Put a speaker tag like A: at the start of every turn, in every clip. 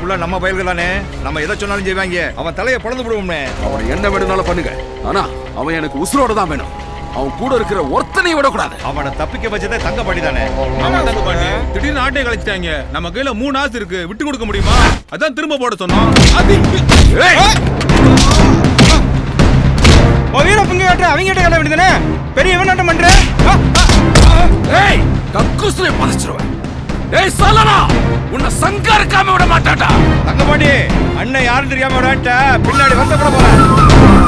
A: ஃபுல்லா நம்ம பயல்கள் தானே நம்ம எதை சொன்னாலும் செய்வாங்க அவன் தலையை பிளந்து விடுவோம்னே
B: அவனை என்ன வேணும்னாலும் பண்ணுங்க ஆனா அவன் எனக்கு உசுரோட தான் வேணும் அவன் கூட இருக்கிற ஒருத்தனையும் விடக்கூடாது
A: அவனை தப்பிக்க வச்சதே தங்க பாட்டி தானே
C: ஆமா தங்க பாண்டி திடீர்னு ஆட்டையை கழிச்சிட்டாங்க நம்ம கையில மூணு ஆசு இருக்கு விட்டு கொடுக்க முடியுமா அதான் திரும்ப போட சொன்னோம் அது
D: வீர புங்க கட்டுற அவங்க கிட்ட கட்ட வேண்டியதானே பெரிய இவன் பண்ற
B: ஏய் கக்குஸ்ல பறிச்சிருவேன் ஏய் சலனா உன்னை சங்கரிக்காம விட மாட்டாடா
A: தங்க பாட்டி அண்ணன் யாரும் தெரியாம விளையாட்ட பின்னாடி வருத்தப்பட போறேன்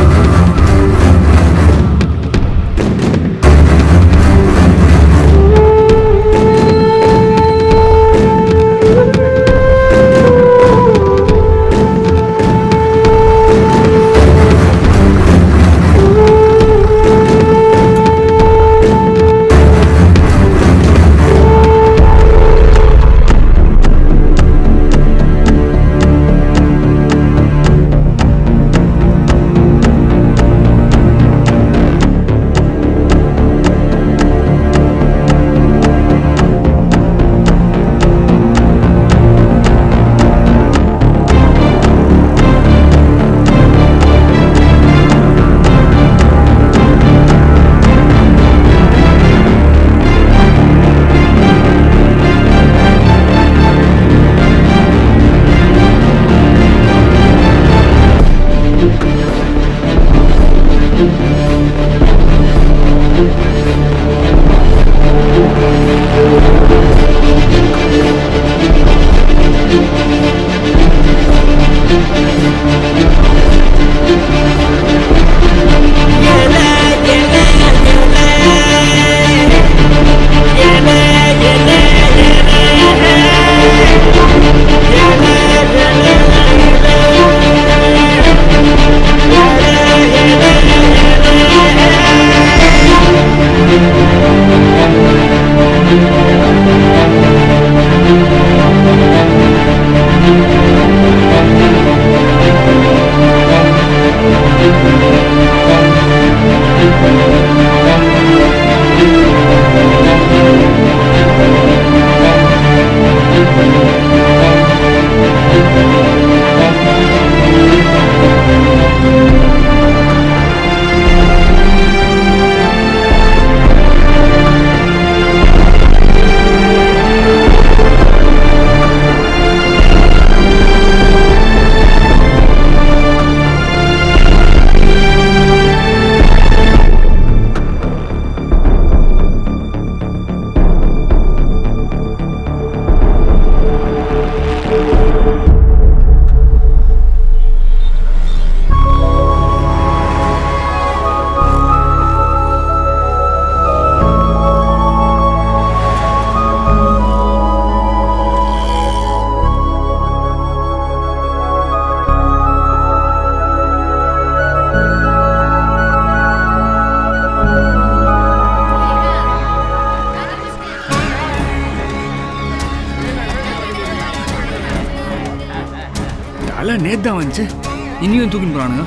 E: அலை நேத்து தான் வந்துச்சு இன்னியும் தூக்கின்னு போறானுங்க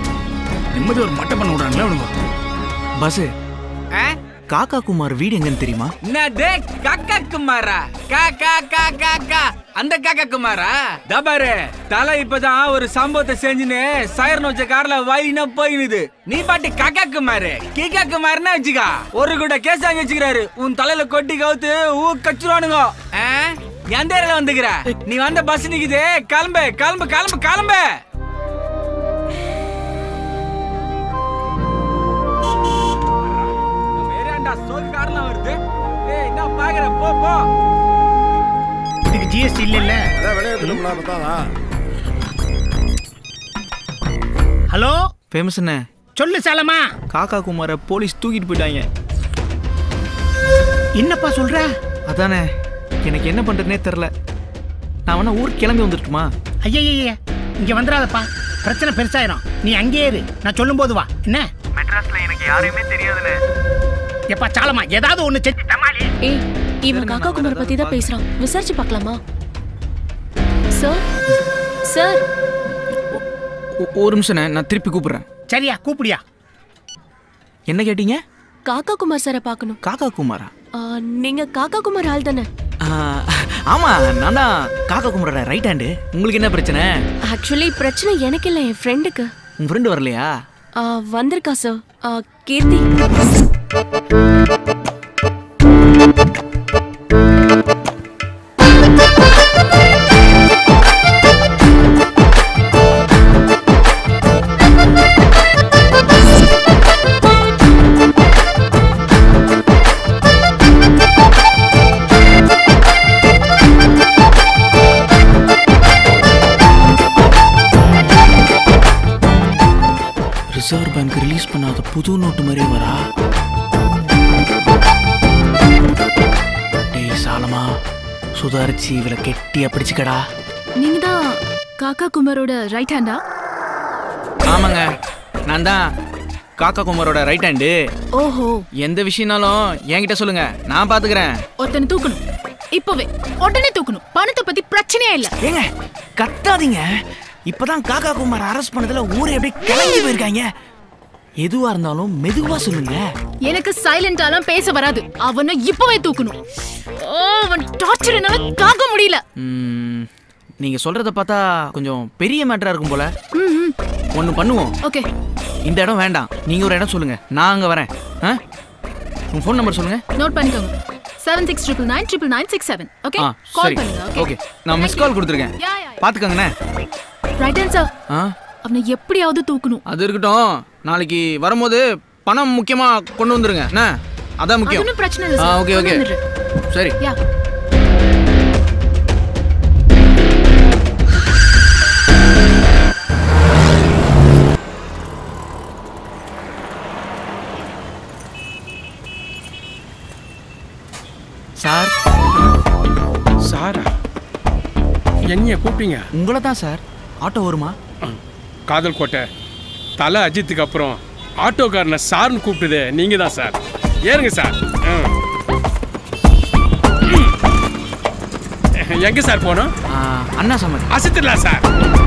E: நிம்மதி ஒரு மட்டை பண்ண விடுறாங்களே அவனுங்க
F: பஸ் காக்கா குமார் வீடு எங்கன்னு தெரியுமா
D: என்னது காக்கா குமாரா காக்கா காக்கா கா அந்த காக்கா குமாரா தபாரு தலை இப்பதான் ஒரு சம்பவத்தை செஞ்சுன்னு சயர் வச்ச கார்ல வைனா போயினுது நீ பாட்டி காக்கா குமாரு கீக்கா குமார்னா வச்சுக்கா ஒரு கூட கேஸ் வாங்கி வச்சுக்கிறாரு உன் தலையில கொட்டி கவுத்து ஊ கச்சுருவானுங்க ஆ? எந்த ஏரியால வந்துக்கிற நீ வந்த பஸ் நிக்குது கிளம்பு கிளம்பு கிளம்பு கிளம்பு நம்ம ஏரியாண்டா சோறு கார்லாம் வருது ஏய் என்ன பாக்குற போ போ
G: இதுக்கு ஜிஎஸ்டி இல்ல இல்ல
B: அதான் விளையாட்டுல பார்த்தாதா
G: ஹலோ
F: ஃபேமஸ் என்ன
G: சொல்லு சாலமா
F: காக்கா குமாரை போலீஸ் தூக்கிட்டு போயிட்டாங்க
G: என்னப்பா சொல்ற
F: அதானே எனக்கு என்ன பண்றதுனே தெரில நான் வேணா ஊருக்கு கிளம்பி வந்துட்டுமா
G: ஐயய்ய இங்க வந்துடாதப்பா பிரச்சனை பெருசாயிரும் நீ அங்கேயே இரு நான் சொல்லும் போது வா என்ன
F: மெட்ராஸ்ல எனக்கு யாரையுமே தெரியாதுன்னு
G: எப்பா சாலமா ஏதாவது ஒண்ணு செஞ்சு தமாளி
H: ஏய் இவன் காக்கா குமார் பத்தி தான் பேசுறான் விசாரிச்சு பார்க்கலாமா சார் சார்
F: ஒரு நிமிஷம் நான் திருப்பி கூப்பிடுறேன்
G: சரியா கூப்பிடியா
F: என்ன கேட்டீங்க
H: காக்கா குமார் சாரை பார்க்கணும்
F: காக்கா குமாரா
H: ஆ, நீங்க காக்கா குமார் ஆள் தானே
F: ஆ, ஆமா நான் தான் காக்கா கும்பிட்ற ரைட் ஹேண்டு உங்களுக்கு என்ன பிரச்சனை
H: ஆக்சுவலி பிரச்சனை எனக்கு இல்லை என் ஃப்ரெண்டுக்கு
F: உங்க ஃப்ரெண்டு வரலையா
H: வந்திருக்கா sir Keerthi
F: reserve bank release பண்ணாத புது நோட்டு மாதிரியே வரா டேய் சாலமா சுதாரிச்சு இவளை கெட்டியா பிடிச்சுக்கடா
H: நீங்க தான் காக்கா குமாரோட ரைட் ஹேண்டா
F: ஆமாங்க நான் தான் காக்கா குமாரோட ரைட் ஹேண்டு
H: ஓஹோ
F: எந்த விஷயம்னாலும் என்கிட்ட சொல்லுங்க நான் பாத்துக்கிறேன்
I: ஒருத்தனை தூக்கணும் இப்பவே உடனே தூக்கணும் பணத்தை பத்தி பிரச்சனையே இல்ல
F: ஏங்க கத்தாதீங்க இப்பதான் காக்கா குமார் அரெஸ்ட் பண்ணதுல ஊரே அப்படியே கிளம்பி போயிருக்காங்க எதுவா இருந்தாலும் மெதுவா சொல்லுங்க
I: எனக்கு சைலண்டாலாம் பேச வராது அவனை இப்பவே தூக்கணும் ஓ அவன் டார்ச்சர் என்னால தாங்க முடியல
F: ம், நீங்க சொல்றத பார்த்தா கொஞ்சம் பெரிய மேட்டரா இருக்கும் போல
I: ம், ம்.
F: ஒன்னு பண்ணுவோம்
I: ஓகே
F: இந்த இடம் வேண்டாம் நீங்க ஒரு இடம் சொல்லுங்க நான் அங்க வரேன் ஆ? உங்க ஃபோன் நம்பர் சொல்லுங்க
I: நோட் பண்ணிக்கோங்க seven six triple nine triple nine six seven okay
F: ஆ
I: கால்
F: சரி
I: பண்ணுங்க
F: ஓகே நான் மிஸ் கால் கொடுத்துருக்கேன்
I: யா, யா, யா.
F: பாத்துக்கோங்கண்ணே
I: ரைட் ஹேண்ட் சார்
F: ஆ
I: அவனை எப்படியாவது தூக்கணும்
F: அது இருக்கட்டும் நாளைக்கு வரும்போது பணம் முக்கியமா கொண்டு வந்துருங்க என்ன அதான்
I: அது
F: முக்கியம்
I: ஒன்றும் பிரச்சனை இல்லை
F: ஆ
I: சார்
F: ஓகே ஓகே
I: கொண்டு வந்துடுறேன்.
F: சரி
I: யா
F: சார்
A: சாரா என்னைய கூப்பிட்டீங்க
F: உங்களை தான் சார் ஆட்டோ வருமா
A: காதல் கோட்டை தலை அஜித்துக்கு அப்புறம் ஆட்டோக்காரனை சார்னு கூப்பிட்டுதே நீங்க தான் சார் ஏறுங்க சார் ம். எங்க சார் போனோம்
F: ஆ, அண்ணா சம்மதி
A: அசத்துடலாம் சார்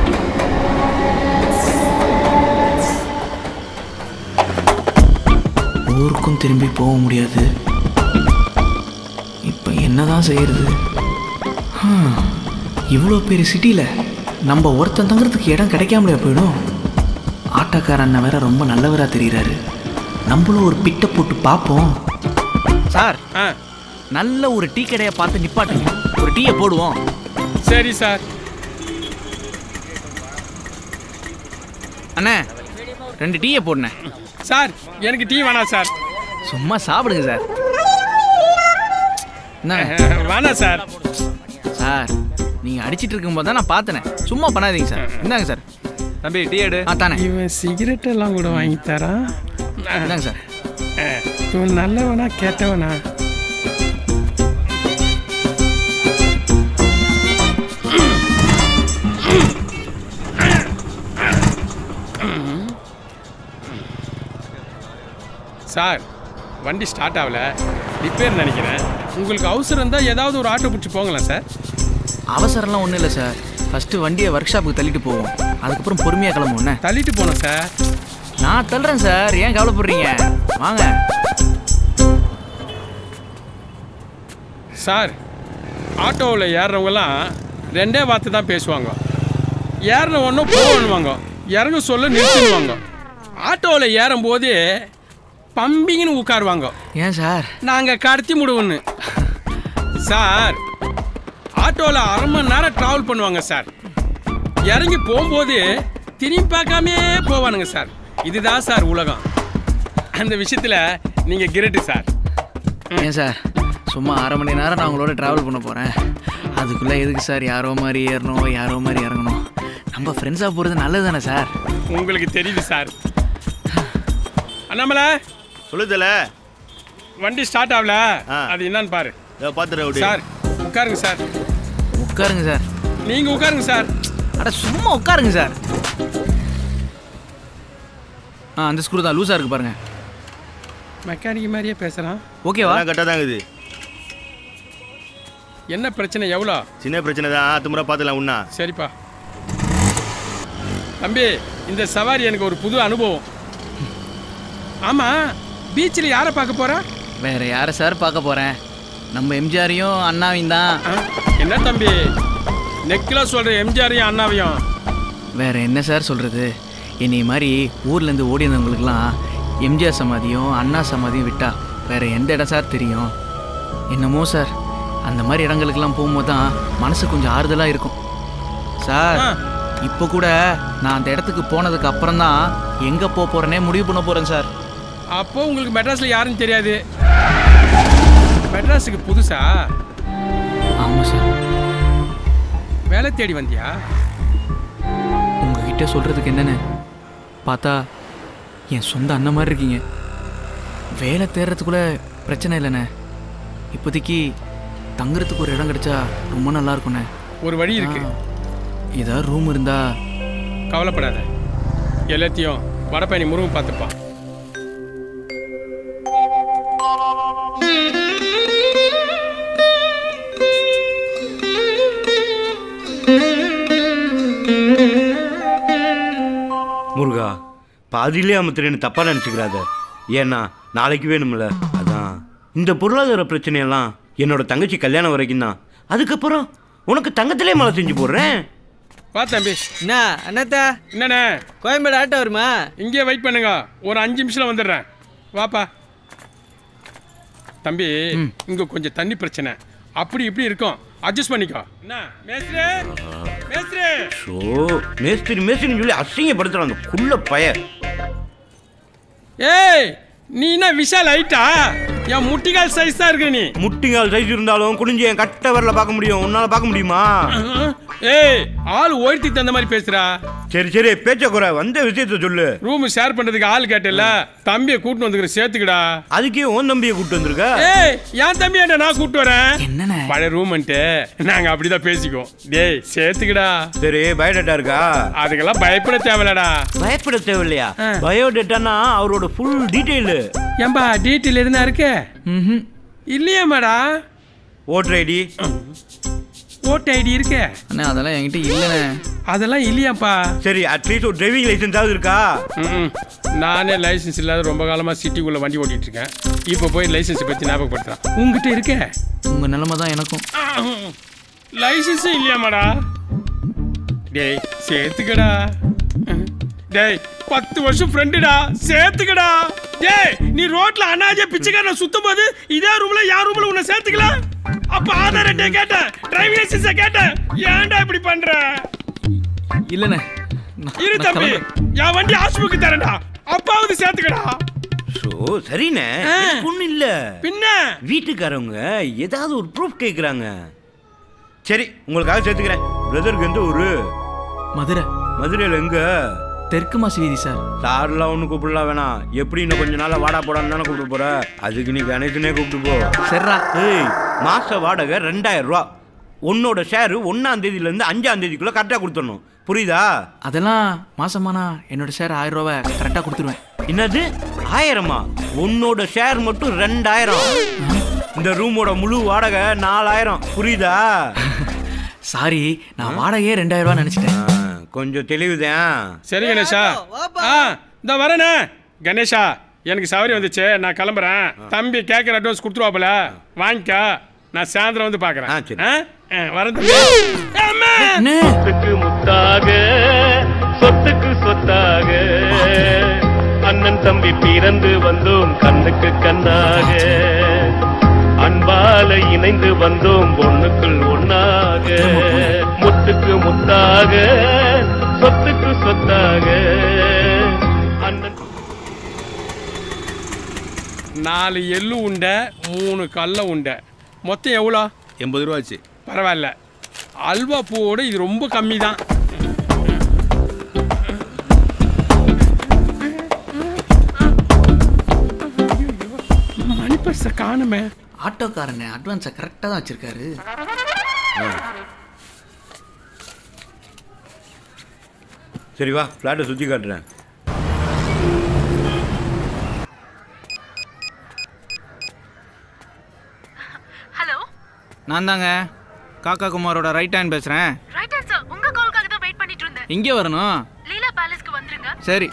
F: ஊருக்கும் திரும்பி போக முடியாது இப்போ என்னதான் செய்யறது ஹம், இவ்வளோ பெரிய சிட்டியில் நம்ம ஒருத்தன் தங்குறதுக்கு இடம் கிடைக்காமலே போயிடும் ஆட்டோக்கார அண்ணன் வேற ரொம்ப நல்லவராக தெரியுறாரு நம்மளும் ஒரு பிட்டை போட்டு பார்ப்போம் சார்
A: ஆ
F: நல்ல ஒரு டீ கடையை பார்த்து நிப்பாட்டுங்க ஒரு டீயை போடுவோம்
A: சரி சார்
F: அண்ணே ரெண்டு டீயை போடுனேன்
A: சார் எனக்கு டீ வேணாம் சார்
F: சும்மா சாப்பிடுங்க சார் என்னங்க
A: வேணாம் சார்
F: சார் நீங்க அடிச்சிட்டு இருக்கும்போது தான் நான் பார்த்தனே சும்மா பண்ணாதீங்க சார் இந்தாங்க சார்
C: தம்பி டீ எடு
F: ஆ தானே
A: இவன் சிகரெட் எல்லாம் கூட வாங்கி தரான்
F: இந்தாங்க சார்
A: இவன் நல்லவனா கேட்டவனா சார் வண்டி ஸ்டார்ட் ஆகல ரிப்பேர் நினைக்கிறேன் உங்களுக்கு அவசரம் இருந்தால் ஏதாவது ஒரு ஆட்டோ பிடிச்சி போங்களேன் சார்
F: அவசரம்லாம் ஒன்றும் இல்லை சார் ஃபர்ஸ்ட் வண்டியை ஒர்க் ஷாப்புக்கு தள்ளிட்டு போவோம் அதுக்கப்புறம் பொறுமையாக கிளம்புவோண்ணே
A: தள்ளிட்டு போனோம் சார்
F: நான் தள்ளுறேன் சார் ஏன் கவலைப்படுறீங்க வாங்க
A: சார் ஆட்டோவில் ஏறுறவங்கலாம் ரெண்டே வார்த்தை தான் பேசுவாங்க ஏறின ஒன்றும் போகணுவாங்க இறங்க சொல்ல நிறுத்திடுவாங்க ஆட்டோவில் ஏறும்போது பம்பிங்கன்னு உட்காருவாங்க
F: ஏன் சார்
A: நாங்கள் கடத்தி முடுவோன்னு சார் ஆட்டோவில் அரை மணி நேரம் ட்ராவல் பண்ணுவாங்க சார் இறங்கி போகும்போது திரும்பி பார்க்காமே போவானுங்க சார் இதுதான் சார் உலகம் அந்த விஷயத்தில் நீங்கள் கிரேட்டு சார்
F: ஏன் சார் சும்மா அரை மணி நேரம் நான் உங்களோட ட்ராவல் பண்ண போகிறேன் அதுக்குள்ளே எதுக்கு சார் யாரோ மாதிரி ஏறணும் யாரோ மாதிரி இறங்கணும் நம்ம ஃப்ரெண்ட்ஸாக போகிறது நல்லது தானே சார்
A: உங்களுக்கு தெரியுது சார் அண்ணாமலை
J: சொல்லுதல
A: வண்டி ஸ்டார்ட் ஆகல
J: ஆ.
A: அது என்னன்னு பாரு
J: பாத்துறேன்
A: சார் உட்காருங்க சார்
F: உட்காருங்க சார்
A: நீங்க உட்காருங்க சார்
F: அட சும்மா உட்காருங்க சார் ஆ அந்த ஸ்க்ரூ தான் லூஸாக இருக்கு பாருங்க
A: மெக்கானிக் மாதிரியே பேசுறான்
F: ஓகேவா
J: கரெக்டாக தான் இருக்குது
A: என்ன பிரச்சனை எவ்வளோ
J: சின்ன பிரச்சனை தான் அடுத்த முறை பார்த்துக்கலாம் உண்ணா
A: சரிப்பா தம்பி இந்த சவாரி எனக்கு ஒரு புது அனுபவம் ஆமா பீச்சில் யாரை பார்க்க போறா
F: வேற யாரை சார் பார்க்க போகிறேன் நம்ம எம்ஜிஆரையும் அண்ணாவையும் தான்
A: ஆ, என்ன தம்பி நெக்கில் சொல்ற எம்ஜிஆரையும் அண்ணாவையும்
F: வேற என்ன சார் சொல்கிறது என்னை மாதிரி ஊர்லேருந்து ஓடி வந்தவங்களுக்குலாம் எம்ஜிஆர் சமாதியும் அண்ணா சமாதியும் விட்டா வேற எந்த இடம் சார் தெரியும் என்னமோ சார் அந்த மாதிரி இடங்களுக்கெல்லாம் போகும்போது தான் மனசு கொஞ்சம் ஆறுதலாக இருக்கும் சார் இப்போ கூட நான் அந்த இடத்துக்கு போனதுக்கு அப்புறம் தான் எங்கே போக போகிறேனே முடிவு பண்ண போகிறேன் சார்
A: அப்போ உங்களுக்கு மெட்ராஸ்ல யாருன்னு தெரியாது மெட்ராஸுக்கு புதுசா
F: ஆமாம் சார்
A: வேலை தேடி வந்தியா
F: உங்ககிட்ட சொல்கிறதுக்கு என்னென்ன பார்த்தா என் சொந்த அண்ணன் மாதிரி இருக்கீங்க வேலை தேடுறதுக்குள்ள பிரச்சனை இல்லைண்ணே இப்போதைக்கு தங்குறதுக்கு ஒரு இடம் கிடைச்சா ரொம்ப நல்லா இருக்கும்ண்ணே
A: ஒரு வழி இருக்கு
F: ஏதாவது ரூம் இருந்தா
A: கவலைப்படாத எல்லாத்தையும் வடப்பயணி முருகன் பார்த்துப்பான்
J: முருகா பாதியிலே அமுத்துறேன்னு தப்பா நினச்சிக்கிறாத ஏன்னா நாளைக்கு வேணும்ல அதான் இந்த பொருளாதார பிரச்சனையெல்லாம் என்னோட தங்கச்சி கல்யாணம் வரைக்கும் தான் அதுக்கப்புறம் உனக்கு தங்கத்திலே மழை செஞ்சு போடுறேன்
A: வா தம்பி
K: என்ன அண்ணாத்தா
A: என்னண்ணே
K: கோயம்பேடு ஆட்டோ வருமா
A: இங்கேயே வெயிட் பண்ணுங்க ஒரு அஞ்சு நிமிஷம் வந்துடுறேன் வாப்பா தம்பி இங்க கொஞ்சம் தண்ணி பிரச்சனை அப்படி இப்படி இருக்கும் அட்ஜஸ்ட் பண்ணிக்கோ என்ன மேஸ்திரி மேஸ்திரி
J: ஸோ மேஸ்திரி மேஸ்திரின்னு சொல்லி அசிங்கப்படுத்துறான் அந்த குள்ள பய
A: ஏய் நீ என்ன விஷால் ஹைட்டா என் முட்டிகால் சைஸ் தான் இருக்க நீ
J: முட்டிங்கால் சைஸ் இருந்தாலும் குனிஞ்சு என் கட்ட வரல பார்க்க முடியும் உன்னால பார்க்க முடியுமா
A: ஏய் ஆள் உயர்த்தி தந்த மாதிரி பேசுறா
J: சரி சரி பேச்ச குறை வந்த விஷயத்த சொல்லு
A: ரூம் ஷேர் பண்றதுக்கு ஆள் கேட்டல தம்பியை கூட்டு வந்துக்கிற சேர்த்துக்கடா
J: அதுக்கே உன் தம்பியை கூட்டு வந்திருக்க
A: ஏய் என் தம்பி என்ன நான் கூட்டு வரேன் பழைய ரூம்ன்ட்டு நாங்க அப்படிதான் பேசிக்குவோம் டேய் சேர்த்துக்கடா
J: சரி பயோடேட்டா இருக்கா
A: அதுக்கெல்லாம் பயப்பட தேவையில்லடா
J: பயப்பட தேவையில்லையா பயோடேட்டானா அவரோட ஃபுல் டீடைல்
A: ஏம்பா டீட்டெயில் இருந்தா இருக்கு இல்லையா மேடா
J: ஓட்டர் ஐடி
A: ஓட்டு ஐடி இருக்கு
F: அண்ணே அதெல்லாம் என்கிட்ட இல்லைண்ணே
A: அதெல்லாம் இல்லையாப்பா
J: சரி அட்லீஸ்ட் ஒரு டிரைவிங் லைசன்ஸாவது இருக்கா
A: ம்ம். நானே லைசென்ஸ் இல்லாத ரொம்ப காலமா சிட்டிக்குள்ள வண்டி ஓட்டிட்டு இருக்கேன் இப்போ போய் லைசென்ஸ் பத்தி ஞாபகப்படுத்துறேன் உங்ககிட்ட இருக்கே
F: உங்கள் நிலைமை தான் எனக்கும்
A: லைசென்ஸும் இல்லையாமாடா டேய் சேர்த்துக்கடா டேய் பத்து வருஷம் ஃப்ரெண்டுடா சேர்த்துக்கடா டேய் நீ ரோட்ல அனாஜ பிச்சைக்காரன் சுத்தும் போது இதே ரூம்ல யார் ரூம்ல உன்னை சேர்த்துக்கல அப்ப ஆதார் அட்டை கேட்டேன் டிரைவிங் லைசென்ஸ கேட்டேன் ஏன்டா இப்படி பண்ற
F: இல்லைண்ணே
A: இரு தம்பி என் வண்டி ஹாஸ்பிட்டலுக்கு தரேன்டா அப்பாவது சேர்த்துக்கடா
J: ஸோ சரிண்ணே ஒன்றும் இல்ல
A: பின்ன
J: வீட்டுக்காரவங்க ஏதாவது ஒரு ப்ரூஃப் கேட்குறாங்க சரி உங்களுக்காக சேர்த்துக்கிறேன் பிரதருக்கு எந்த ஊரு
F: மதுரை
J: மதுரையில் எங்க
F: தெற்கு மாசி வீதி சார்
J: சார்லாம் ஒன்றும் கூப்பிடலாம் வேணாம் எப்படி இன்னும் கொஞ்ச நாள்ல வாடா போடான்னு தானே கூப்பிட்டு போற அதுக்கு நீ கணேசனே கூப்பிட்டு போ
F: சரிடா
J: ஏய் மாச வாடகை ரெண்டாயிரம் ரூபா உன்னோட ஷேரு ஒன்னாம் தேதியில இருந்து அஞ்சாம் தேதிக்குள்ள கரெக்டாக கொடுத்துடணும் புரியுதா
F: அதெல்லாம் மாசமானா என்னோட ஷேர் ஆயிரம் ரூபாவை கரெக்டாக கொடுத்துருவேன்
J: என்னது ஆயிரமா உன்னோட ஷேர் மட்டும் ரெண்டாயிரம் இந்த ரூமோட முழு வாடகை நாலாயிரம் புரியுதா
F: சாரி நான் வாடகையே ரெண்டாயிரம் ரூபாய் நினச்சிட்டேன்
J: கொஞ்சம் தெளிவுதான்
A: சரி கணேஷா ஆ இந்த வரேனே கணேஷா எனக்கு சௌகரியம் வந்துச்சு நான் கிளம்புறேன் தம்பி கேட்குற அட்வான்ஸ் கொடுத்துருவாப்புல வாங்கிக்க நான் சாயந்தரம் வந்து பார்க்குறேன் ஆ ஆ, வரேன் தம்பி அம்மா!
L: சொத்துக்கு முத்தாக சொத்துக்கு சொத்தாக அண்ணன் தம்பி பிறந்து வந்தோம் கண்ணுக்கு கண்ணாக அன்பால இணைந்து வந்தோம் ஒண்ணுக்குள் ஒண்ணாக முத்துக்கு முத்தாக சொத்துக்கு சொத்தாக அண்ணன்
A: நாலு எள்ளு உண்டை மூணு கடல உண்டை மொத்தம் எவ்வளோ
C: எண்பது ரூபா ஆச்சு
A: பரவாயில்ல அல்வா பூவோட இது ரொம்ப கம்மி தான் மணி பர்ஸை காணுமே
F: ஆட்டோக்காரண்ணே அட்வான்ஸை கரெக்டாக தான் வச்சிருக்காரு
J: சரி வா ஃப்ளாட்டை சுற்றி காட்டுறேன்
I: ஹலோ
F: நான் தாங்க காக்கா குமாரோட ரைட் ஹேண்ட் பேசுகிறேன்
I: ரைட் சார் உங்க கால்க்காக தான் வெயிட் பண்ணிட்டு இருந்தேன்
F: இங்கே வரணும்
I: லீலா பேலஸ்க்கு வந்துருங்க
F: சரி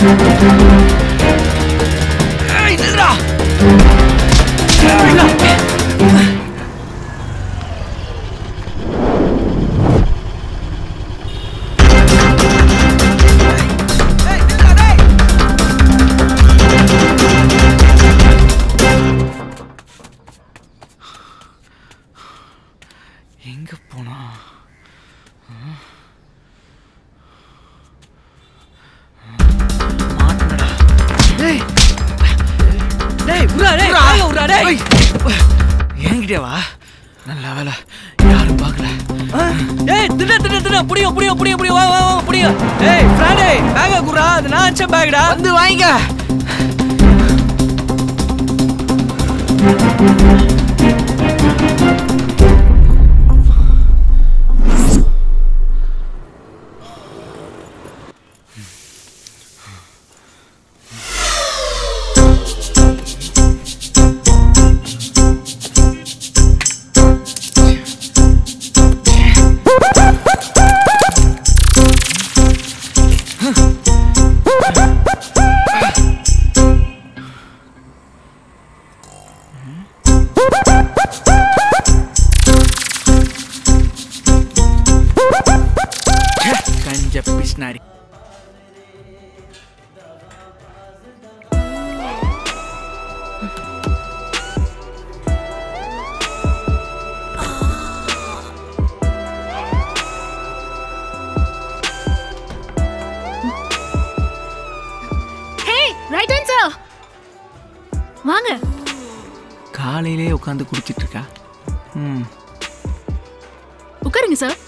F: ஏய் நில்றா எங்க போனா மாட்டுங்கடா டேய் டேய் உரா டேய் வாங்க உரா டேய் என்கிட்ட வா நல்ல வேலை யாரும் பார்க்கல ஏய் திட திட திட புடியும் புடியும் புடியும் புடியும் வா வா வா புடியும் ஏய் ஃப்ராடே பேக குறா அது நான் அச்ச பேக்டா வந்து வாங்கிக்க கஞ்ச பிஸ்னாரி
I: ஹே ரைட் ஆன்சர் வாங்க
F: காலையிலே உட்காந்து குடிச்சிட்டு இருக்கா ம்
I: உட்காருங்க சார்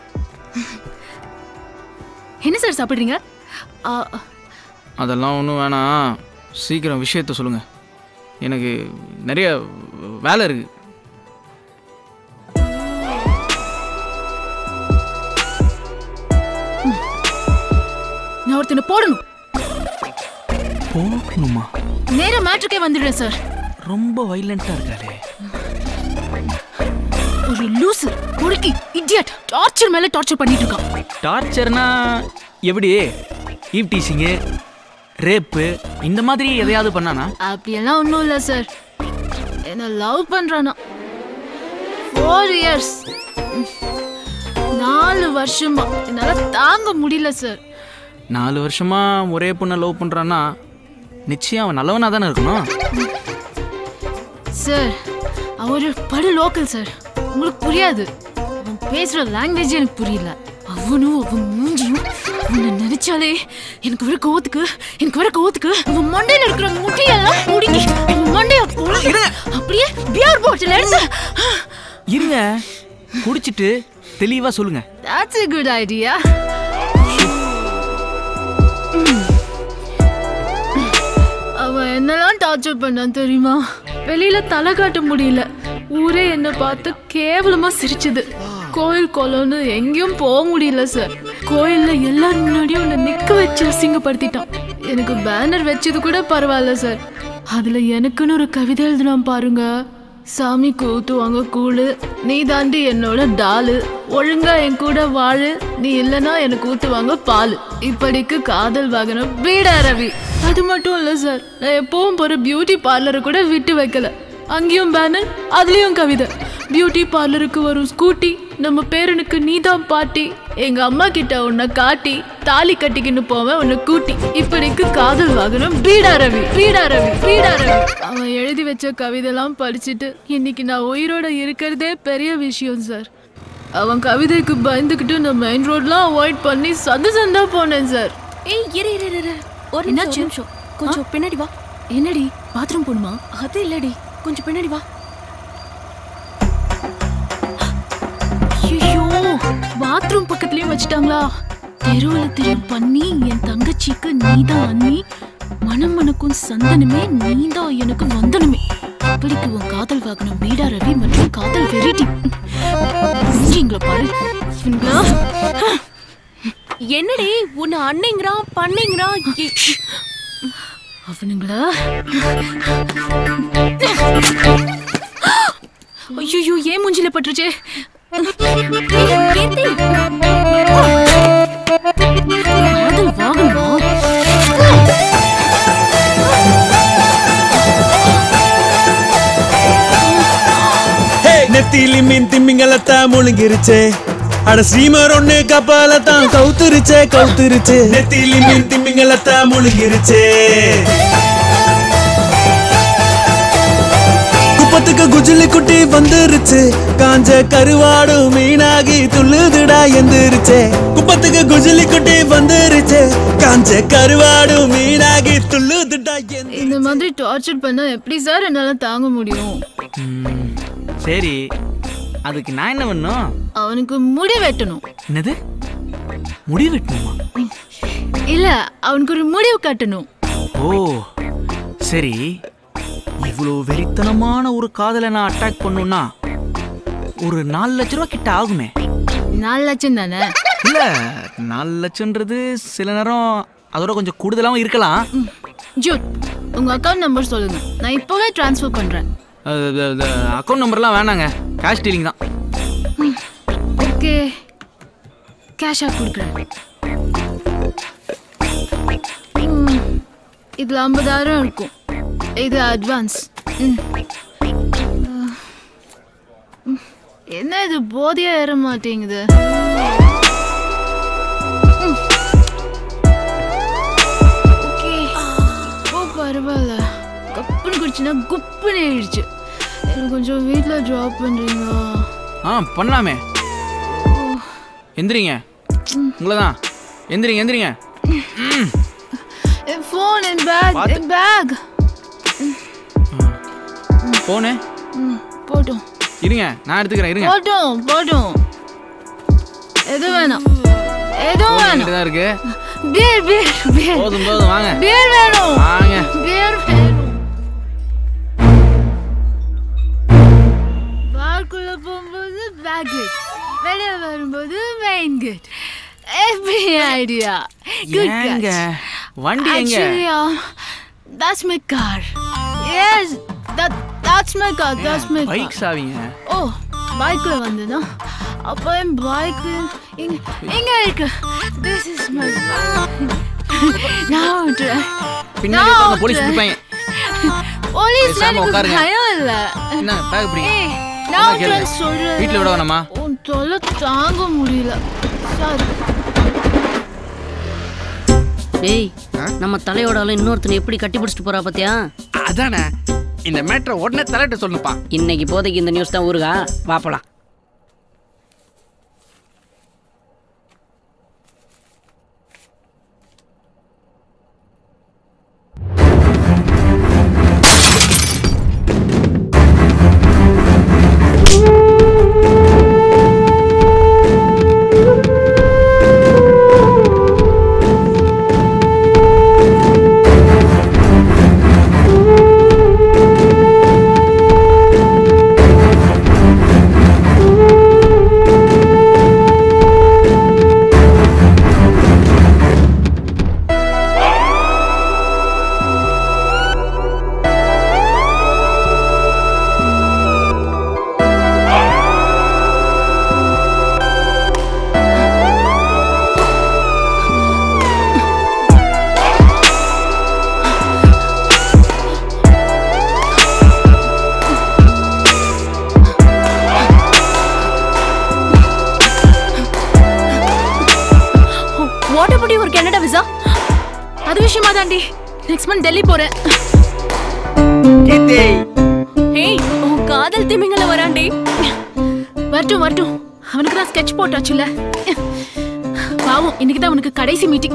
I: என்ன சார் சாப்பிடுறீங்க ஆ,
F: அதெல்லாம் ஒன்றும் வேணாம் சீக்கிரம் விஷயத்த சொல்லுங்க எனக்கு நிறைய வேலை இருக்கு
I: நான் ஒருத்தனை போடணும்
F: போகணுமா
I: நேரா மேட்ருக்கே வந்துடுறேன் சார்
F: ரொம்ப வைலண்டா இருக்காளே
I: ஒரு லூசு பொறுக்கி இடியட் டார்ச்சர் மேல டார்ச்சர் பண்ணிட்டு இருக்கான்
F: டார்ச்சர்னா எப்படி ஈவ் டீசிங்கு ரேப்பு இந்த மாதிரி எதையாவது பண்ணானா
I: அப்படியெல்லாம் ஒன்றும் இல்லை சார் என்ன லவ் பண்றானா ஃபோர் இயர்ஸ் நாலு வருஷமா என்னால தாங்க முடியல சார்
F: நாலு வருஷமா ஒரே பொண்ணை லவ் பண்றான்னா நிச்சயம் அவன் நல்லவனா தானே இருக்கணும்
I: சார் அவன் ஒரு படு லோக்கல் சார் உங்களுக்கு புரியாது அவன் பேசுற லாங்குவேஜ் எனக்கு புரியல அவனும் அவன் மூஞ்சியும் அவனை நினைச்சாலே எனக்கு வர கோவத்துக்கு எனக்கு வர கோவத்துக்கு அவன் மண்டையில இருக்கிற முடியெல்லாம் முடிங்கி அவன் மண்டைய பொழந்து அப்படியே பியர் பாட்டில் எடுத்து
F: இருங்க குடிச்சிட்டு தெளிவா சொல்லுங்க
I: That's a good idea. அவன் என்னெல்லாம் டார்ச்சர் பண்ணான் தெரியுமா வெளியில தலை காட்ட முடியல ஊரே என்ன பார்த்து கேவலமா சிரிச்சுது கோயில் குளம்னு எங்கேயும் போக முடியல சார் கோயில்ல எல்லாரும் முன்னாடியும் உன்னை நிக்க வச்சு அசிங்கப்படுத்திட்டான் எனக்கு பேனர் வச்சது கூட பரவாயில்ல சார் அதுல எனக்குன்னு ஒரு கவிதை எழுதினான் பாருங்க சாமி கூத்துவாங்க கூழு நீ தாண்டி என்னோட டாலு ஒழுங்கா என் கூட வாழு நீ இல்லனா எனக்கு ஊத்துவாங்க பால் இப்படிக்கு காதல் வாகனம் பீடா ரவி அது மட்டும் இல்ல சார் நான் எப்பவும் போற பியூட்டி பார்லரை கூட விட்டு வைக்கல அங்கேயும் பேனர் அதுலயும் கவிதை பியூட்டி பார்லருக்கு வரும் ஸ்கூட்டி நம்ம பேரனுக்கு நீதான் பாட்டி எங்க அம்மா கிட்ட உன்னை காட்டி தாலி கட்டிக்கின்னு போவேன் உன்னை கூட்டி இப்படிக்கு காதல் வாகனம் பீடா ரவி பீடா ரவி பீடா ரவி அவன் எழுதி வச்ச கவிதைலாம் படிச்சுட்டு இன்னைக்கு நான் உயிரோட இருக்கிறதே பெரிய விஷயம் சார் அவன் கவிதைக்கு பயந்துக்கிட்டு நான் மெயின் ரோட்லாம் அவாய்ட் பண்ணி சந்து சந்தா போனேன் சார்
H: ஏய் இரு இரு இரு, இரு ஒரு
I: என்னாச்சு?
H: நிமிஷம் கொஞ்சம் பின்னாடி வா
I: என்னடி பாத்ரூம் போகணுமா
H: அது இல்லடி கொஞ்சம் பின்னாடி வா
I: ஐயோ பாத்ரூம் பக்கத்துலயும் வச்சுட்டாங்களா தெருவுல தெரு பண்ணி என் தங்கச்சிக்கு நீதான் அண்ணி மனம் மணக்கும் சந்தனமே நீதான் எனக்கு வந்தனமே அப்படிக்கு உன் காதல் வாகனம் பீடா ரவி மற்றும் காதல் வெரைட்டி மூஞ்சிங்கள பாரு இவனுங்களா?
H: என்னடி உன்னை அண்ணிங்கிறான் பண்ணிங்கிறான் ஏ-
I: அவனுங்களா ஐயோ ஏன் மூஞ்சில பட்டுருச்சே
H: கீர்த்தி
I: காதல் வாகனமா
M: நெத்திலி மீன் திமிங்கலத்த முழுங்கிருச்சே அட ஸ்ரீமர் ஒண்ணு கப்பாலத்தான் கவுத்துருச்சே கவுத்துருச்சே நெத்திலி மீன் திமிங்கலத்த முழுங்கிருச்சே குப்பத்துக்கு குஜிலி குட்டி வந்துருச்சு காஞ்ச கருவாடு மீனாகி துள்ளுதுடா எந்திருச்சே குப்பத்துக்கு குஜிலி குட்டி வந்துருச்சு காஞ்ச கருவாடு மீனாகி துள்ளுதுடா
I: இந்த மாதிரி டார்ச்சர் பண்ணா எப்படி சார் என்னால தாங்க முடியும்
F: சரி அதுக்கு நான் என்ன பண்ணும்
I: அவனுக்கு முடி வெட்டணும்
F: என்னது முடி வெட்டணுமா
I: இல்ல அவனுக்கு ஒரு முடிவு கட்டணும்
F: ஓ சரி இவ்வளோ வெறித்தனமான ஒரு காதலை நான் அட்டாக் பண்ணுன்னா ஒரு நாலு லட்ச ரூபா கிட்ட ஆகுமே
I: நாலு லட்சம் தானே
F: இல்ல நாலு லட்சம்ன்றது சில நேரம் அதோட கொஞ்சம் கூடுதலாகவும் இருக்கலாம்
I: ஜூட் உங்க அக்கவுண்ட் நம்பர் சொல்லுங்க நான் இப்போவே ட்ரான்ஸ்ஃபர் பண்றேன்
F: அக்கௌண்ட் நம்பர்லாம் வேணாங்க கேஷ் டீலிங் தான்
I: ஓகே கேஷா கொடுக்குறேன் ம், இதுல ஐம்பதாயிரம் இருக்கும் இது அட்வான்ஸ் ம். அஹ், ம், என்ன இது போதையா ஏற மாட்டேங்குது ம். ஓகே ஓ பரவாயில்ல கப்புன்னு குடிச்சுன்னா குப்புன்னு ஏறிடுச்சு எனக்கு கொஞ்சம் வீட்டில் ட்ராப் பண்ணுறீங்களா
F: ஆ பண்ணலாமே எந்திரிங்க உங்களை தான் எந்திரிங்க எந்திரிங்க ம்.
I: என் ஃபோன் என் பேக் என் பேக்
F: போனு
I: ம் போட்டும்
F: இருங்க நான் எடுத்துக்கிறேன் இருங்க
I: போட்டும் போட்டும் எது வேணாம் எதுவும்
F: போன்
I: வேணும்
F: என்கிட்ட தான் இருக்கு
I: பியர் பியர் பியர்
F: போதும் போதும் வாங்க
I: பியர் வேணும்
F: வாங்க
I: பியர் வேணும் பார்க்குள்ள போகும்போது பேக் கேட் வெளியே வரும்போது மெயின் கேட் எப்படி ஐடியா
F: ஏங்க வண்டி எங்க
I: Actually, um, that's my car. Yes, that that's my car. That's my car.
F: Bike சாவிங்க
I: ஓ பைக்ல வந்தனா அப்போ என் பைக் இங்க இங்க இருக்கு திஸ் இஸ் மை நான் விட்டுறேன்
F: பின்னாடி உட்கார்ந்து போலீஸ் பிடிப்பாங்க
I: போலீஸ்
F: பேசாம
I: எனக்கு
F: உட்காருங்க.
I: பயம் இல்ல
F: என்ன பேக் பிடிங்க
I: ஏய்
F: என்ன
I: நான்
F: கேளு?
I: விட்டுறேன் சொல்றேன்
F: வீட்ல விட வேணாமா
I: உன் தொல்லை தாங்க முடியல சார்
N: டேய் நம்ம தலையோட ஆளு இன்னொருத்தனை எப்படி கட்டி பிடிச்சிட்டு போறா பாத்தியா
K: அதானே இந்த மேட்ரை உடனே தலையிட்ட சொல்லுப்பா
N: இன்னைக்கு போதைக்கு இந்த நியூஸ் தான் ஊருகா வாப்பலாம்
H: what about your Canada visa
I: அது விஷயமா தாண்டி நெக்ஸ்ட் மந்த் டெல்லி போறேன்
H: ஹேய் உன் காதல் திமிங்கல வராண்டி
I: வரட்டும் வரட்டும் அவனுக்கு தான் ஸ்கெட்ச் போட்டாச்சுல பாவம் இன்னைக்கு தான் அவனுக்கு கடைசி மீட்டிங்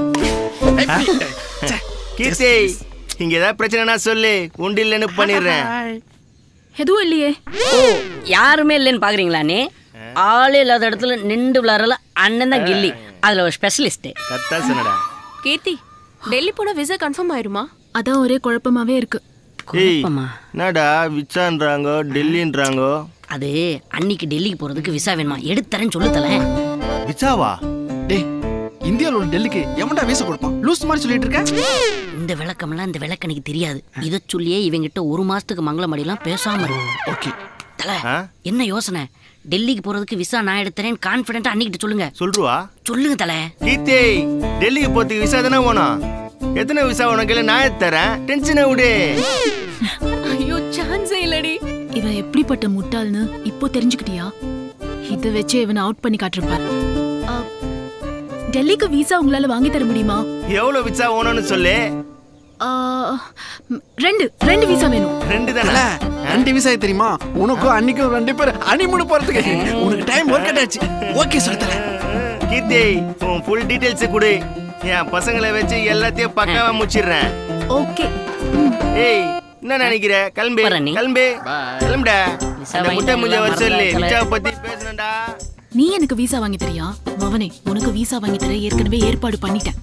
O: கீர்த்தி இங்க ஏதாவது பிரச்சனைனா சொல்லு உண்டு இல்லைன்னு பண்ணிடுறேன்
I: எதுவும் இல்லையே
N: ஓ யாருமே இல்லைன்னு பாக்குறீங்களா நீ ஆளே இல்லாத இடத்துல நின்று விளாட்றல அண்ணன் தான் கில்லி அதுல ஒரு ஸ்பெஷலிஸ்ட்
O: கத்தா சொன்னடா
H: கீர்த்தி டெல்லி போன விசா கன்ஃபார்ம் ஆயிருமா
I: அதான் ஒரே குழப்பமாவே இருக்கு
O: ஏய் என்னடா விச்சான்றாங்க டெல்லின்றாங்க
N: அது அன்னைக்கு டெல்லிக்கு போறதுக்கு விசா வேணுமா எடுத்தரேன்னு சொல்லு தல
O: விசாவா
K: டேய் இந்தியாவில் உள்ள டெல்லிக்கு எவன்டா வீச கொடுப்பான் லூஸ் மாதிரி சொல்லிட்டு இருக்க
N: இந்த விளக்கம்லாம் இந்த விளக்கனுக்கு தெரியாது இதை சொல்லியே இவங்கிட்ட ஒரு மாசத்துக்கு மங்களமடிலாம் பேசாம இருக்கும்
K: ஓகே
N: தல என்ன யோசனை டெல்லிக்கு போறதுக்கு விசா நான் எடுத்துறேன் கான்பிடண்டா அன்னிக்கிட்ட சொல்லுங்க
O: சொல்லுவா
N: சொல்லுங்க தல
O: கீர்த்தி டெல்லிக்கு போறதுக்கு விசா தானே வேணும் எத்தனை விசா உனக்கு இல்லை நான் எடுத்து தரேன் டென்ஷனை விடு
H: ஐயோ சான்ஸே இல்லடி
I: இவன் எப்படி எப்படிப்பட்ட முட்டாள்னு இப்போ தெரிஞ்சுக்கிட்டியா இதை வச்சு இவனை அவுட் பண்ணி காட்டிருப்பார் ஆ, டெல்லிக்கு விசா உங்களால வாங்கி தர முடியுமா
O: எவ்வளவு விச்சா ஓனன்னு சொல்லு
I: ஆ, ம், ரெண்டு ரெண்டு விசா வேணும்
O: ரெண்டு
K: தல ரெண்டு விவசாயி தெரியுமா உனக்கும் அன்னைக்கும் ரெண்டு பேர் அனிமுனு போறதுக்கு உனக்கு டைம் ஒர்க் அவுட் ஆச்சு ஓகே சொல்லித்தல
O: கீர்த்தி உன் ஃபுல் டீடைல்ஸ் கொடு என் பசங்களை வச்சு எல்லாத்தையும் பக்காவா முடிச்சிடுறேன்
I: ஓகே
O: ஏய் என்ன நினைக்கிற கிளம்பு கிளம்பு கிளம்புடா அந்த முட்டை முஞ்ச வர சொல்லு விச்சாவை பத்தி பேசணும்டா
I: நீ எனக்கு விசா வாங்கி தரியா மவனே உனக்கு விசா வாங்கி தர ஏற்கனவே ஏற்பாடு பண்ணிட்டேன்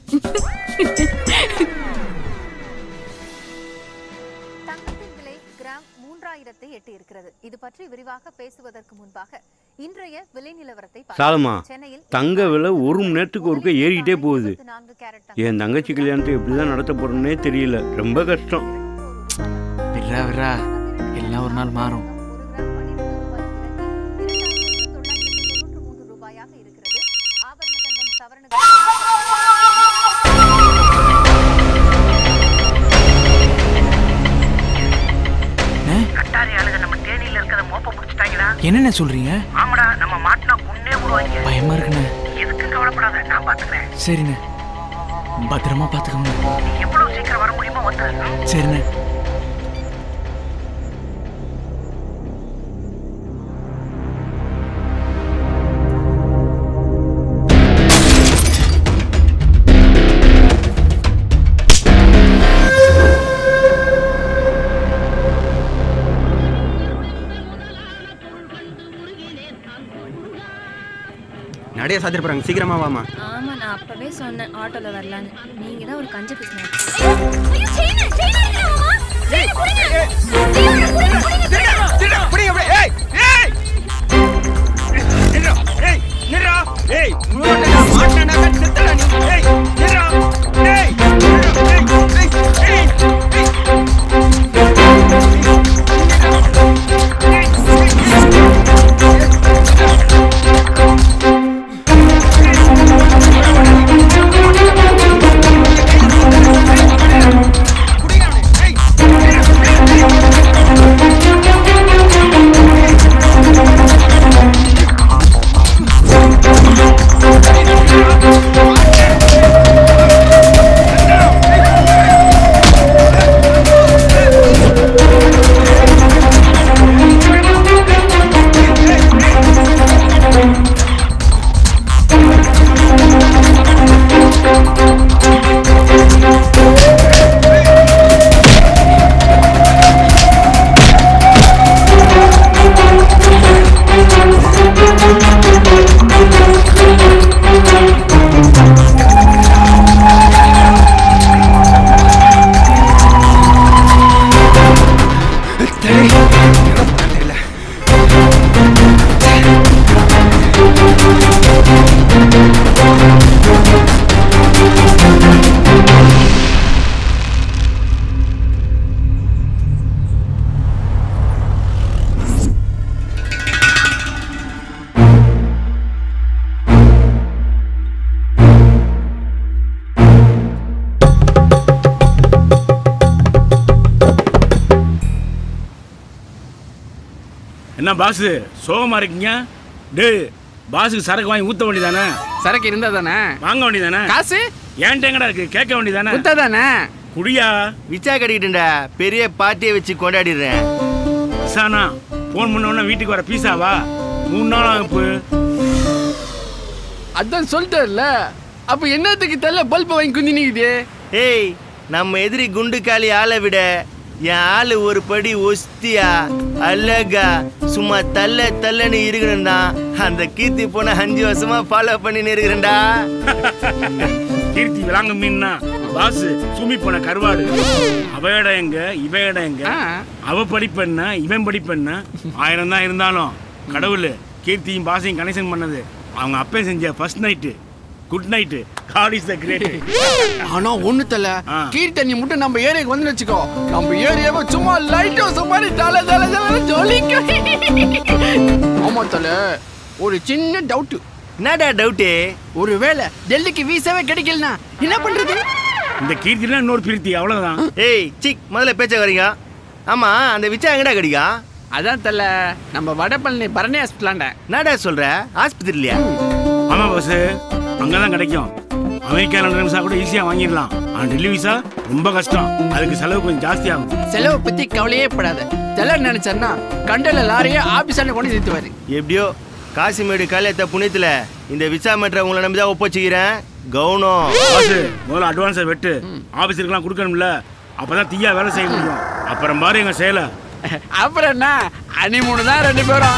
P: தங்கத்தின் விலை கிராம் மூன்றாயிரத்தை எட்டி இருக்கிறது இது பற்றி விரிவாக பேசுவதற்கு முன்பாக இன்றைய விலை நிலவரத்தை பார்க்கலாம்.
J: சாலமா
P: சென்னையில்
J: தங்க விலை ஒரு மணி நேரத்துக்கு ஒருக்க ஏறிக்கிட்டே போகுது என் தங்கச்சி கல்யாணத்தை எப்படி தான் நடத்த போறேன்னே தெரியல ரொம்ப கஷ்டம்
F: விட்றா விட்றா எல்லாம் ஒரு நாள் மாறும்
P: ரூபாயாக இருக்கிறது ஆபரண தங்கம் சவரனுக்கு
G: கட்டாரி ஆளுங்க நம்ம தேனியில இருக்கிற மோப்ப முடிச்சிட்டாங்கடா
F: என்னென்ன சொல்றீங்க
G: ஆமாடா நம்ம மாட்டினா கொன்னே போடுவாங்க
F: பயமா இருக்குண்ணே
G: எதுக்கும் கவலைப்படாத நான் பாத்துக்கிறேன்
F: சரிண்ணே பத்திரமா பாத்துக்கோங்க
G: எவ்வளவு சீக்கிரம் வர முடியுமோ வந்துரு
F: சரிண்ணே
Q: நடைய சாத்திர போறாங்க சீக்கிரமா வாமா
R: ஆமா நான் அப்பவே சொன்னேன் ஆட்டோல வரலான்னு நீங்க தான் ஒரு கஞ்ச பிசினஸ்
E: என்ன பாஸ் சோகமா இருக்கீங்க டேய் பாஸுக்கு சரக்கு வாங்கி ஊத்த வேண்டியதானே
K: சரக்கு இருந்தா தானே
E: வாங்க வேண்டியதானே
K: காசு
E: ஏன்ட்ட எங்கடா இருக்கு கேட்க வேண்டியதானே
K: குத்தாதானே
E: குடியா
O: விச்சா கட்டிக்கிட்டுண்டா பெரிய பார்ட்டியை வச்சு கொண்டாடிடுறேன்
E: சானா ஃபோன் பண்ண உடனே வீட்டுக்கு வர பீஸாவா மூணு நாள் ஆகும் இப்போ
K: அதான் சொல்லிட்டார்ல அப்ப என்னத்துக்கு தெரியல பல்ப வாங்கி குந்தி நிக்குது
O: ஏய் நம்ம எதிரி குண்டு காலி ஆளை விட என் ஆளு ஒரு படி ஒஸ்தியா அழகா சும்மா தள்ள தள்ளன்னு இருக்கணும்டா அந்த கீர்த்தி போன அஞ்சு வருஷமா ஃபாலோ பண்ணின்னு இருக்கிறேன்டா
E: கீர்த்தி விளாங்க மீன்னா பாஸ் சுமி போன கருவாடு அவ இடம் எங்க இவ இடம் எங்க அவ படிப்பு என்ன இவன் படிப்பு என்ன ஆயிரம் தான் இருந்தாலும் கடவுள் கீர்த்தியும் பாசையும் கனெக்ஷன் பண்ணது அவங்க அப்பே செஞ்ச first night good night God is the great
K: ஆனா ஒண்ணு தல கீர் தண்ணி மட்டும் நம்ம ஏரியாக்கு வந்து வச்சுக்கோ நம்ம ஏரியாவை சும்மா லைட் ஹவுஸ் மாதிரி தல தல தல ஜொலிக்க ஆமா தல ஒரு சின்ன டவுட்
O: என்னடா டவுட்டு
K: ஒருவேளை டெல்லிக்கு வீசாவே கிடைக்கலனா என்ன பண்றது
E: இந்த கீர்த்தினா இன்னொரு பிரீத்தி அவ்வளவுதான்
O: ஏய் சிக் முதல்ல பேச்ச வரீங்க ஆமா அந்த விச்சா எங்கடா கிடைக்கா
K: அதான் தெரியல நம்ம வடபழனி பரணி ஹாஸ்பிட்டலாண்ட
O: என்னடா சொல்ற ஆஸ்பத்திரிலையா
E: ஆமா பாஸ் அங்கதான் கிடைக்கும் அமெரிக்கா லண்டன் விசா கூட ஈஸியா வாங்கிடலாம் ஆனா டெல்லி விசா ரொம்ப கஷ்டம் அதுக்கு செலவு கொஞ்சம் ஜாஸ்தி ஆகும்
K: செலவு பத்தி கவலையே படாத தெரியல நினைச்சேன்னா கண்டல லாரியே ஆபீஸாண்ட கொண்டு நிறுத்துவாரு
O: எப்படியோ காசிமேடு காலையத்த புண்ணியத்துல இந்த விசா மேட்ரை உங்களை நம்பி தான் ஒப்பச்சிக்கிறேன் கவுனம்
E: பாஸ் முதல்ல அட்வான்ஸை வெட்டு ஆபீஸருக்குலாம் கொடுக்கணும்ல அப்பதான் தீயா வேலை செய்ய முடியும் அப்புறம் பாரு எங்க செயலை
K: அப்புறம் என்ன அனிமூணு தான் ரெண்டு பேரும்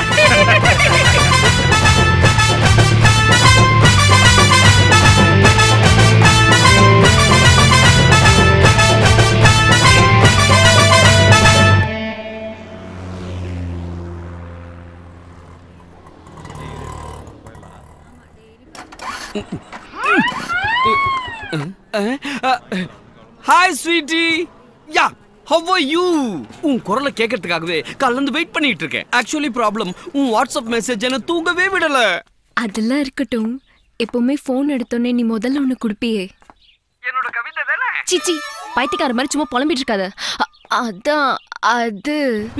S: hi sweetie yeah how are you உன் குரலை கேட்கறதுக்காகவே காலைல வெயிட் பண்ணிட்டு இருக்கேன் ஆக்சுவலி ப்ராப்ளம் உன் வாட்ஸ்அப் மெசேஜ் என்ன தூங்கவே விடல
R: அதெல்லாம் இருக்கட்டும் எப்பவுமே ஃபோன் எடுத்தோன்னே நீ முதல்ல ஒன்று கொடுப்பியே
S: என்னோட கவிதை தானே
R: சிச்சி பைத்தியக்கார மாதிரி சும்மா புலம்பிட்டு இருக்காத அ- அதான் அது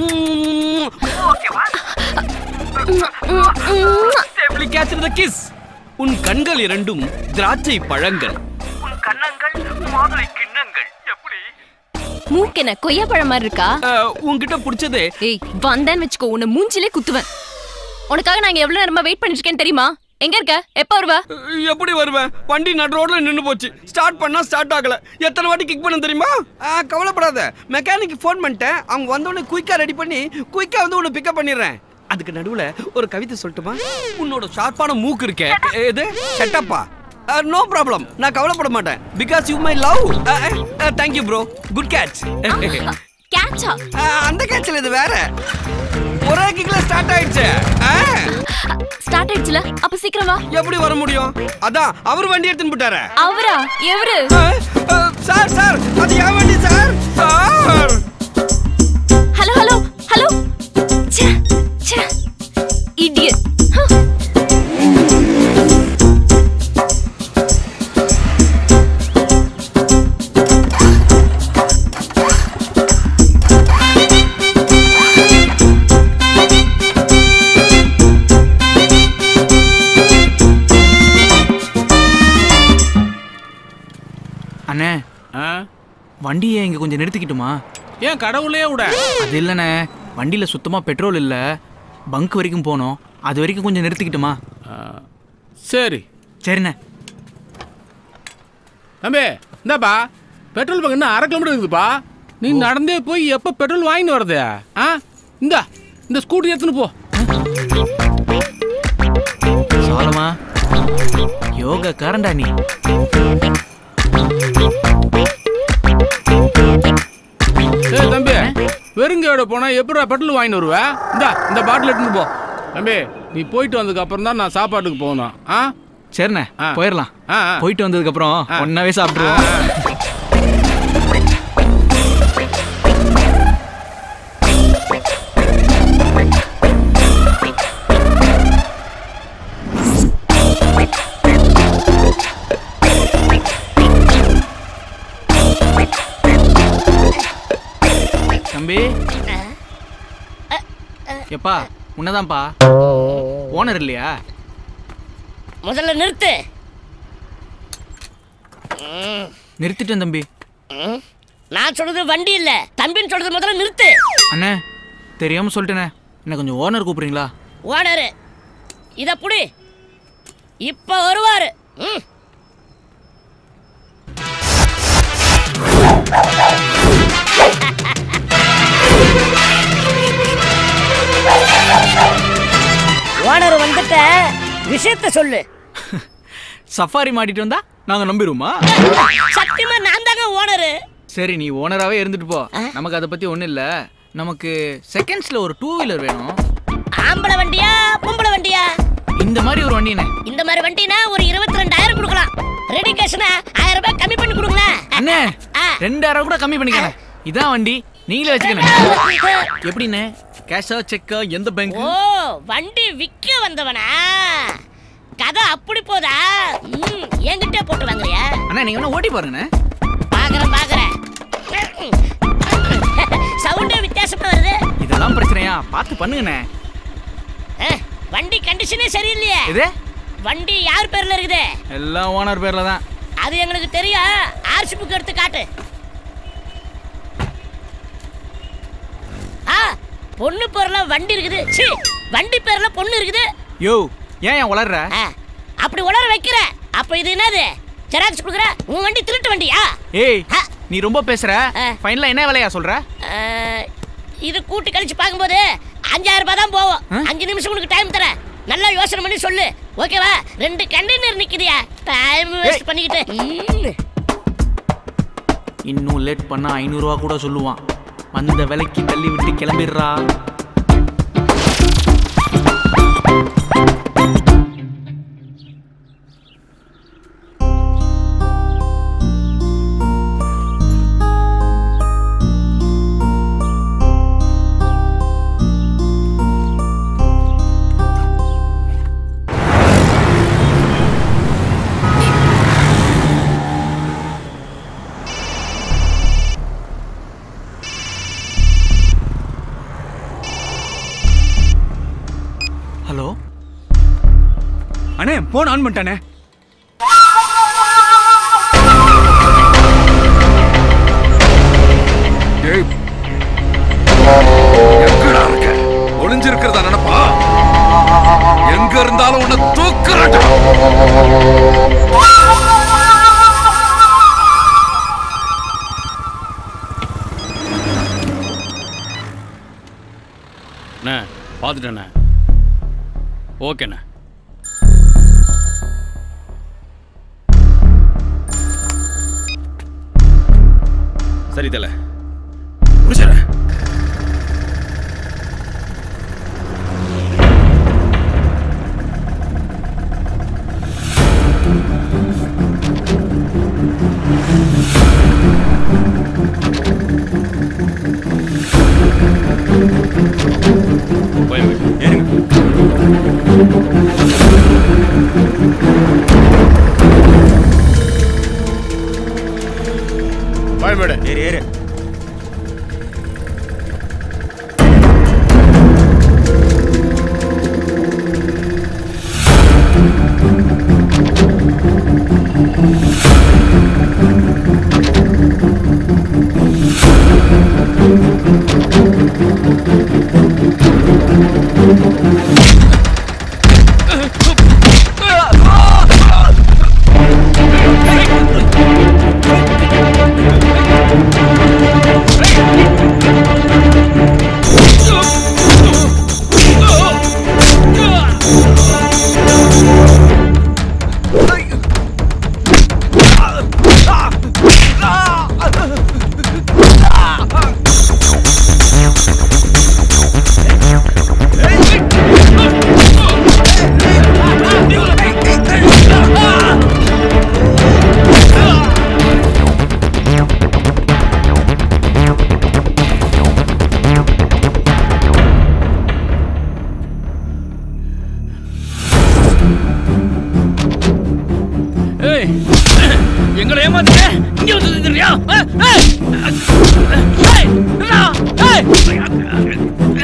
S: எப்படி கேட்ச் கிஸ் உன் கண்கள் இரண்டும் திராட்சை பழங்கள் உன் கண்ணங்கள் மாதுளை கிண்ணங்கள் எப்படி
R: மூக்கென கொய்யா பழம் மாதிரி இருக்கா
S: உன்கிட்ட பிடிச்சது
R: ஏய் வந்தேன்னு வச்சுக்கோ உன்னை மூஞ்சிலே குத்துவேன் உனக்காக நான் இங்க எவ்வளவு நேரமா வெயிட் பண்ணிட்டு இருக்கேன்னு தெரியுமா எங்க இருக்க எப்ப வருவ
S: எப்படி வருவேன் வண்டி நடு ரோட்ல நின்னு போச்சு ஸ்டார்ட் பண்ணா ஸ்டார்ட் ஆகல எத்தனை வாட்டி கிக் பண்ண தெரியுமா ஆ, கவலைப்படாத மெக்கானிக் ஃபோன் பண்ணிட்டேன் அவங்க வந்தோடனே குயிக்கா ரெடி பண்ணி குயிக்கா வந்து உன்னை பிக்கப் பண்ணிடுறேன் அதுக்கு நடுவுல ஒரு கவிதை சொல்லட்டுமா உன்னோட ஷார்ப்பான மூக்கு இருக்கே எது செட்டப்பா நோ ப்ராப்ளம் நான் கவலைப்பட மாட்டேன் because you my love thank you bro good catch
R: கேட்சா
S: அந்த கேட்ச்ல இது வேற ஒரே கிக்ல ஸ்டார்ட் ஆயிடுச்சு ஆ.
R: ஸ்டார்ட் ஆயிடுச்சுல அப்ப சீக்கிரம் வா
S: எப்படி வர முடியும் அதான் அவர் வண்டி எடுத்துன்னு போட்டாரு
R: அவரா எவரு
S: சார் சார் அது என் வண்டி sir sir
R: hello hello hello ச்சே ச்சே இடியட்
F: அண்ணே வண்டியை இங்க கொஞ்சம் நிறுத்திக்கிட்டுமா
A: ஏன் கடவுளே விட
F: அது இல்லைண்ணே வண்டியில் சுத்தமாக பெட்ரோல் இல்லை பங்க் வரைக்கும் போகணும் அது வரைக்கும் கொஞ்சம் நிறுத்திக்கிட்டுமா
A: சரி
F: சரிண்ணே
A: தம்பி இந்தாப்பா பெட்ரோல் பங்க் இன்னும் அரை கிலோமீட்டர் இருக்குதுப்பா நீ நடந்தே போய் எப்போ பெட்ரோல் வாங்கிட்டு வரது ஆ இந்தா இந்த ஸ்கூட்டி எடுத்துன்னு போ
F: சாலமா யோகா காரண்டா நீ
A: ஏய் தம்பி வெறுங்கையோட போனா எப்படா பெட்ரோல் வாங்கிட்டு வருவ இந்தா இந்த பாட்டில் எடுத்துன்னு போ தம்பி நீ போயிட்டு வந்ததுக்கு அப்புறம் தான் நான் சாப்பாட்டுக்கு போகணும் ஆ
F: சரிண்ணே போயிடலாம்
A: ஆ, ஆ.
F: போயிட்டு வந்ததுக்கப்புறம் ஒன்னாவே சாப்பிட்ருவோம் தம்பி எப்பா உன்னதான்ப்பா ஓனர் இல்லையா
N: முதல்ல நிறுத்து
F: நிறுத்திட்டேன் தம்பி
N: ம். நான் சொல்றது வண்டி இல்ல தம்பின்னு சொல்றது முதல்ல நிறுத்து
F: அண்ணே தெரியாம சொல்லிட்டேனே என்ன கொஞ்சம் ஓனர் கூப்பிடுறீங்களா
N: ஓனரு இத புடி இப்ப வருவாரு ம். ஓனர் வந்துட்ட விஷயத்த சொல்லு
F: சஃபாரி மாட்டிட்டு வந்தா நாங்க நம்பிடுவோமா
N: சத்தியமா நான் தாங்க ஓனரு
F: சரி நீ ஓனராகவே இருந்துட்டு போ நமக்கு அதை பத்தி ஒன்றும் இல்லை நமக்கு செகண்ட்ஸ்ல ஒரு டூ வீலர் வேணும்
N: ஆம்பளை வண்டியா பொம்பளை வண்டியா
F: இந்த மாதிரி ஒரு வண்டினே
N: இந்த மாதிரி வண்டினா ஒரு இருபத்தி ரெண்டாயிரம் கொடுக்கலாம் ரெடி கேஷ்னா ஆயிரம் ரூபாய் கம்மி பண்ணி கொடுங்களேன்
F: அண்ணே ரெண்டாயிரம் கூட கம்மி பண்ணிக்கிறேன் இதான் வண்டி நீங்களே வச்சுக்கணும் எப்படிண்ணே கேஷா செக்கா எந்த பேங்க்
N: ஓ வண்டி விக்க வந்தவனா கதை அப்படி போதா ம், என்கிட்ட போட்டு வாங்குறியா
F: அண்ணா நீங்க வேணா ஓட்டி பாருங்கண்ணே
N: பாக்குறேன் பாக்குறேன் சவுண்டே வித்தியாசமா வருது
F: இதெல்லாம் பிரச்சனையா பார்த்து பண்ணுங்கண்ணே
T: ஏ, வண்டி கண்டிஷனே சரியில்லையே
F: இது
T: வண்டி யார் பேர்ல இருக்குது
F: எல்லாம் ஓனர் பேர்ல தான்
T: அது எங்களுக்கு தெரியும் ஆர்சி புக் எடுத்து காட்டு ஆ பொண்ணு பேர்ல வண்டி இருக்குது சீ வண்டி பேர்ல பொண்ணு இருக்குது
F: யோ ஏன் ஏன் உளர்ற
T: ஆ, அப்படி உளர வைக்கிற அப்ப இது என்னது ஜெராக்ஸ் கொடுக்குற உன் வண்டி திருட்டு வண்டியா
F: ஏய் நீ ரொம்ப பேசுற ஃபைனலா என்ன விலையா சொல்ற
T: ஆ, இது கூட்டி கழிச்சு பார்க்கும்போது அஞ்சாயிரம் ரூபாய் தான் போகும் அஞ்சு நிமிஷம் உனக்கு டைம் தரேன் நல்லா யோசனை பண்ணி சொல்லு ஓகேவா ரெண்டு கண்டெய்னர் நிக்குதியா டைம் வேஸ்ட் பண்ணிக்கிட்டு ம்.
F: இன்னும் லேட் பண்ணா ஐநூறுரூவா கூட சொல்லுவான் அந்த விலைக்கு தள்ளி விட்டு கிளம்பிடுறா ஹலோ
D: அண்ணே போன் ஆன் பண்ணிட்டானே
B: ஏய் எங்கடா இருக்க ஒளிஞ்சிருக்கிறதா நினைப்பா எங்க இருந்தாலும் உன்னை தூக்குறடா
A: அண்ணே பார்த்துட்டேண்ணே ஓகேண்ணே
C: சரி தல முடிச்சிடறேன்
O: பயப்பட ஏறு ஏறு
A: ஏய் எங்களை ஏமாத்துற இங்க வந்து நின்னுறியா? ஆ? ஏய்! ஏய்! நில்லா! ஏய்!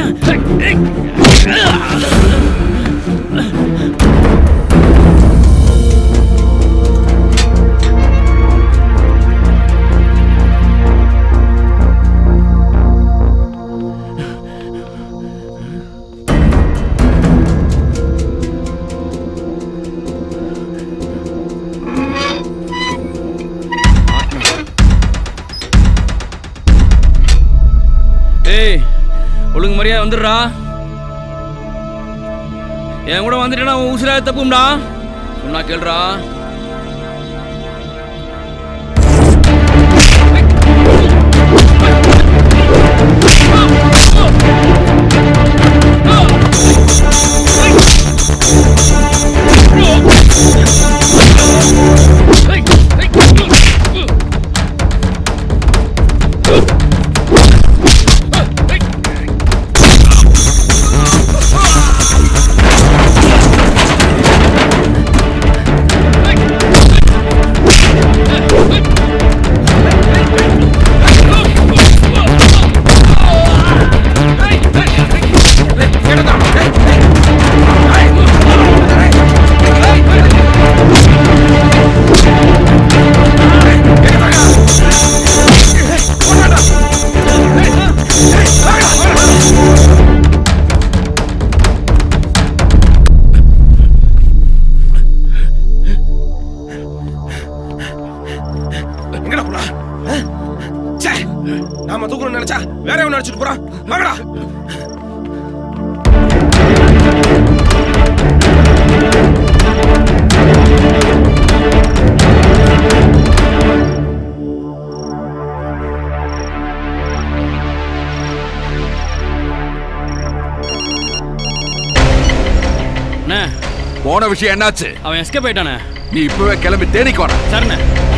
A: ஏய் ஒழுங்கு மரியாதை வந்துடுறா என் கூட வந்துட்டேன்னா உன் உசுரா தப்பும்டா சொன்னா கேளுடா
L: Hey!
U: அடிக்கணும்னு நினைச்சா வேற ஒன்று அடிச்சுட்டு போறான் வாங்கடா
A: அண்ணே
B: போன விஷயம் என்னாச்சு
A: அவன் எஸ்கேப் ஆயிட்டானே
B: நீ இப்பவே கிளம்பி தேடிக்கு வாடா
A: சரிண்ணே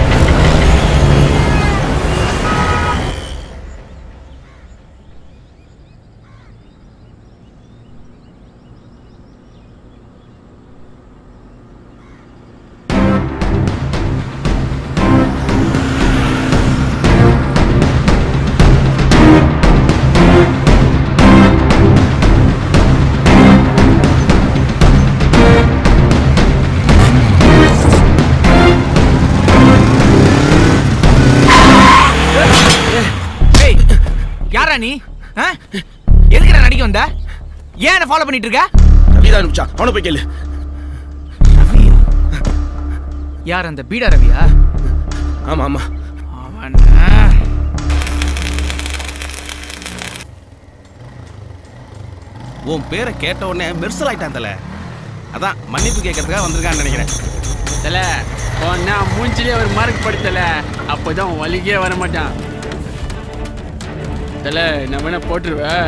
F: ஏய் யாரா நீ ஆ? எதுக்கு நான் நடிக்க வந்த ஏன் என்ன ஃபாலோ பண்ணிட்டு இருக்க
U: ரவிதான் அனுப்பிச்சா அவனை போய் கேளு
F: யார் அந்த பீடா ரவியா
U: ஆமா ஆமா
F: அவன்
U: உன் பேரை கேட்ட உடனே மெர்சல் ஆயிட்டான் தல அதான் மன்னிப்பு கேட்கறதுக்காக வந்திருக்கான்னு நினைக்கிறேன்
K: தல உன்ன மூஞ்சிலே ஒரு மார்க் படுத்தல அப்போதான் வலிக்கே வர மாட்டான் தல நான் வேணா போட்டுருவேன்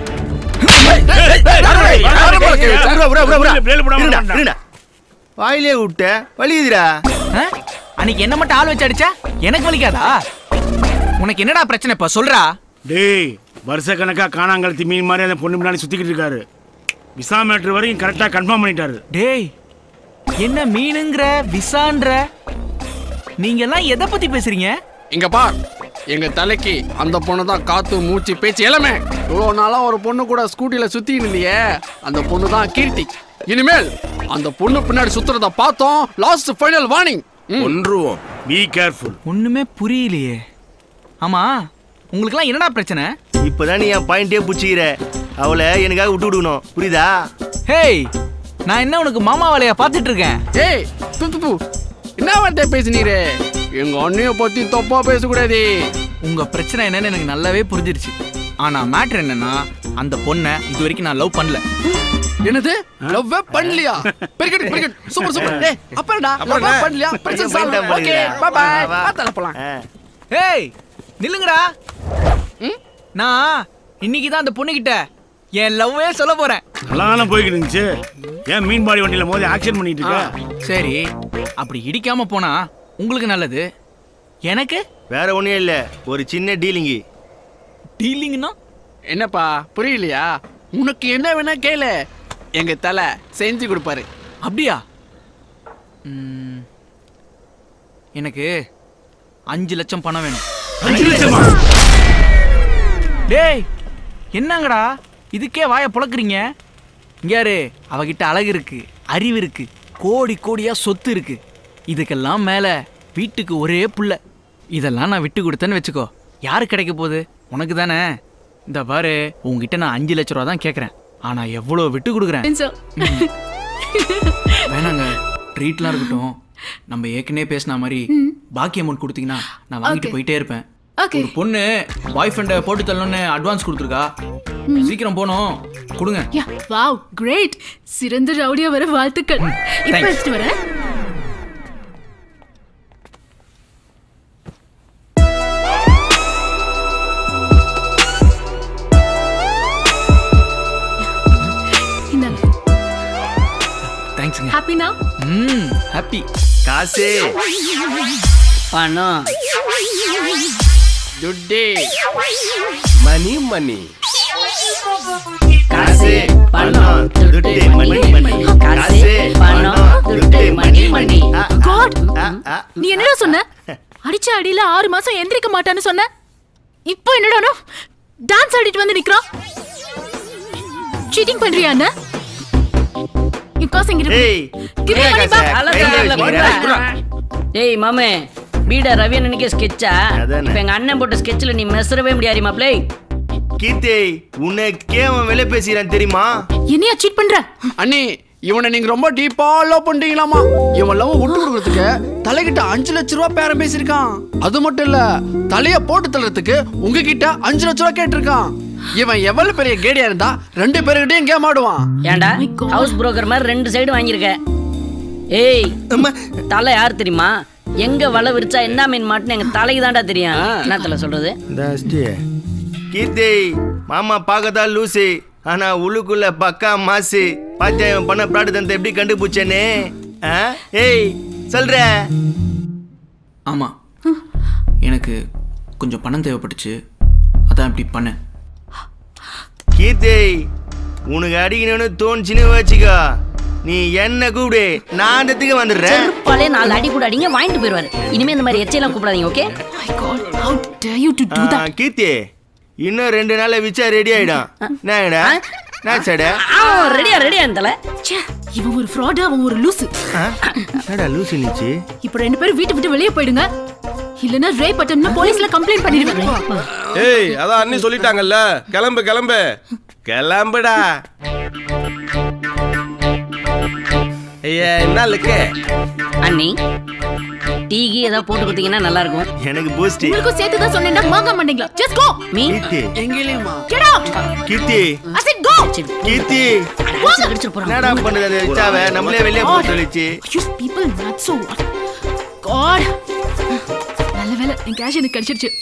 O: வாயிலே விட்ட வலியுதுடா
F: ஆ? அன்னைக்கு என்ன மட்டும் ஆள் வச்சு அடிச்ச எனக்கு வலிக்காதா உனக்கு என்னடா பிரச்சனை இப்ப சொல்றா
E: டேய் வருஷ கணக்கா காணாங்கழுத்தி மீன் மாதிரி அந்த பொண்ணு முன்னாடி சுத்திக்கிட்டு இருக்காரு விசா மேட்ரு வரைக்கும் கரெக்டா கன்ஃபார்ம் பண்ணிட்டாரு
F: டேய் என்ன மீனுங்கிற விசான்ற நீங்க எல்லாம் எதை பத்தி பேசுறீங்க
K: இங்க பார் எங்க தலைக்கு அந்த பொண்ணு தான் காத்து மூச்சு பேச்சு எல்லாமே இவ்வளோ நாளா ஒரு பொண்ணு கூட ஸ்கூட்டில சுத்தின்னு இருந்தியே அந்த பொண்ணு தான் கீர்த்தி இனிமேல் அந்த பொண்ணு பின்னாடி சுத்துறத பார்த்தோம் லாஸ்ட் ஃபைனல் வார்னிங்
U: ஒன்றுவோம்
E: பி கேர்ஃபுல்
F: ஒண்ணுமே புரியலையே ஆமா உங்களுக்குலாம் என்னடா பிரச்சனை
O: இப்பதான் நீ என் பாயிண்டே புடிச்சிக்கிற அவளை எனக்காக விட்டு விடணும் புரியுதா
F: ஹேய் நான் என்ன உனக்கு மாமா வேலையா பார்த்துட்டு இருக்கேன்
K: ஏய் து து, து என்ன வார்த்தை பேசுனீரே எங்க அண்ணைய பத்தி தப்பா பேசக்கூடாது
F: உங்க பிரச்சனை என்னன்னு எனக்கு நல்லாவே புரிஞ்சிருச்சு ஆனா மேட்ரு என்னன்னா அந்த பொண்ணை இது வரைக்கும் நான் லவ் பண்ணல
K: என்னது லவ் பண்ணலையா பெருகட் பெருகட் சூப்பர் சூப்பர் ஏய் அப்பறடா
O: அப்புறம்
K: லவ்
O: என்ன?
K: பண்ணலையா பிரச்சனை
O: பையன்
K: சால்வ்
O: பண்ணிட்டான்
K: ஓகே
O: போலயே.
K: பை பை
O: வா, வா.
K: பார்த்தல போலாம்
F: ஏய் நில்லுங்கடா நான் இன்னைக்கு தான் அந்த பொண்ணுகிட்ட என் லவ்வே சொல்ல போறேன்
E: நல்லா போய்கிட்டு இருந்துச்சு ஏன் மீன் பாடி வண்டியில மோதி ஆக்ஷன் பண்ணிட்டு இருக்க
F: சரி அப்படி இடிக்காம போனா உங்களுக்கு நல்லது எனக்கு
O: வேற ஒண்ணும் இல்ல ஒரு சின்ன டீலிங்கு
F: டீலிங்னா
K: என்னப்பா புரியலையா உனக்கு என்ன வேணா கேளு எங்க தலை செஞ்சு கொடுப்பாரு
F: அப்படியா ம், எனக்கு அஞ்சு லட்சம் பணம் வேணும்
E: அஞ்சு லட்சமா
F: டேய் என்னங்கடா இதுக்கே வாயை புழக்குறீங்க இங்க யாரு அவகிட்ட அழகு இருக்கு அறிவு இருக்கு கோடி கோடியா சொத்து இருக்கு இதுக்கெல்லாம் மேல வீட்டுக்கு ஒரே புள்ள இதெல்லாம் நான் விட்டு கொடுத்தேன்னு வச்சுக்கோ யாரு கிடைக்க போகுது உனக்கு தானே இந்த பாரு உங்ககிட்ட நான் அஞ்சு லட்ச ரூபா தான் கேட்குறேன் ஆனா எவ்வளோ விட்டு கொடுக்குறேன் வேணாங்க ட்ரீட்லாம் இருக்கட்டும் நம்ம ஏற்கனவே பேசின மாதிரி பாக்கி அமௌண்ட் கொடுத்தீங்கன்னா நான் வாங்கிட்டு
I: Okay.
F: போயிட்டே இருப்பேன்
I: Okay.
F: ஒரு பொண்ணு பாய் ஃப்ரெண்டை போட்டு தள்ளணும்னு அட்வான்ஸ் கொடுத்துருக்கா சீக்கிரம் போகணும் கொடுங்க
I: யா வாவ் கிரேட் சிறந்த ரவுடியா வர வாழ்த்துக்கள் இப்போ
F: Thanks.
I: எடுத்துட்டு வரேன் இந்தாங்க
F: தேங்க்ஸுங்க
I: ஹாப்பினா
F: ம் ஹாப்பி
O: காசு
N: பணம்
K: துட்டே
U: மணி மணி
O: காசு பணம் துட்டு மணி மணி காசு பணம் துட்டு மணி மணி
I: காட் நீ என்னடா சொன்ன அடிச்ச அடியில ஆறு மாசம் எந்திரிக்க மாட்டான்னு சொன்ன இப்போ என்னடா டான்ஸ் ஆடிட்டு வந்து நிக்கிறான் சீட்டிங் பண்றியா அண்ணா யூ காஸ் இங்க
O: ஏய்,
I: Give me
O: ஏன்
I: money
O: காசு?
I: back.
O: கையில வச்சுக்கிறா?
N: ஏய் மாமே பீட ரவி அண்ணனுக்கே ஸ்கெட்சா இப்ப எங்க அண்ணன் போட்ட ஸ்கெட்ச்ல நீ மெசரவே முடியாது மாப்ளே
O: கீர்த்தி உனக்கே அவன் விலை பேசுகிறான் தெரியுமா
I: என்னையா சீட் பண்ற
K: அண்ணி இவனை நீங்க ரொம்ப டீப்பா லவ் பண்றீங்களாமா இவன் லவ் விட்டு கொடுக்கறதுக்கு தலைகிட்ட அஞ்சு லட்ச ரூபா பேரம் பேசியிருக்கான் அது மட்டும் இல்ல தலைய போட்டு தள்ளுறதுக்கு உங்ககிட்ட அஞ்சு லட்ச ரூபா கேட்டிருக்கான் இவன் எவ்வளவு பெரிய கேடியா இருந்தா ரெண்டு பேருக்கிட்டையும் கேம் ஆடுவான்
N: ஏன்டா ஹவுஸ் புரோக்கர் மாதிரி ரெண்டு சைடு வாங்கியிருக்க ஏய் தலை யார் தெரியுமா எங்க வலை விரிச்சா என்ன மீன் மாட்டுன்னு எங்க தலைக்கு தான்டா தெரியும் என்ன தலை சொல்றது
O: கீர்த்தி மாமா பார்க்கதான் லூசி ஆனா உள்ளுக்குள்ள பக்கா மாசு பாத்தியா இவன் பண்ண ப்ராடக்ட் தந்த எப்படி கண்டுபிடிச்சேனே ஆ? ஏய் சொல்ற
F: ஆமாம் எனக்கு கொஞ்சம் பணம் தேவைப்பட்டுச்சு அதான் இப்படி பண்ணேன்
O: கீர்த்தி உனக்கு அடிக்கணும்னு தோணுச்சுன்னு வச்சுக்கோ நீ என்ன கூப்பிடு நான் அந்த இடத்துக்கு வந்துடுறேன்
N: பழைய நாலு அடி கூட அடிங்க வாங்கிட்டு போயிடுவாரு இனிமே இந்த மாதிரி எச்சையெல்லாம் கூப்பிடாதீங்க ஓகே
O: ஆ, கீர்த்தி இன்னும் ரெண்டு நாள்ல விச்சா ரெடி ஆயிடும் என்னடா நான் சட
N: ரெடியா ரெடியா தலை
I: இவன் ஒரு ஃப்ராடு அவன் ஒரு லூசு
O: என்னடா லூசி நிச்சு
I: இப்போ ரெண்டு பேரும் வீட்டை விட்டு வெளியே போயிடுங்க இல்லனா ரேப் அட்டம்னு போலீஸ்ல கம்ப்ளைண்ட் பண்ணிடுவேன்
M: ஏய் அதான் அண்ணி சொல்லிட்டாங்கல்ல கிளம்பு கிளம்பு கிளம்புடா ஐயா என்ன லுக்கு
N: அண்ணி டீக்கு ஏதாவது போட்டு கொடுத்தீங்கன்னா நல்லா இருக்கும்
O: எனக்கு பூஸ்ட்
I: உங்களுக்கும் சேர்த்து தான் சொன்னேன்டா வாங்க மாட்டீங்களா ஜஸ்ட் கோ
N: மீ
O: கீர்த்தி
K: எங்கேயுமா
I: get out
O: Keerthi
I: I said go
O: Keerthi என்னடா பண்ணுது அந்த விச்சாவை நம்மளே வெளியே போக சொல்லிச்சு
I: you people not so God நல்ல வேளை என் கேஷ் எனக்கு கிடைச்சிருச்சு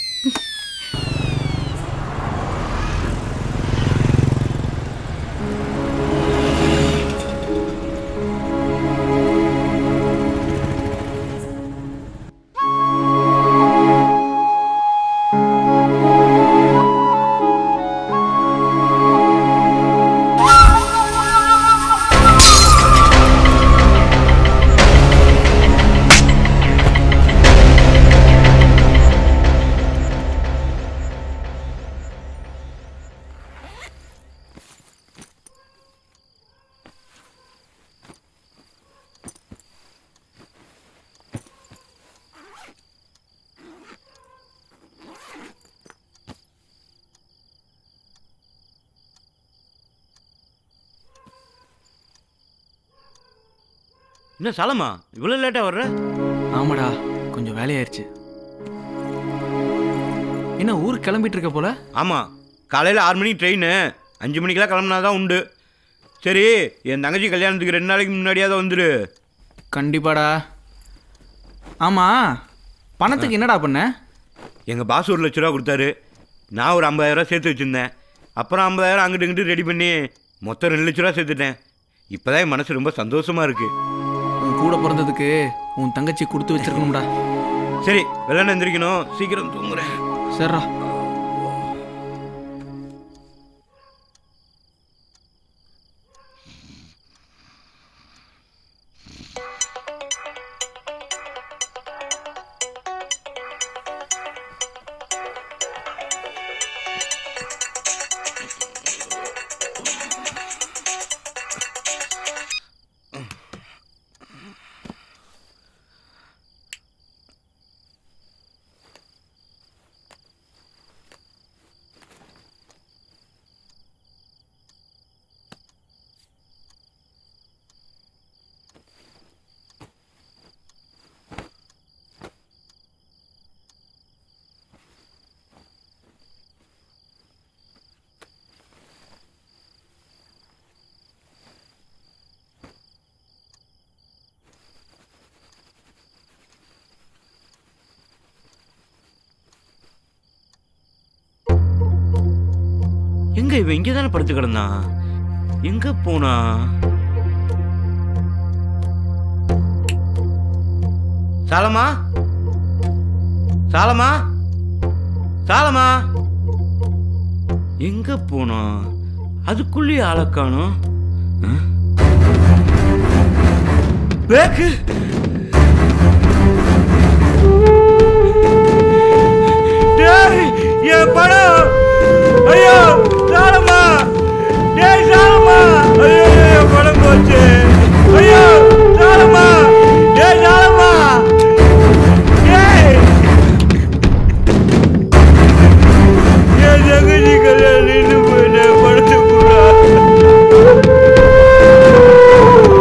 J: என்ன சாலமா இவ்வளோ லேட்டாக வர்ற
F: ஆமாடா கொஞ்சம் வேலையாயிருச்சு என்ன ஊருக்கு கிளம்பிட்டு இருக்க போல
J: ஆமாம் காலையில் ஆறு மணிக்கு ட்ரெயின் அஞ்சு மணிக்கெல்லாம் கிளம்புனா தான் உண்டு சரி என் தங்கச்சி கல்யாணத்துக்கு ரெண்டு நாளைக்கு முன்னாடியாவது வந்துடு
F: கண்டிப்பாடா ஆமாம் பணத்துக்கு என்னடா பண்ண
J: எங்கள் பாஸ் ஒரு லட்ச ரூபா கொடுத்தாரு நான் ஒரு ஐம்பதாயிரரூவா சேர்த்து வச்சுருந்தேன் அப்புறம் ஐம்பதாயிரம் அங்கிட்டு இங்கிட்டு ரெடி பண்ணி மொத்தம் ரெண்டு லட்ச ரூபா சேர்த்துட்டேன் இப்போ தான் என் மனசு ரொம்ப சந்தோஷமாக இருக்குது
F: உன் கூட பிறந்ததுக்கு உன் தங்கச்சி கொடுத்து வச்சிருக்கணும்டா
J: சரி வெள்ளன எந்திரிக்கணும் சீக்கிரம் தூங்குறேன்
F: சரிடா
J: எங்க இவன் இங்கே தானே படுத்து கிடந்தான் எங்க போனா சாலமா சாலமா சாலமா எங்க போனா அதுக்குள்ளேயே ஆளை காணோம் ஆ? பேக்கு டேய் என் பணம் ஐயோ சாலமா டேய் சாலமா ஐயோ என் பணம் போச்சு ஐயோ சாலமா டேய் சாலமா டேய் என் தங்கச்சி கல்யாணம் நின்று போயிட்டேன் பணத்தை கொடுறா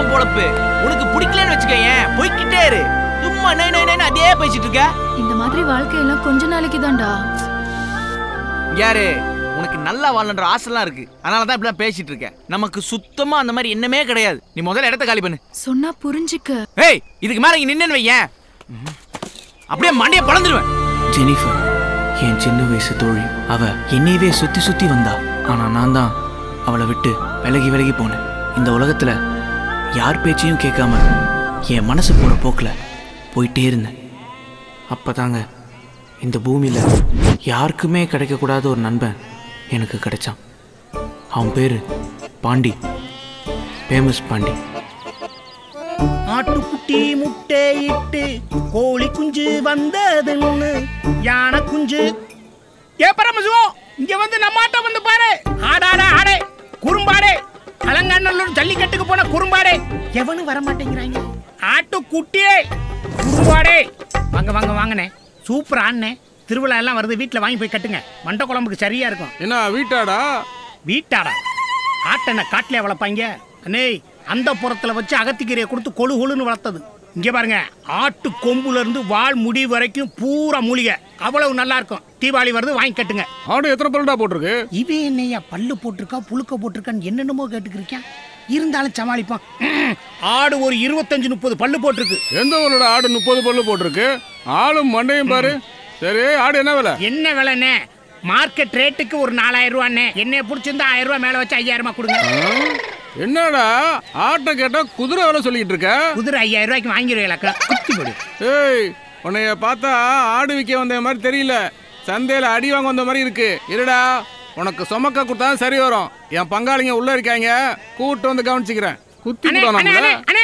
H: இதான் பொழப்பு உனக்கு பிடிக்கலன்னு வச்சுக்கயேன் போய்க்கிட்டே இரு சும்மா நை நை நைன்னு அதே பேசிட்டு இருக்க
I: இந்த மாதிரி வாழ்க்கையெல்லாம் கொஞ்ச நாளைக்கு தான்டா
H: யாரு உனக்கு நல்லா வாழன்ற ஆசைலாம் இருக்கு அதனால தான் இப்படிலாம் பேசிட்டு இருக்க நமக்கு சுத்தமா அந்த மாதிரி எண்ணமே கிடையாது நீ முதல்ல இடத்த காலி பண்ணு
I: சொன்னா புரிஞ்சுக்க
H: ஏய் இதுக்கு மேல இங்க நின்னு வையேன் ம். அப்படியே மண்டைய பழந்துருவேன்
F: ஜெனிஃபர் என் சின்ன வயசு தோழி அவ என்னையவே சுத்தி சுத்தி வந்தா ஆனா நான் தான் அவளை விட்டு விலகி விலகி போனேன் இந்த உலகத்துல யார் பேச்சையும் கேட்காம என் மனசு போற போக்குல போயிட்டே இருந்தேன் அப்பதாங்க இந்த பூமியில யாருக்குமே கிடைக்கக்கூடாத ஒரு நண்பன் எனக்கு கிடைச்சான் அவன் பேரு பாண்டி ஃபேமஸ் பாண்டி
G: ஆட்டுக்குட்டி முட்டையிட்டு கோழி குஞ்சு வந்ததுன்னு யானை குஞ்சு ஏ பரமசிவம் இங்க வந்து நம்ம ஆட்டம் வந்து பாரு ஆடாடா ஆடே குறும்பாடே அலங்காநல்லூர் ஜல்லிக்கட்டுக்கு போன குறும்பாடே எவனும் வர மாட்டேங்கிறாங்க ஆட்டுக்குட்டியே குறும்பாடே வாங்க வாங்க வாங்கண்ணே சூப்பர் ஆண்ணே திருவிழா எல்லாம் வருது வீட்டில் வாங்கி போய் கட்டுங்க மண்டை குழம்புக்கு சரியா இருக்கும்
C: என்ன வீட்டாடா
G: வீட்டாடா ஆட்டனை காட்டிலே வளர்ப்பாங்க அண்ணே அந்த புறத்துல வச்சு அகத்திக்கீரையை கொடுத்து கொழு கொழுன்னு வளர்த்தது இங்க பாருங்க ஆட்டு கொம்புல இருந்து வால் முடி வரைக்கும் பூரா மூலிகை அவ்வளவு நல்லா இருக்கும் தீபாவளி வருது வாங்கி கட்டுங்க
C: ஆடு எத்தனை பல்லுடா போட்டிருக்கு
G: இவன் என்னையா பல்லு போட்டிருக்கா புழுக்க போட்டிருக்கான்னு என்னென்னமோ கேட்டுக்கிருக்கேன் இருந்தாலும் சமாளிப்பான் ம், ஆடு ஒரு இருபத்தஞ்சு முப்பது பல்லு போட்டிருக்கு
C: எந்த ஊரோட ஆடு முப்பது பல்லு போட்டிருக்கு ஆளும் மண்டையும் பாரு சரி ஆடு என்ன விலை
G: என்ன விலைண்ணே மார்க்கெட் ரேட்டுக்கு ஒரு நாலாயிரம் ரூபாண்ணே என்னைய பிடிச்சிருந்தா ஆயிரம் ரூபாய் மேல வச்சு ஐயாயிரமா கொடுங்க
C: என்னடா ஆட்டை கேட்டா குதிரை விலை சொல்லிட்டு இருக்க
G: குதிரை ஐயாயிரம் ரூபாய்க்கு வாங்கிடுவீங்களா குத்தி போடு
C: ஏய் உன்னைய பார்த்தா ஆடு விற்க வந்த மாதிரி தெரியல சந்தையில அடி வாங்க வந்த மாதிரி இருக்கு இருடா உனக்கு சுமக்க கொடுத்தா சரி வரும் என் பங்காளிங்க உள்ள இருக்காங்க கூட்டு வந்து கவனிச்சுக்கிறேன் குத்தி
G: அண்ணே,
C: போடா
G: அண்ணே,
C: நம்மள
G: அண்ணே, அண்ணே.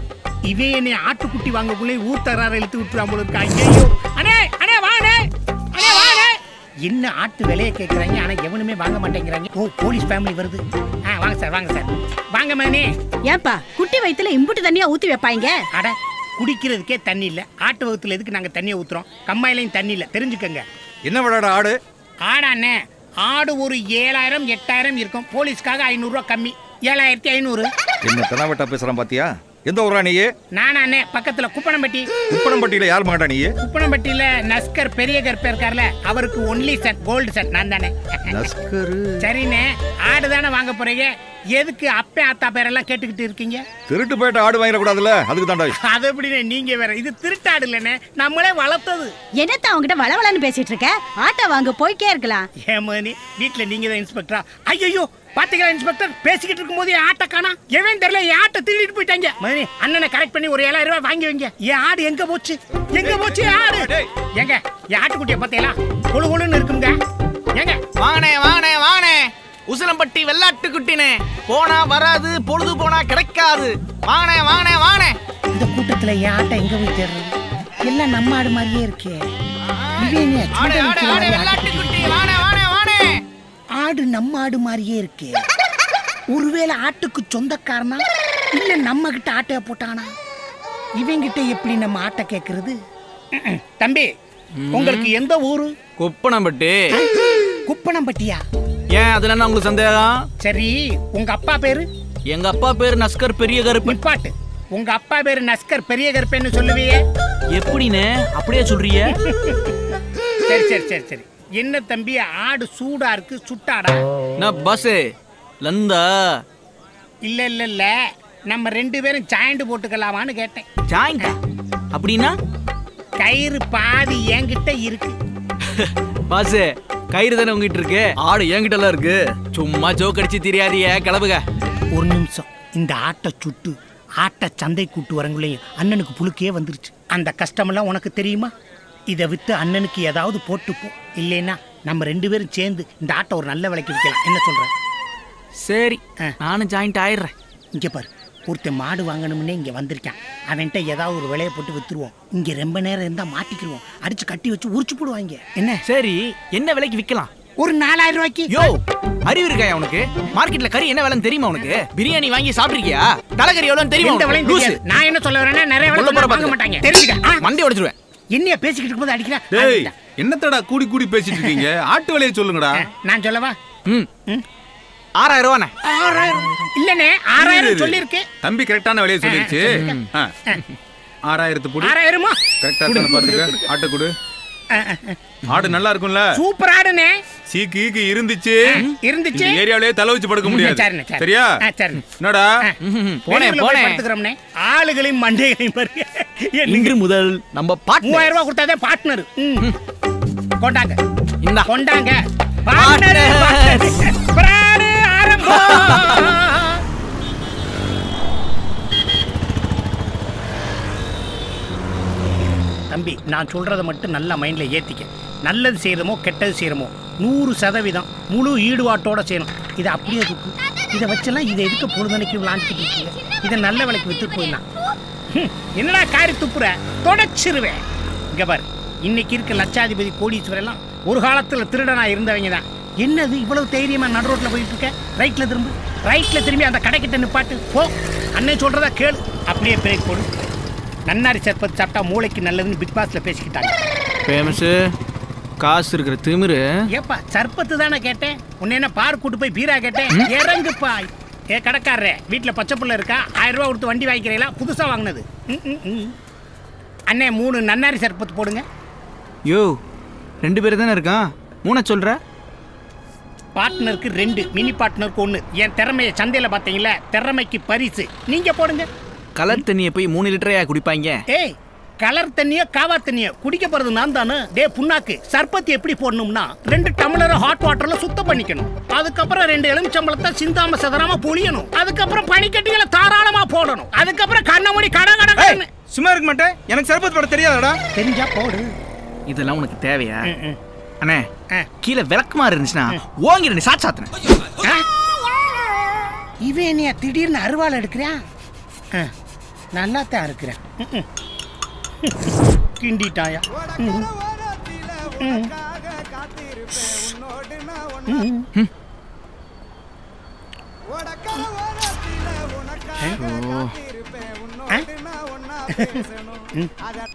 G: இவன் என்னை ஆட்டுக்குட்டி வாங்கக்குள்ளே ஊர் தரார இழுத்து விட்டுறான் போல இருக்கா ஐயோ அண்ணே அண்ணே வாண்ணே அண்ணே வாண்ணே என்ன ஆட்டு விலையை கேட்குறாங்க ஆனா எவனுமே வாங்க மாட்டேங்கிறாங்க ஓ போலீஸ் ஃபேமிலி வருது ஆ வாங்க சார் வாங்க சார் வாங்க மகனே
V: ஏன்பா குட்டி வயித்துல இம்புட்டு தண்ணியா ஊத்தி வைப்பாங்க
G: அட குடிக்கிறதுக்கே தண்ணி இல்ல ஆட்டு வகுத்துல எதுக்கு நாங்க தண்ணியை ஊத்துறோம் கம்மாயிலையும் தண்ணி இல்ல தெரிஞ்சுக்கங்க
W: என்ன விளையாட ஆடு
G: ஆடாண்ணே ஆடு ஒரு ஏழாயிரம் எட்டாயிரம் இருக்கும் போலீஸ்க்காக ஐநூறுரூவா கம்மி ஏழாயிரத்தி ஐநூறு
W: என்ன தெனாவட்டா பேசுறான் பாத்தியா எந்த ஊரா நீ
G: நானாண்ணே பக்கத்துல குப்பனம்பட்டி
W: குப்பனம்பட்டியில யார் மகடா நீ
G: குப்பனம்பட்டியில நஸ்கர் பெரிய கருப்ப இருக்கார்ல அவருக்கு ஒன்லி சன் கோல்டு சன் நான் தானே
W: நஸ்கரு
G: சரிண்ணே ஆடு தானே வாங்க போறீங்க எதுக்கு அப்பே ஆத்தா பேரெல்லாம் கேட்டுக்கிட்டு இருக்கீங்க
W: திருட்டு போயிட்டு ஆடு வாங்கிட கூடாதுல்ல அதுக்கு தாண்டா
G: அது எப்படிண்ணே நீங்க வேற இது திருட்டாடு இல்லைண்ணே நம்மளே வளர்த்தது
V: என்னத்த அவங்கிட்ட வளவளன்னு பேசிட்டு இருக்க ஆட்டை வாங்க போய்க்கே இருக்கலாம்
G: ஏமானி வீட்ல நீங்க தான் இன்ஸ்பெக்டரா ஐயோ பாத்தீங்களா இன்ஸ்பெக்டர் பேசிக்கிட்டு இருக்கும்போது என் ஆட்டை காணா எவன் தெரியல என் ஆட்டை திருடிட்டு போயிட்டாங்க மணி அண்ணனை கரெக்ட் பண்ணி ஒரு ஏழாயிரம் ரூபாய் வாங்கி வைங்க என் ஆடு எங்க போச்சு எங்க போச்சு என் ஆடு எங்க என் ஆட்டுக்குட்டியை பார்த்தீங்களா குழு குழுன்னு இருக்குங்க ஏங்க
H: வாங்கனே வாங்கனே வாங்கனே உசிலம்பட்டி வெள்ளாட்டு குட்டினே போனா வராது பொழுது போனா கிடைக்காது வாங்கனே வாங்கனே வாங்கனே
G: இந்த கூட்டத்துல என் ஆட்டை எங்க போய் தேடுறது எல்லாம் நம்ம ஆடு மாதிரியே இருக்கே இவன் என்ன
H: ஆடு
G: சுண்டல்
H: ஆடு
G: விக்கிற
H: ஆடு
G: மாதிரி
H: வெள்ளாட்டு
G: ஆட்டை
H: குட்டி வாங்கனே வாங்கனே வாங்கனே
G: ஆடு நம்ம ஆடு மாதிரியே இருக்கே ஒருவேளை ஆட்டுக்கு சொந்தக்காரனா இல்ல நம்ம கிட்ட ஆட்டைய போட்டானா இவங்கிட்ட எப்படி நம்ம ஆட்டை கேக்குறது ம்ம். தம்பி உங்களுக்கு எந்த ஊரு
H: குப்பனம்பட்டி
G: குப்பனம்பட்டியா
H: ஏன் அதுல என்ன உங்களுக்கு சந்தேகம்
G: சரி உங்க அப்பா பேரு
H: எங்க அப்பா பேரு நஸ்கர் பெரிய கருப்பு
G: நிப்பாட்டு உங்க அப்பா பேரு நஸ்கர் பெரிய கருப்பேன்னு சொல்லுவியே
H: எப்படின்னு அப்படியே சொல்றிய
G: சரி சரி சரி சரி என்ன தம்பி ஆடு சூடா இருக்கு சுட்டாடா
H: நான் பஸ் லந்தா
G: இல்ல இல்ல இல்ல நம்ம ரெண்டு பேரும் ஜாயிண்ட் போட்டுக்கலாமான்னு கேட்டேன்
H: ஜாயிண்டா அப்படின்னா
G: கயிறு பாதி என்கிட்ட இருக்கு
H: பாஸ் கயிறு தானே உங்ககிட்ட இருக்கு ஆடு என்கிட்ட எல்லாம் இருக்கு சும்மா ஜோக் அடிச்சு தெரியாதிய கிளம்புக
G: ஒரு நிமிஷம் இந்த ஆட்டை சுட்டு ஆட்டை சந்தை கூட்டு வரங்குள்ளேயும் அண்ணனுக்கு புழுக்கே வந்துருச்சு அந்த கஷ்டமெல்லாம் உனக்கு தெரியுமா இதை வித்து அண்ணனுக்கு ஏதாவது போட்டுப்போ இல்லைன்னா நம்ம ரெண்டு பேரும் சேர்ந்து இந்த ஆட்டை ஒரு நல்ல விலைக்கு விற்கலாம் என்ன சொல்ற
H: சரி நானும் ஜாயிண்ட் ஆயிடுறேன்
G: இங்க பாரு ஒருத்தன் மாடு வாங்கணும்னே இங்க வந்திருக்கான் அவன்கிட்ட ஏதாவது ஒரு விலையை போட்டு வித்துருவோம் இங்க ரொம்ப நேரம் இருந்தா மாட்டிக்கிருவோம் அடிச்சு கட்டி வச்சு உரிச்சு போடுவாங்க என்ன
H: சரி என்ன விலைக்கு விக்கலாம்
G: ஒரு நாலாயிரம் ரூபாய்க்கு
H: யோ அறிவு இருக்காயா உனக்கு மார்க்கெட்ல கறி என்ன விலைன்னு தெரியுமா உனக்கு பிரியாணி வாங்கி சாப்பிட்டிருக்கியா தலைக்கறி எவ்வளவுன்னு தெரியுமா
G: எந்த
H: உனக்கு?
G: விலையும்
H: லூசு.
G: தெரியாது. நான் என்ன சொல்ல வரேன்னா நிறைய விலை
H: உள்ள
G: சொன்னா
H: போற
G: வாங்க
H: பாத்துக்க.
G: மாட்டாங்க தெரிஞ்சுக்க
H: மண்டி உடைச்சிருவேன்
G: என்னைய பேசிக்கிட்டு இருக்கும்போது அடிக்கிறா
C: டேய் என்னத்தடா கூடி கூடி பேசிட்டு இருக்கீங்க ஆட்டு வேலையை சொல்லுங்கடா
G: நான் சொல்லவா
H: ம்
G: ம்.
H: ஆறாயிரம் ரூபாண்ணே
G: ஆறாயிரம் இல்லனே ஆறாயிரம் சொல்லியிருக்கு
W: தம்பி கரெக்டான விலையை சொல்லிருச்சு ஆ. ஆறாயிரத்து புடி
G: ஆறாயிரமா
W: கரெக்டா இருக்கான்னு பாத்துக்க ஆட்டை கொடு ஆடு நல்லா இருக்கும்ல
G: சூப்பர் ஆடுனே
W: சீக்கு ஈக்கு இருந்துச்சு
G: இருந்துச்சு.
W: இந்த ஏரியாவிலேயே தலை வச்சு படுக்க முடியாது
G: சரிண்ணே, சரி.
W: சரியா
G: ஆ, சரிண்ணே.
W: என்னடா
G: வெளியூர்ல போய் படுத்துக்கிறோம்னே. ஆளுகளையும் மண்டைகளையும் பாருங்க
H: இன்று முதல் நம்ம பாட்டு
G: மூவாயிரம் ரூபாய் கொடுத்தாதே பார்ட்னர் கொண்டாங்க
H: இந்தா
G: கொண்டாங்க பார்ட்னர் பிராடு ஆரம்பம் தம்பி நான் சொல்றதை மட்டும் நல்லா மைண்ட்ல ஏத்திக்க நல்லது செய்யறமோ கெட்டது செய்யறமோ நூறு சதவீதம் முழு ஈடுபாட்டோட செய்யணும் இதை அப்படியே தூக்கு இதை வச்செல்லாம் இதை எதுக்கு பொழுதனைக்கு விளாண்டுட்டு இருக்கீங்க இதை நல்ல விலைக்கு வித்துட்டு போயிடலாம் ஹம், என்னடா காரி துப்புற தொடச்சிருவேன் இங்க பாரு இன்னைக்கு இருக்க லட்சாதிபதி கோடீஸ்வரர் எல்லாம் ஒரு காலத்துல திருடனா இருந்தவங்க தான் என்னது இவ்வளவு தைரியமா நடு ரோட்ல போயிட்டு இருக்க ரைட்ல திரும்பு ரைட்ல திரும்பி அந்த கடைக்கிட்ட நிப்பாட்டு போ அண்ணன் சொல்றதா கேளு அப்படியே பிரேக் போடு நன்னாரி சர்பத் சாப்பிட்டா மூளைக்கு நல்லதுன்னு பிக் பாஸ்ல பேசிக்கிட்டாங்க
H: ஃபேமஸு காசு இருக்கிற திமிரு
G: ஏப்பா சர்பத்து தானே கேட்டேன் உன்னை என்ன பார் கூட்டு போய் பீரா கேட்டேன் இறங்குப்பா ஏ கடைக்காரரே வீட்டில் பச்சை புள்ள இருக்கா ஆயிரம் ரூபா கொடுத்து வண்டி வாங்கிக்கிறீங்களா புதுசாக வாங்கினது ம், ம், ம். அண்ணே மூணு நன்னாரி சர்பத்து போடுங்க
H: யோ ரெண்டு பேர் தானே இருக்கான் மூணை சொல்ற
G: பார்ட்னருக்கு ரெண்டு மினி பார்ட்னருக்கு ஒன்று என் திறமையை சந்தையில் பார்த்தீங்களா திறமைக்கு பரிசு நீங்கள் போடுங்க
H: கலர் தண்ணியை போய் மூணு லிட்டரையா குடிப்பாங்க
G: ஏய் கலர் தண்ணியோ காவா தண்ணியோ குடிக்க போறது நான் தானே டே புண்ணாக்கு சர்பத்தி எப்படி போடணும்னா ரெண்டு டம்ளர் ஹாட் வாட்டர்ல சுத்தம் பண்ணிக்கணும் அதுக்கப்புறம் ரெண்டு எலுமிச்சம்பளத்தை சிந்தாம சதறாம புளியணும் அதுக்கப்புறம் பனிக்கட்டிகளை தாராளமா போடணும் அதுக்கப்புறம் கண்ணமூடி கட கட கடன்னு
H: சும்மா இருக்க மாட்டேன் எனக்கு சர்பத் போட தெரியாதடா
G: தெரிஞ்சா போடு
H: இதெல்லாம் உனக்கு தேவையா அண்ணே கீழே விளக்குமாறு இருந்துச்சுன்னா ஓங்கி ரெண்டு சாட் சாத்துனேன்
G: இவன் என்னையா திடீர்னு அருவாள் எடுக்கிறான் நல்லா தான் இருக்கிறேன் ம்ம். கிண்டிட்டாயா ம். ம். ம். ஆ? ம்.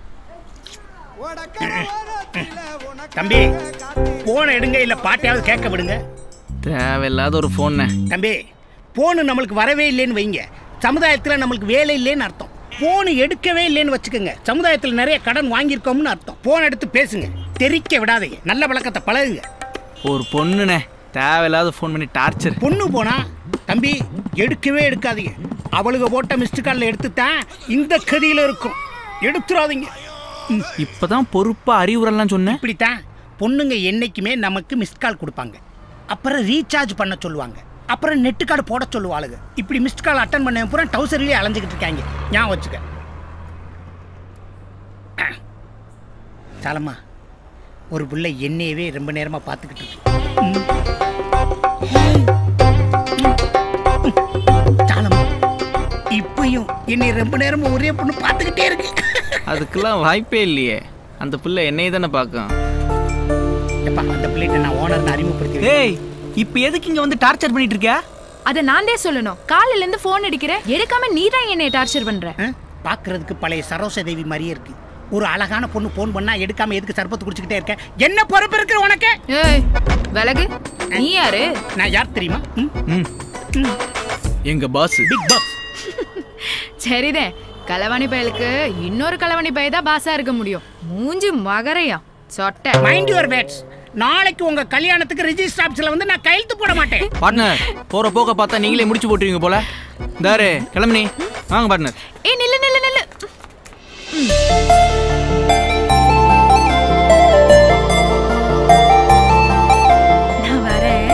G: தம்பி போன எடுங்க இல்ல பாட்டையாவது கேட்க விடுங்க
H: தேவையில்லாத ஒரு ஃபோன்
G: தம்பி போனு நம்மளுக்கு வரவே இல்லைன்னு வைங்க சமுதாயத்தில் நம்மளுக்கு வேலை இல்லைன்னு அர்த்தம் போன் எடுக்கவே இல்லைன்னு வச்சுக்கோங்க சமுதாயத்தில் நிறைய கடன் வாங்கியிருக்கோம்னு அர்த்தம் போன் எடுத்து பேசுங்க தெரிக்க விடாதீங்க நல்ல பழக்கத்தை பழகுங்க
H: ஒரு பொண்ணுண்ணே தேவையில்லாத ஃபோன் பண்ணி டார்ச்சர்
G: பொண்ணு போனா தம்பி எடுக்கவே எடுக்காதீங்க அவளுக்கு போட்ட மிஸ்டு காலில் எடுத்துத்தான் இந்த கதியில் இருக்கும் எடுத்துறாதீங்க
H: இப்பதான் பொறுப்பா அறிவுரெல்லாம் சொன்னேன்
G: இப்படித்தான் பொண்ணுங்க என்னைக்குமே நமக்கு மிஸ்ட் கால் கொடுப்பாங்க அப்புறம் ரீசார்ஜ் பண்ண சொல்லுவாங்க அப்புறம் நெட்டு கார்டு போட சொல்லுவாளுங்க இப்படி மிஸ்ட் கால் அட்டன் பண்ண பூரா டவுசர்லேயே அலைஞ்சிக்கிட்டு இருக்காங்க ஞாபகம் வச்சுக்க சாலம்மா ஒரு புள்ள என்னையவே ரொம்ப நேரமா பார்த்துக்கிட்டு இருக்கு ம். சாலம்மா இப்பயும் என்னை ரொம்ப நேரமா ஒரே பொண்ணு பார்த்துக்கிட்டே இருக்கு
H: அதுக்கெல்லாம் வாய்ப்பே இல்லையே அந்த பிள்ளை என்னைய தானே பார்க்கும்
G: எப்பா அந்த பிள்ளைகிட்ட நான் ஓனர்னு அறிமுகப்படுத்தி
H: ஏய் இப்போ எதுக்கு இங்க வந்து டார்ச்சர் பண்ணிட்டு இருக்க
I: அத நான் தான் சொல்லணும் காலையில இருந்து போன் அடிக்கிறேன் எடுக்காம நீ தான் என்னை டார்ச்சர் பண்ற
G: பார்க்கறதுக்கு பழைய சரோச தேவி மாதிரியே இருக்கு ஒரு அழகான பொண்ணு ஃபோன் பண்ணா எடுக்காம எதுக்கு சர்பத்து குடிச்சுக்கிட்டே இருக்க என்ன பொறுப்பு இருக்கு உனக்கு
I: ஏய் விலகு நீ யாரு
G: நான் யார் தெரியுமா ம்?
H: எங்க பாஸ்
G: பிக் பாஸ்
I: சரிதே களவாணி பயலுக்கு இன்னொரு களவாணி பய தான் பாசா இருக்க முடியும் மூஞ்சி மகரையா சொட்டை
G: மைண்ட் யுவர் வேட்ஸ் நாளைக்கு உங்க கல்யாணத்துக்கு ரிஜிஸ்டர் ஆபீஸ்ல வந்து நான் கையெழுத்து போட மாட்டேன்
H: பார்ட்னர் போற போக்க பார்த்தா நீங்களே முடிச்சு போட்டுருவீங்க போல தாரு கிளம்பி வாங்க பார்ட்னர்
I: ஏய் நில்லு நில்லு நில்லு நான் வரேன்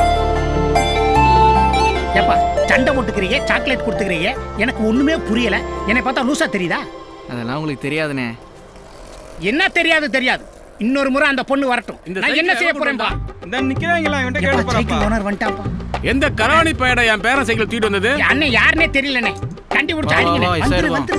G: ஏப்பா சண்டை போட்டுக்கிறீங்க சாக்லேட் கொடுத்துக்கிறீங்க எனக்கு ஒண்ணுமே புரியல என்னை பார்த்தா லூசா தெரியுதா
H: அதெல்லாம் உங்களுக்கு தெரியாதுண்ணே
G: என்ன தெரியாது தெரியாது இன்னொரு முறை அந்த பொண்ணு வரட்டும் நான் என்ன செய்ய போறேன்பா
C: இந்த நிக்கிறாங்களா இவன்ட்ட
G: எப்பா,
C: கேட்டு
G: சைக்கிள்
C: போறப்பா
G: ஓனர் வந்துட்டாப்பா
C: எந்த கரவாணி பையடா என் பேரன் சைக்கிள் தூக்கிட்டு வந்தது
G: என் அண்ணன் யாருன்னே தெரியலண்ணே கண்டுபிடிச்சு
C: வா, வா,
G: அடிங்கண்ணே
C: வா,
G: வந்துரு
C: சரி, வா.
G: வந்துரு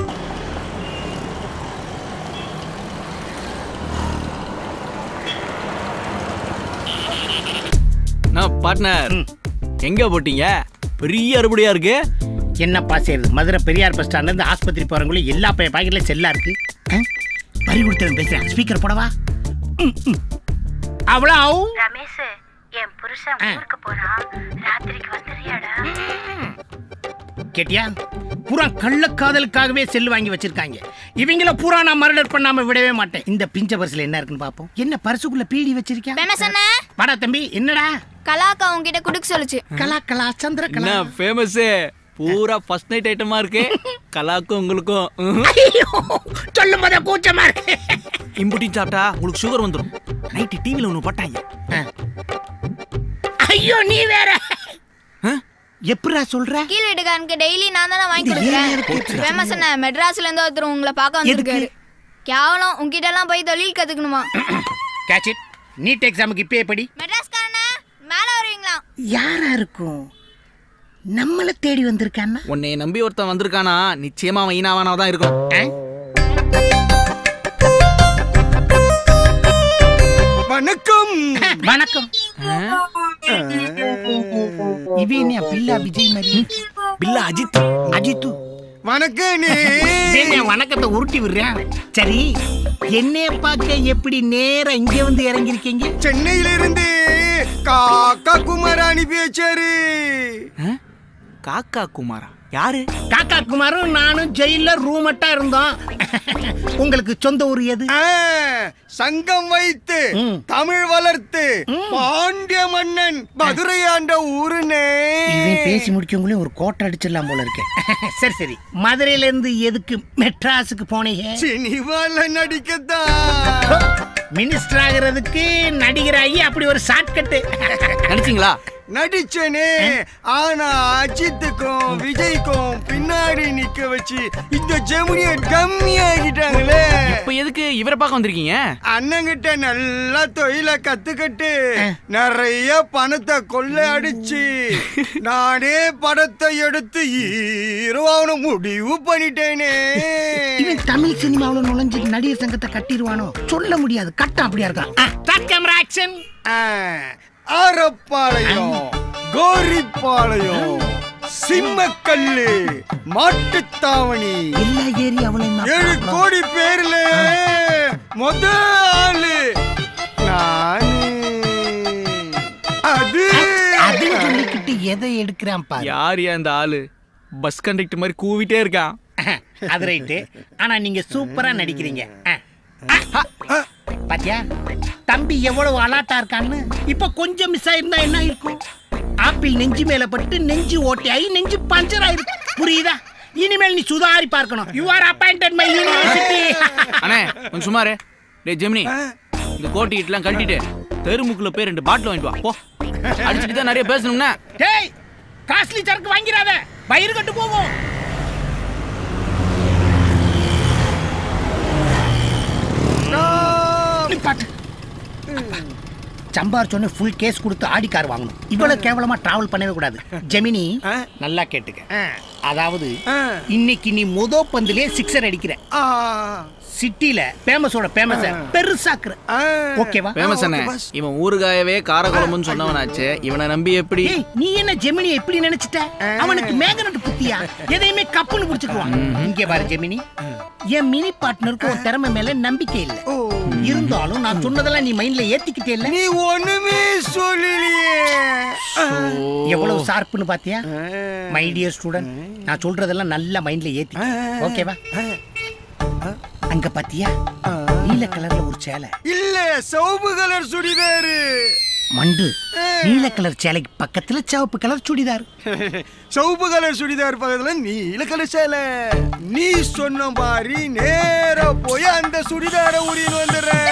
H: நான் பார்ட்னர் எங்க போட்டீங்க பெரிய அறுபடியா இருக்கு
G: என்னப்பா செய்யுது மதுரை பெரியார் பஸ் ஸ்டாண்ட்ல இருந்து ஆஸ்பத்திரி போறவங்கள எல்லா பைய பாக்கெட்ல செல்லா இருக்கு ஆ? பறி கொடுத்தவன் பேசுறேன் ஸ்பீக்கர் போடவா ம், ம். அவ்வளோ
V: ரமேஷ் என் புருஷன்
G: புருஷன் ஊருக்கு போறான் ராத்திரிக்கு வந்துறியாடா கேட்டியா பூரா கள்ளக்காதலுக்காகவே செல் வாங்கி வச்சிருக்காங்க இவங்கள பூரா நான் மர்டர் பண்ணாம விடவே மாட்டேன் இந்த பிஞ்ச பர்ஸ்ல என்ன இருக்குன்னு பாப்போம் என்ன பர்சுக்குள்ள பீடி வச்சிருக்கேன்
R: ஃபேமஸ் அண்ணா
G: வாடா தம்பி என்னடா
R: கலாக்கா உங்ககிட்ட குடுக்க சொல்லுச்சு
G: கலா கலா சந்திர கலா
H: என்ன ஃபேமஸு பூரா ஃபர்ஸ்ட் நைட் ஐட்டமா இருக்கு கலாக்கும் உங்களுக்கும்
G: சொல்லும் போதே கூச்சமா இருக்கு
H: இம்புட்டின் சாப்பிட்டா உங்களுக்கு சுகர் வந்துடும் நைட்டு டிவியில் ஒன்று போட்டாங்க
G: ஐயோ நீ வேற எப்படா சொல்ற
R: கீழ் வீட்டுக்காரனுக்கு டெய்லி நான் தானே வாங்கி
G: இந்த ஏரியால
R: கொடுக்குறேன்
G: போச்சுடா.
R: ஃபேமஸ் அண்ணா மெட்ராஸ்ல இருந்து ஒருத்தர் உங்களை பார்க்க வந்திருக்காரு கேவலம் உங்ககிட்ட எல்லாம் போய் தொழில் கத்துக்கணுமா
G: கேட்ச் இட் நீட் எக்ஸாமுக்கு இப்பயே படி
R: மெட்ராஸ்காரண்ணா மேல வருவீங்களா
G: யாரா இருக்கும் நம்மள தேடி வந்திருக்கான்னா
H: உன்னை நம்பி ஒருத்தன் வந்திருக்கானா நிச்சயமா அவன் ஈனாவானா தான் இருக்கும்
G: வணக்கம் வணக்கம் இவன் என்ன பில்லா விஜய் மாதிரி பில்லா அஜித் அஜித்து வணக்கம் நீ வணக்கத்தை உருட்டி விடுறேன் சரி என்னைய பார்க்க எப்படி நேரா இங்க வந்து இறங்கிருக்கீங்க சென்னையில இருந்து காக்கா குமார் அனுப்பி வச்சாரு
H: காக்கா குமாரா யாரு
G: காக்கா குமாரும் நானும் ஜெயில ரூமட்டா இருந்தோம் உங்களுக்கு சொந்த ஊர் எது சங்கம் வைத்து தமிழ் வளர்த்து பாண்டிய மன்னன் மதுரை ஆண்ட ஊருனே இவன் பேசி முடிக்கவங்களே ஒரு கோட்டை அடிச்சிடலாம் போல இருக்கேன் சரி சரி மதுரையில இருந்து எதுக்கு மெட்ராஸுக்கு போனீங்க சினிமால நடிக்கத்தான் மினிஸ்டர் ஆகிறதுக்கு நடிகராகி அப்படி ஒரு ஷார்ட்கட்டு
H: நடிச்சீங்களா
G: நடிச்சனே ஆனா அஜித்துக்கும் விஜய்க்கும் பின்னாடி நிக்க வச்சு இந்த ஜெமினிய டம்மி ஆகிட்டாங்களே
H: இப்போ எதுக்கு இவரை பார்க்க வந்திருக்கீங்க
G: அண்ணங்கிட்ட நல்லா தொழில கத்துக்கிட்டு நிறைய பணத்தை கொள்ள அடிச்சு நானே படத்தை எடுத்து ஹீரோவான முடிவு பண்ணிட்டேனே இவன் தமிழ் சினிமாவுல நுழைஞ்சு நடிகர் சங்கத்தை கட்டிடுவானோ சொல்ல முடியாது கட்டம் அப்படியா இருக்கான் கேமரா ஆக்ஷன் ஆரப்பாளையம் கோரிப்பாளையம் சிம்மக்கல்லு மாட்டுத்தாவணி எல்லா ஏரியாவிலும் ஏழு கோடி பேர்ல முத ஆளு நானு அது அது சொல்லிக்கிட்டு எதை எடுக்கிறான் பாரு
H: யார் இந்த ஆளு பஸ் கண்டக்டர் மாதிரி கூவிட்டே இருக்கான்
G: அது ரைட்டு ஆனா நீங்க சூப்பரா நடிக்கிறீங்க அஹ். அஹ். பாத்தியா தம்பி எவ்வளவு அலாட்டா இருக்கான்னு இப்ப கொஞ்சம் மிஸ் ஆயிருந்தா என்ன இருக்கும் ஆப்பிள் நெஞ்சு மேல பட்டு நெஞ்சு ஓட்டையாகி நெஞ்சு பஞ்சர் ஆயிருக்கு புரியுதா இனிமேல் நீ சுதாரி பார்க்கணும் you are appointed my university
H: அண்ணே கொஞ்சம் சுமாரு டேய் ஜெமினி இந்த கோட்டி இட்லாம் கழட்டிட்டு தெருமுக்குள்ள போய் ரெண்டு பாட்டில் வாங்கிட்டு வா போ அடிச்சுட்டு தான் நிறைய பேசணும்னா
G: டேய் காஸ்ட்லி சரக்கு வாங்கிறாத வயிறு கட்டு போகும் நிப்பாட்டு சம்பார் சொன்ன ஃபுல் கேஸ் கொடுத்து ஆடி கார் வாங்கணும் இவ்வளவு கேவலமா டிராவல் பண்ணவே கூடாது ஜெமினி நல்லா கேட்டுக்க அதாவது இன்னைக்கு நீ முத பந்துலயே சிக்ஸர் அடிக்கிற சிட்டில பேமஸோட பேமஸ பெருசாக்குற ஓகேவா
H: ஃபேமஸ் அண்ணே இவன் ஊறுகாயவே காரக்குழம்புன்னு சொன்னவனாச்சே இவனை நம்பி எப்படி
G: ஏய், நீ என்ன ஜெமினி எப்படி நினைச்சிட்ட அவனுக்கு மேகனட் புத்தியா எதையுமே கப்புன்னு புடிச்சுக்குவான் இங்க பாரு ஜெமினி என் மினி பார்ட்னருக்கு ஒரு திறமை மேல நம்பிக்கை இல்ல இருந்தாலும் நான் சொன்னதெல்லாம் நீ மைண்ட்ல ஏத்திக்கிட்டே இல்ல நீ ஒண்ணுமே சொல்லலையே எவ்வளவு ஷார்ப்னு பாத்தியா மை டியர் ஸ்டூடண்ட் நான் சொல்றதெல்லாம் நல்லா மைண்ட்ல ஏத்தி ஓகேவா அங்க பாத்தியா நீல கலர்ல ஒரு சேலை
P: இல்ல சிவப்பு கலர் சுடிதாரு
G: மண்டு நீல கலர் சேலைக்கு பக்கத்துல சிவப்பு கலர் சுடிதார்
P: சிவப்பு கலர் சுடிதார் பக்கத்துல நீல கலர் சேலை நீ சொன்ன மாதிரி நேரா போய் அந்த சுடிதார உரின்னு வந்துடுறேன்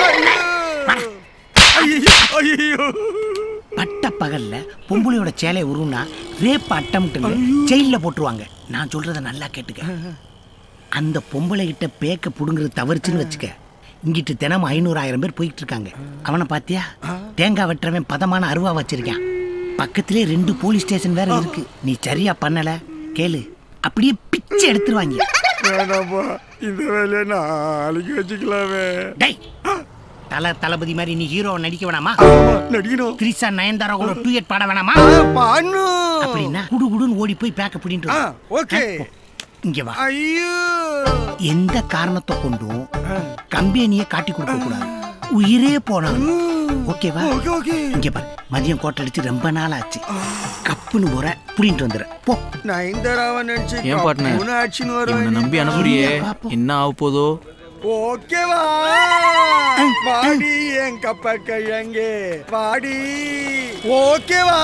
P: ஐயோ, ஐயோ
G: பட்ட பகல்ல பொம்பளையோட சேலை உருனா ரேப் அட்டம்ட்டுங்க ஜெயில போட்டுருவாங்க நான் சொல்றத நல்லா கேட்டுக்க அந்த பொம்பளை கிட்ட பேக்க புடுங்குறது தவறுச்சுன்னு வச்சுக்க இங்கிட்டு தினமும் ஐநூறு ஆயிரம் பேர் போயிட்டு இருக்காங்க அவனை பாத்தியா தேங்காய் வெட்டுறவன் பதமான அருவா வச்சிருக்கான் பக்கத்திலே ரெண்டு போலீஸ் ஸ்டேஷன் வேற இருக்கு நீ சரியா பண்ணல கேளு அப்படியே பிச்சை எடுத்துருவாங்க
P: வேணாப்பா இந்த வேலையை நாளைக்கு வச்சுக்கலாமே
G: டேய் தல தளபதி மாதிரி நீ ஹீரோ நடிக்க வேணாமா
P: நடிக்கணும்
G: திரிசா நயன்தாரா கூட டூயட் பாட வேணாமா
P: பண்ணும்
G: அப்படின்னா குடு குடுன்னு ஓடி போய் பேக்க பிடிட்டு வா.
P: ஓகே
G: இங்க வா
P: ஐயோ
G: எந்த காரணத்தை கொண்டும் கம்பெனியை காட்டி கொடுக்க கூடாது உயிரே போனாலும் ஓகேவா
P: ஓகே ஓகே
G: இங்க பாரு மதியம் கோட்டை அடிச்சு ரொம்ப நாள் ஆச்சு கப்புன்னு போற புடிங்கிட்டு வந்துடுறேன் போ
P: நான் இந்த ராவன் நினைச்சு
F: ஏன் பாட்னர்
P: கப்புன்னு அடிச்சுன்னு
F: இவனை
P: வருவேன்
F: நம்பி அனுப்புறியே என்ன ஆக போதோ
P: ஓகேவா வாடி என் கப்ப கிழங்கு வாடி ஓகேவா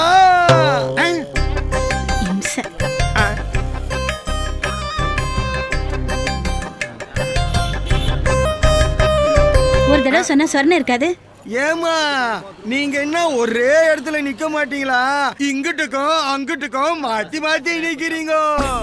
V: ஒரு தடவை சொன்னா சொரணை இருக்காது
P: ஏமா நீங்க என்ன ஒரே இடத்துல நிக்க மாட்டீங்களா இங்கிட்டுக்கும் அங்கிட்டுக்கும் மாத்தி மாத்தி நிக்கிறீங்க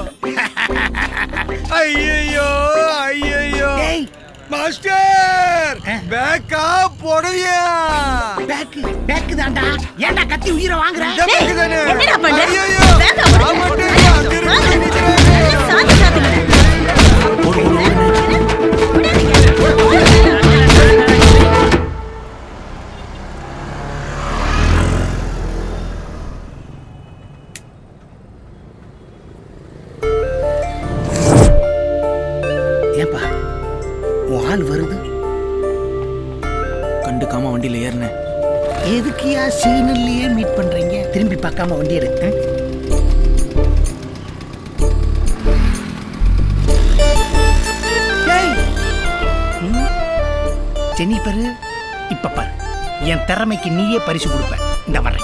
P: ஐயோ ஐயோ மாஸ்டர் பேக்கா போடுவியா
G: பேக்கு பேக்கு தான்டா ஏன்டா கத்தி உயிரை வாங்குற
P: இந்த பேக்கு தானே
G: என்னடா பண்ற?
P: ஐயையோ,
G: பேக்கா போடு.
P: நான் மட்டும் இல்ல, அங்க இருக்கு, நிக்கிறேன்.
G: ஏன்பா உன் ஆள் வருது
F: கண்டுக்காம வண்டியில ஏறினேன்
G: எதுக்குயா சிக்னல்லையே மீட் பண்றீங்க திரும்பி பார்க்காம வண்டி எடு ஆ? டேய். ம். ஜெனிஃபரு இப்ப பாரு என் திறமைக்கு நீயே பரிசு கொடுப்ப இந்த வர்றேன்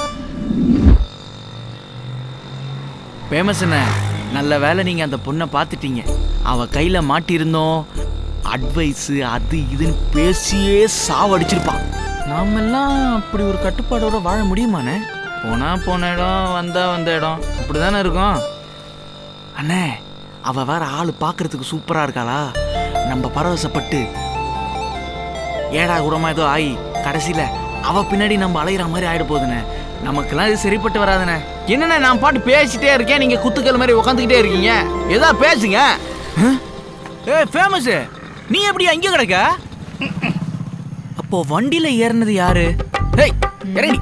F: ஃபேமஸ் என்ன நல்ல வேலை நீங்க அந்த பொண்ணை பார்த்துட்டீங்க அவ கையில மாட்டியிருந்தோம் அட்வைஸு அது இதுன்னு பேசியே சாவடிச்சிருப்பான் நாமெல்லாம் அப்படி ஒரு கட்டுப்பாடோட வாழ முடியுமாண்ணே போனா போன இடம் வந்தா வந்த இடம் அப்படிதானே இருக்கும் அண்ணே அவ வேற ஆளு பார்க்கறதுக்கு சூப்பரா இருக்காளா நம்ம பரவசப்பட்டு ஏடா கூடமா ஏதோ ஆகி கடைசியில அவ பின்னாடி நம்ம அலையிற மாதிரி ஆயிட போகுதுண்ணே நமக்கெல்லாம் இது சரிப்பட்டு வராதுண்ணே என்னண்ணே நான் பாட்டு பேசிட்டே இருக்கேன் நீங்க குத்துக்கள் மாதிரி உட்காந்துக்கிட்டே இருக்கீங்க ஏதா பேசுங்க ஏ ஃபேமஸ் நீ எப்படி அங்கே கிடக்க அப்போ வண்டியில ஏறினது யாரு ஏய் இறங்கி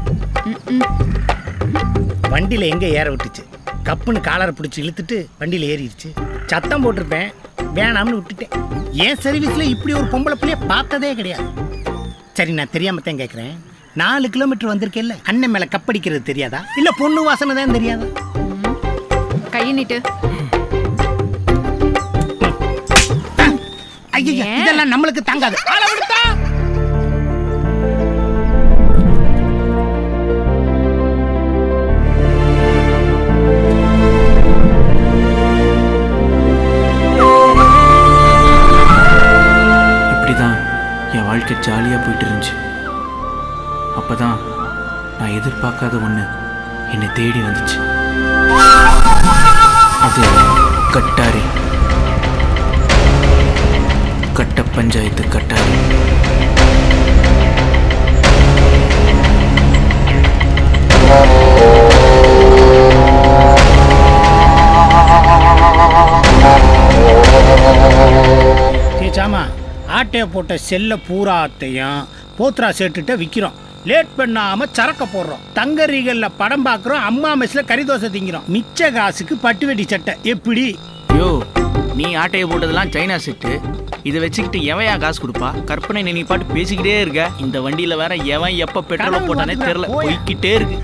G: வண்டியில எங்க ஏற விட்டுச்சு கப்புன்னு காலரை பிடிச்சி இழுத்துட்டு வண்டியில ஏறிடுச்சு சத்தம் போட்டிருப்பேன் வேணாம்னு விட்டுட்டேன் என் சர்வீஸ்ல இப்படி ஒரு பொம்பளை பிள்ளைய பார்த்ததே கிடையாது சரி நான் தெரியாம தான் கேட்குறேன் நாலு கிலோமீட்டர் வந்திருக்கேல்ல அண்ணன் மேல கப்படிக்கிறது தெரியாதா இல்ல பொண்ணு வாசனை தான் தெரியாதா
R: கையை நீட்டு
G: ஐயா இதெல்லாம் நம்மளுக்கு தாங்காது ஆளை விடுத்தா
F: இப்படிதான் என் வாழ்க்கை ஜாலியா போயிட்டு இருந்துச்சு அப்பதான் நான் எதிர்பார்க்காத ஒண்ணு என்னை தேடி வந்துச்சு அது கட்டாரி கட்ட பஞ்சாயத்து கட்டாரி
G: சேச்சாமா ஆட்டைய போட்ட செல்ல பூராத்தையும் போத்ரா சேட்டுட்ட விற்கிறோம் லேட் பண்ணாம சரக்க போடுறோம் தங்கரிகள்ல படம் பார்க்குறோம் அம்மா மெஸ்ல கறி தோசை திங்கிறோம் மிச்ச காசுக்கு பட்டு வெட்டி சட்டை எப்படி
F: யோ நீ ஆட்டையை போட்டதெல்லாம் சைனா செட்டு இதை வச்சுக்கிட்டு எவையா காசு கொடுப்பா கற்பனை நீ பாட்டு பேசிக்கிட்டே இருக்க இந்த வண்டியில வேற எவன் எப்ப பெட்ரோல்
G: கடவுள்
F: போட்டானே
G: பார்த்துக்கிறா,
F: தெரியல
G: போயா.
F: போய்க்கிட்டே இருக்கு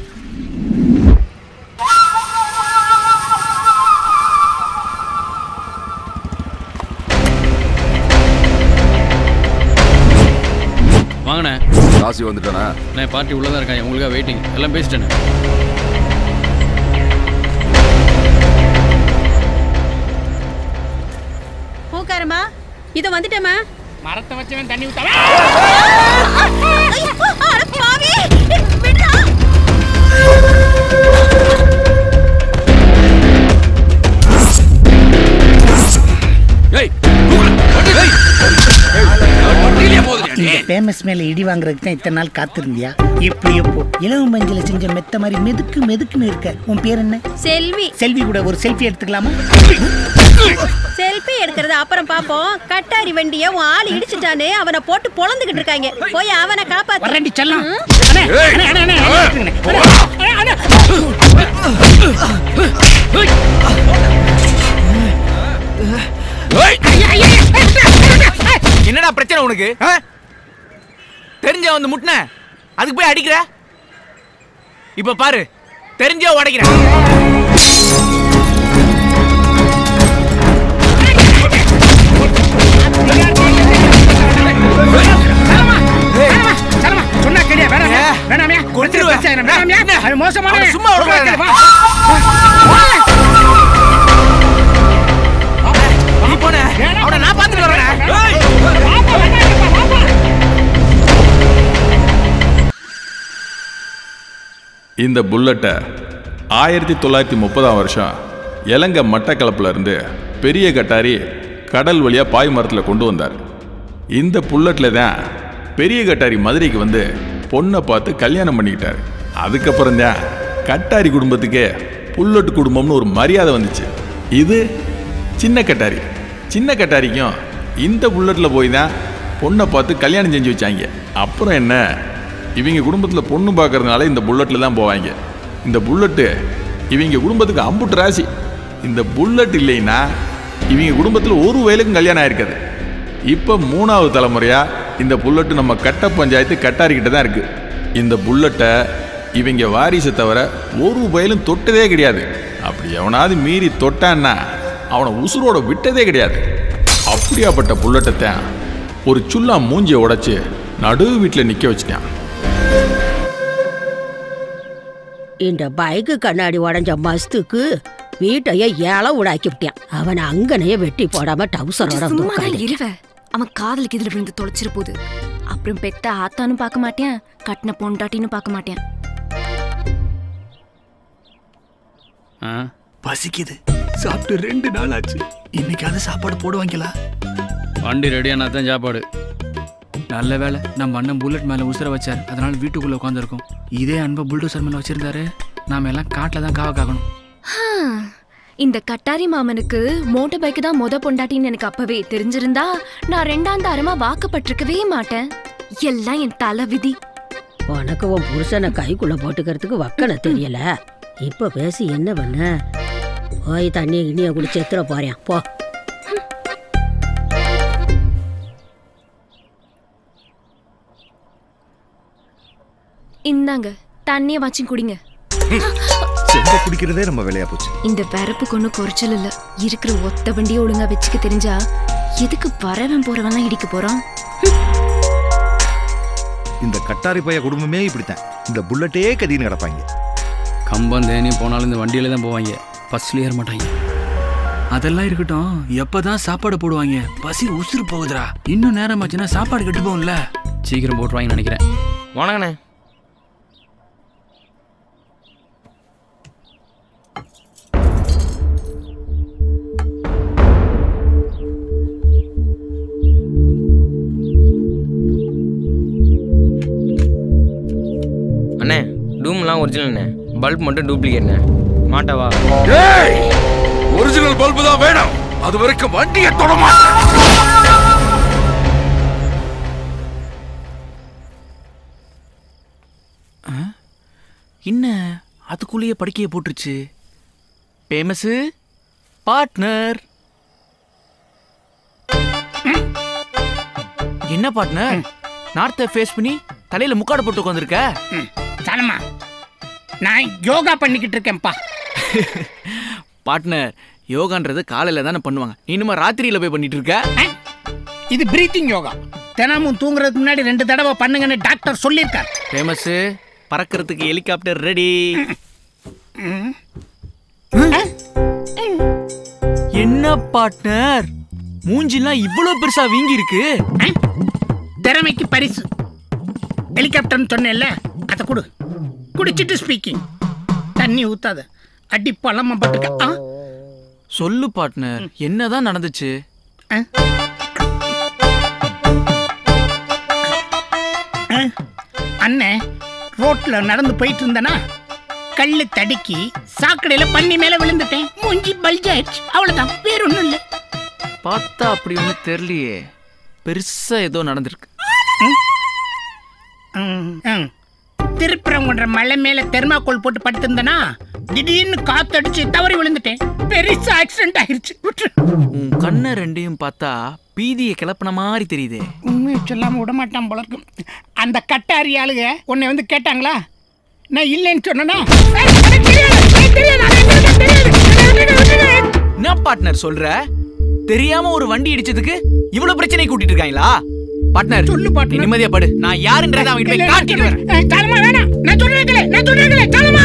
B: வாங்கண்ணே ராசி வந்துட்டானா
A: நான் பார்ட்டி உள்ளே தான் இருக்கேன் உங்களுக்காக வெயிட்டிங் எல்லாம் பேசிட்டேனே
V: பூக்காரமா இதோ வந்துட்டேம்மா
G: மரத்தை வச்சவன் தண்ணி ஊத்தாம இந்த ஃபேமஸ் மேல இடி வாங்குறதுக்கு தான் இத்தனை நாள் காத்திருந்தியா எப்படி எப்போ இளவும் மஞ்சள் செஞ்ச மெத்த மாதிரி மெதுக்கு மெதுக்குன்னு இருக்க உன் பேர் என்ன
V: செல்வி
G: செல்வி கூட ஒரு செல்ஃபி எடுத்துக்கலாமா
V: செல்ஃபி எடுக்கிறத அப்புறம் பாப்போம் கட்டாரி வண்டிய உன் ஆள் இடிச்சிட்டானே அவனை போட்டு பொழந்துகிட்டு இருக்காங்க போய் அவனை காப்பாத்து
G: வரண்டி செல்லம்
V: ம்?
G: அண்ணே, அண்ணே, அண்ணே, அண்ணே, அண்ணே, அண்ணே, அண்ணே, அண்ணே.
F: என்னடா பிரச்சனை உனக்கு ஆ? தெரிஞ்ச வந்து முட்டின அதுக்கு போய் அடிக்கிற
H: இப்ப பாரு தெரிஞ்சே உடைக்கிறேன்
G: சரமா சொன்னா கேடியா வேணாமியா வேணாமியா கொன்றுவேன் வேணாமியா அது மோசமான
H: அவனை சும்மா விடுறாரு. நீ போன அவனை நான் பார்த்துட்டு வரேன்
W: இந்த புல்லட்டை ஆயிரத்தி தொள்ளாயிரத்தி முப்பதாம் வருஷம் இலங்கை மட்டக்களப்புல இருந்து பெரிய கட்டாரி கடல் வழியாக பாய் மரத்தில் கொண்டு வந்தார் இந்த புல்லட்டில் தான் பெரிய கட்டாரி மதுரைக்கு வந்து பொண்ணை பார்த்து கல்யாணம் பண்ணிக்கிட்டார் அதுக்கப்புறம் தான் கட்டாரி குடும்பத்துக்கு புல்லட்டு குடும்பம்னு ஒரு மரியாதை வந்துச்சு இது சின்ன கட்டாரி சின்ன கட்டாரிக்கும் இந்த புல்லட்டில் போய் தான் பொண்ணை பார்த்து கல்யாணம் செஞ்சு வச்சாங்க அப்புறம் என்ன இவங்க குடும்பத்தில் பொண்ணு பார்க்கறதுனால இந்த புல்லட்டில் தான் போவாங்க இந்த புல்லட்டு இவங்க குடும்பத்துக்கு அம்புட்டு ராசி இந்த புல்லட் இல்லைன்னா இவங்க குடும்பத்தில் ஒரு வயலுக்கும் கல்யாணம் ஆயிருக்காது இப்போ மூணாவது தலைமுறையாக இந்த புல்லட்டு நம்ம கட்ட பஞ்சாயத்து கட்டாரிக்கிட்ட தான் இருக்குது இந்த புல்லட்டை இவங்க வாரிசை தவிர ஒரு வயலும் தொட்டதே கிடையாது அப்படி எவனாவது மீறி தொட்டான்னா அவனை உசுரோட விட்டதே கிடையாது அப்படியாப்பட்ட புல்லட்டை தான் ஒரு சுல்லா மூஞ்சியை உடைச்சு நடு வீட்டில் நிற்க வச்சுட்டான்
V: இந்த பைக்கு கண்ணாடி உடஞ்ச மஸ்துக்கு வீட்டைய ஏழை உடாக்கி விட்டான் அவனை அங்கனையே வெட்டி போடாம டவுசரோட வந்து
R: சும்மா
V: உட்கார்ந்து.
R: இருவ அவன் காதலுக்கு இதுல விழுந்து தொலைச்சிரு போகுது அப்புறம் பெத்த ஆத்தானும் பார்க்க மாட்டேன் கட்டின பொண்டாட்டின்னு பார்க்க மாட்டேன்
F: பசிக்குது சாப்பிட்டு ரெண்டு நாள் ஆச்சு இன்னைக்காவது சாப்பாடு போடுவாங்களா
Q: வண்டி ரெடியானா தான் சாப்பாடு நல்ல வேலை நம்ம அண்ணன் புல்லட் மேலே உசுர வச்சார் அதனால வீட்டுக்குள்ள உட்காந்துருக்கோம் இதே அன்பை புல்டோசர் மேலே வச்சிருந்தாரு நாம எல்லாம் காட்டில் தான் காவ காக்கணும்
R: ஹம், இந்த கட்டாரி மாமனுக்கு மோட்டார் பைக் தான் மொத பொண்டாட்டின்னு எனக்கு அப்பவே தெரிஞ்சிருந்தா நான் ரெண்டாம் தாரமா வாக்கப்பட்டிருக்கவே மாட்டேன் எல்லாம் என் தலை விதி
V: உனக்கு உன் புருஷனை கைக்குள்ள போட்டுக்கிறதுக்கு வக்கனை தெரியல இப்ப பேசி என்ன பண்ண போய் தண்ணியை கிண்ணியை குடிச்சு எத்துற போறேன் போ
R: இந்தாங்க தண்ணிய வச்சு குடிங்க
S: செம்ப குடிக்கிறதே நம்ம வேலையா போச்சு
R: இந்த வரப்புக்கு ஒன்றும் குறைச்சல் இல்ல இருக்கிற ஒத்த வண்டியை ஒழுங்கா வச்சுக்க தெரிஞ்சா எதுக்கு வரவன் போறவன்லாம் இடிக்க போறான்
S: இந்த கட்டாரி பைய குடும்பமே இப்படித்தான் இந்த புல்லட்டே கதின்னு கிடப்பாங்க
Q: கம்பம் தேனி போனாலும் இந்த வண்டியில தான் போவாங்க பஸ்ல ஏற மாட்டாங்க அதெல்லாம் இருக்கட்டும் எப்பதான் சாப்பாடு போடுவாங்க பசி உசுறு போகுதுடா இன்னும் நேரமாச்சுன்னா சாப்பாடு கெட்டு போகும்ல சீக்கிரம் போட்டுருவாங்கன்னு நினைக்கிறேன்
H: வணக்கண்ணே
T: அண்ணே டூம்லாம் ஒரிஜினல்ண்ணே பல்ப் மட்டும் டூப்ளிகேட்ண்ணே மாட்டவா
B: ஏய் ஒரிஜினல் பல்பு தான் வேணும் அது வரைக்கும் வண்டியை தொட மாட்டேன்
F: என்ன அதுக்குள்ளேயே படுக்கையை போட்டுருச்சு பேமஸு பார்ட்னர் என்ன பார்ட்னர் நார்த்தை ஃபேஸ் பண்ணி தலையில முக்காடு போட்டு உட்காந்துருக்க
G: தனமா நான் யோகா பண்ணிக்கிட்டு இருக்கேன்ப்பா
F: பார்ட்னர் யோகான்றது காலையில தானே பண்ணுவாங்க நீ இன்னுமா ராத்திரியில போய் பண்ணிட்டு இருக்க
G: இது பிரீத்திங் யோகா தினமும் தூங்குறதுக்கு முன்னாடி ரெண்டு தடவை பண்ணுங்கன்னு டாக்டர் சொல்லியிருக்கார்
F: ஃபேமஸ் பறக்கிறதுக்கு ஹெலிகாப்டர் ரெடி என்ன பார்ட்னர் மூஞ்சிலாம் இவ்வளவு பெருசா வீங்கி இருக்கு
G: திறமைக்கு பரிசு ஹெலிகாப்டர்னு சொன்னேன்ல அதை கொடு குடிச்சிட்டு ஸ்பீக்கிங் தண்ணி ஊத்தாத அடி பழமா பட்டுக்க ஆ
F: சொல்லு பார்ட்னர் என்னதான் நடந்துச்சு
G: அண்ணே ரோட்ல நடந்து போயிட்டு இருந்தனா கல்லு தடுக்கி சாக்கடையில பண்ணி மேல விழுந்துட்டேன் மூஞ்சி பல்ஜாயிடுச்சு அவ்வளவுதான் வேற ஒண்ணும் இல்ல
F: பார்த்தா அப்படி ஒன்றும் தெரியலையே பெருசா ஏதோ நடந்திருக்கு
G: திருப்பரங்குன்ற மலை மேல தெர்மாக்கோல் போட்டு படுத்திருந்தனா திடீர்னு காத்தடிச்சு தவறி விழுந்துட்டேன் பெருசா ஆக்சிடென்ட் ஆயிருச்சு விட்டுரு.
F: உன் கண்ணை ரெண்டையும் பார்த்தா பீதியை கிளப்பின மாதிரி தெரியுதே
G: உண்மையை சொல்லாம விட மாட்டான் போல இருக்கு அந்த கட்டாரி ஆளுக உன்னை வந்து கேட்டாங்களா நான் இல்லைன்னு சொன்னேனா ஏய், எனக்கு தெரியாது, எனக்கு தெரியாது, அது எங்களுக்கு தெரியாது. என்னை விட்டுடு, விட்டுடு.
H: என்ன பார்ட்னர் சொல்ற தெரியாம ஒரு வண்டி இடிச்சதுக்கு இவ்வளவு பிரச்சனை கூட்டிட்டு இருக்காங்களா பார்ட்னர் சொல்லு பார்ட்னர் நிம்மதியா படு நான் யாருன்றதை அவன் போய் காட்டிட்டு வரேன்
G: ஏய், தாளமா வேணாம் நான் சொல்றேன் நான் சொல்றேன் தாளமா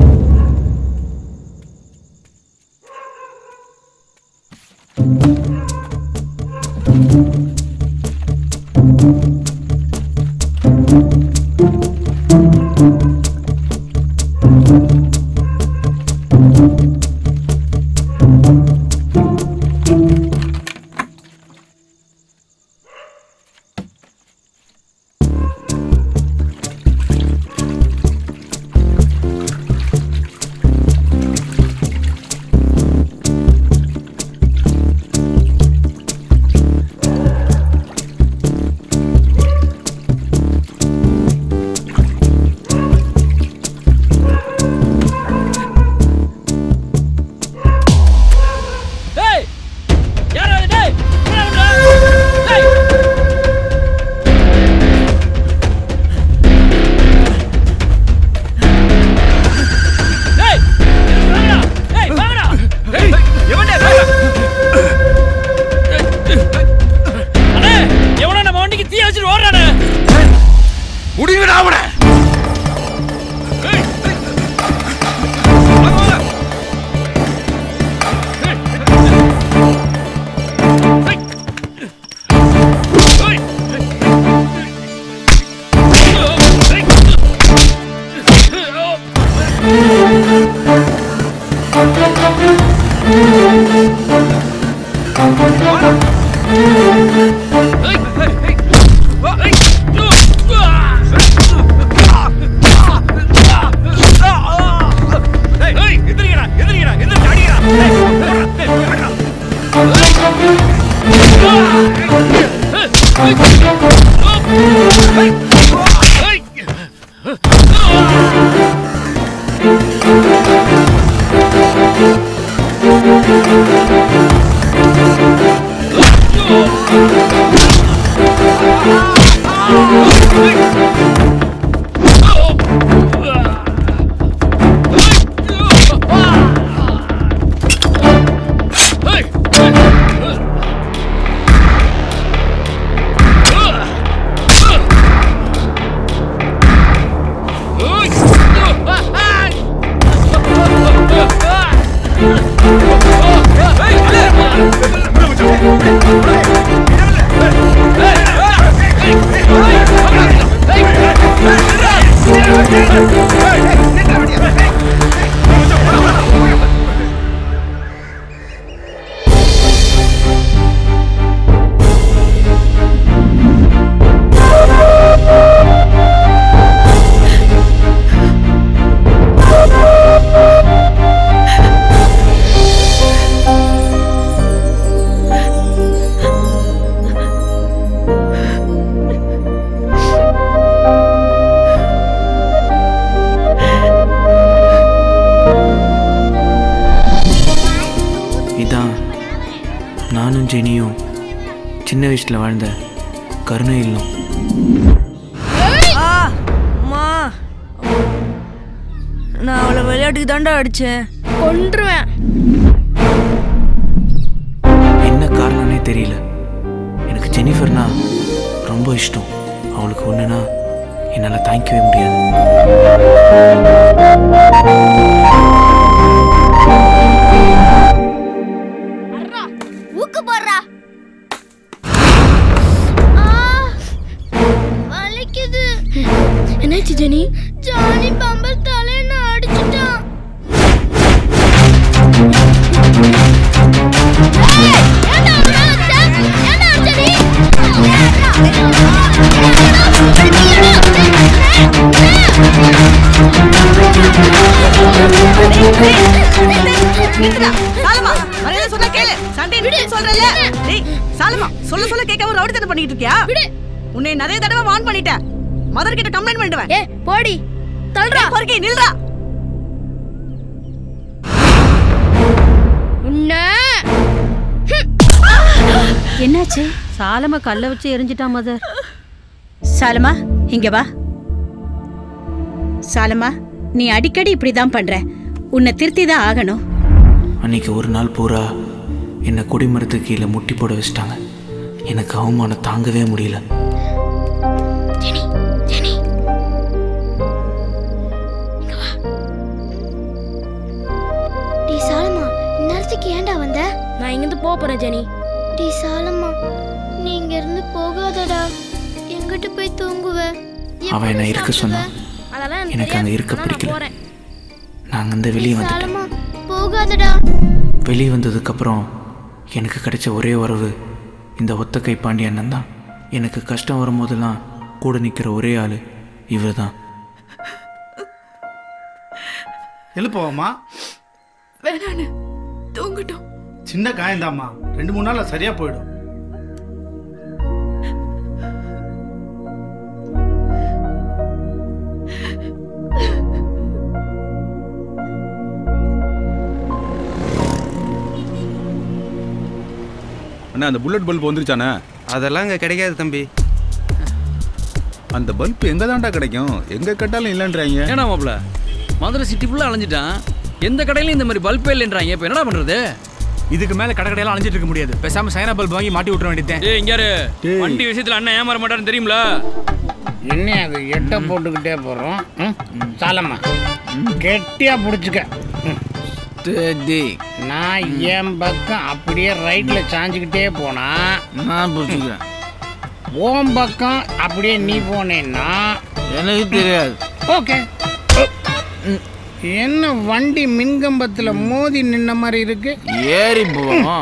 D: டேய் யாரா இது டேய் என்ன பண்ற டேய் டேய் வாங்கடா டேய் வாங்கடா டேய் எவன்டா அண்ணே எவனோ நம்ம வண்டிக்கு தீ வச்சிட்டு ஓடுறானே
B: முடிங்கடா அவனை
F: இதான் நானும் ஜெனியும் சின்ன வயசில் வாழ்ந்த கருணை இல்லம்
E: அம்மா நான் அவளை விளையாட்டுக்கு தாண்டா அடிச்சேன்
I: கொன்றுவேன்
F: என்ன காரணம்னே தெரியல எனக்கு ஜெனிஃபர்னா ரொம்ப இஷ்டம் அவளுக்கு ஒன்றுனா என்னால் தாங்கிக்கவே முடியாது
R: ஊக்கு போடுறா வலிக்குது
I: என்னாச்சு ஜெனி
R: ஜானி பம்பல் தலைய அடிச்சிட்டான்
E: நிறுத்துடா. சாலமா, மரியாதை சொன்னா கேளு. சண்டையை நிறுத்து சொல்றேன்ல. டேய், சாலமா, சொல்ல சொல்ல கேட்காம ரவுடித்தனம் பண்ணிட்டு இருக்கியா? உன்னை நிறைய தடவை வார்ன் பண்ணிட்டேன். மதர் கிட்ட கம்ப்ளைண்ட் பண்ணிடுவேன்.
I: ஏ போடி தள்ளுடா
E: பொறுக்கி நில்றா.
V: என்னாச்சு சாலம கல்ல வச்சு எரிஞ்சிட்டா மதர்
L: சாலமா இங்க வா சாலமா நீ அடிக்கடி இப்படிதான் பண்ற உன்னை திருத்தி தான் ஆகணும்
F: அன்னைக்கு ஒரு நாள் பூரா என்னை கொடிமரத்துக்கு கீழே முட்டி போட வச்சிட்டாங்க எனக்கு அவமானம் தாங்கவே முடியல
M: டீ சாலமா இந்நேரத்துக்கு ஏன்டா வந்த நான் இங்கிருந்து போக போறேன் ஜெனி டீ சாலமா நீ இங்க இருந்து போகாதடா எங்கிட்ட போய் தூங்குவ
F: அவன் என்னை இருக்க சொன்னான்
M: அதெல்லாம்
F: எனக்கு அங்கே இருக்க பிடிக்கல நான் அங்கேருந்து வெளியே வந்துட்டேன்
M: சாலமா போகாதடா
F: வெளியே வந்ததுக்கப்புறம் எனக்கு கிடைச்ச ஒரே உறவு இந்த ஒத்த கை பாண்டி அண்ணன் தான் எனக்கு கஷ்டம் வரும்போதெல்லாம் கூட நிற்கிற ஒரே ஆள் இவர் தான்
U: எழுப்பவாம்மா
I: வேணான்னு தூங்கட்டும்
U: சின்ன காயந்தாம்மா ரெண்டு மூணு நாள்ல சரியா போயிடும்
X: அண்ணா அந்த புல்லட் பல்ப் வந்துருச்சானே
T: அதெல்லாம் இங்கே கிடைக்காது தம்பி
X: அந்த பல்ப் எங்க தான்டா கிடைக்கும் எங்க கேட்டாலும் இல்லைன்றாங்க
Q: ஏன்னா மாப்ள மதுரை சிட்டி ஃபுல்லாக அலைஞ்சிட்டான் எந்த கடையிலும் இந்த மாதிரி பல்பே இல்லைன்றாங்க இப்போ என்னடா பண்ணுறது
C: இதுக்கு மேல கடை கடையெல்லாம் அலைஞ்சிட்டு இருக்க முடியாது பேசாம சைனா பல்ப் வாங்கி மாட்டி விட்டுற வேண்டியதேன்
Q: ஏய் இங்க யாரு வண்டி விஷயத்துல அண்ணன் ஏமாற மாட்டாருன்னு தெரியும்ல
G: என்ன அது எட்டை போட்டுக்கிட்டே போகிறோம் சாலம்மா கெட்டியா பிடிச்சிக்க ம். நான் என் பக்கம் அப்படியே ரைட்ல சாஞ்சுக்கிட்டே போனா
H: நான் புரிச்சுக்கிறேன்
G: உன் பக்கம் அப்படியே நீ போனேன்னா
H: எனக்கு தெரியாது
G: ஓகே என்ன வண்டி மின்கம்பத்துல மோதி நின்ன மாதிரி இருக்கு
H: ஏறி போவோம்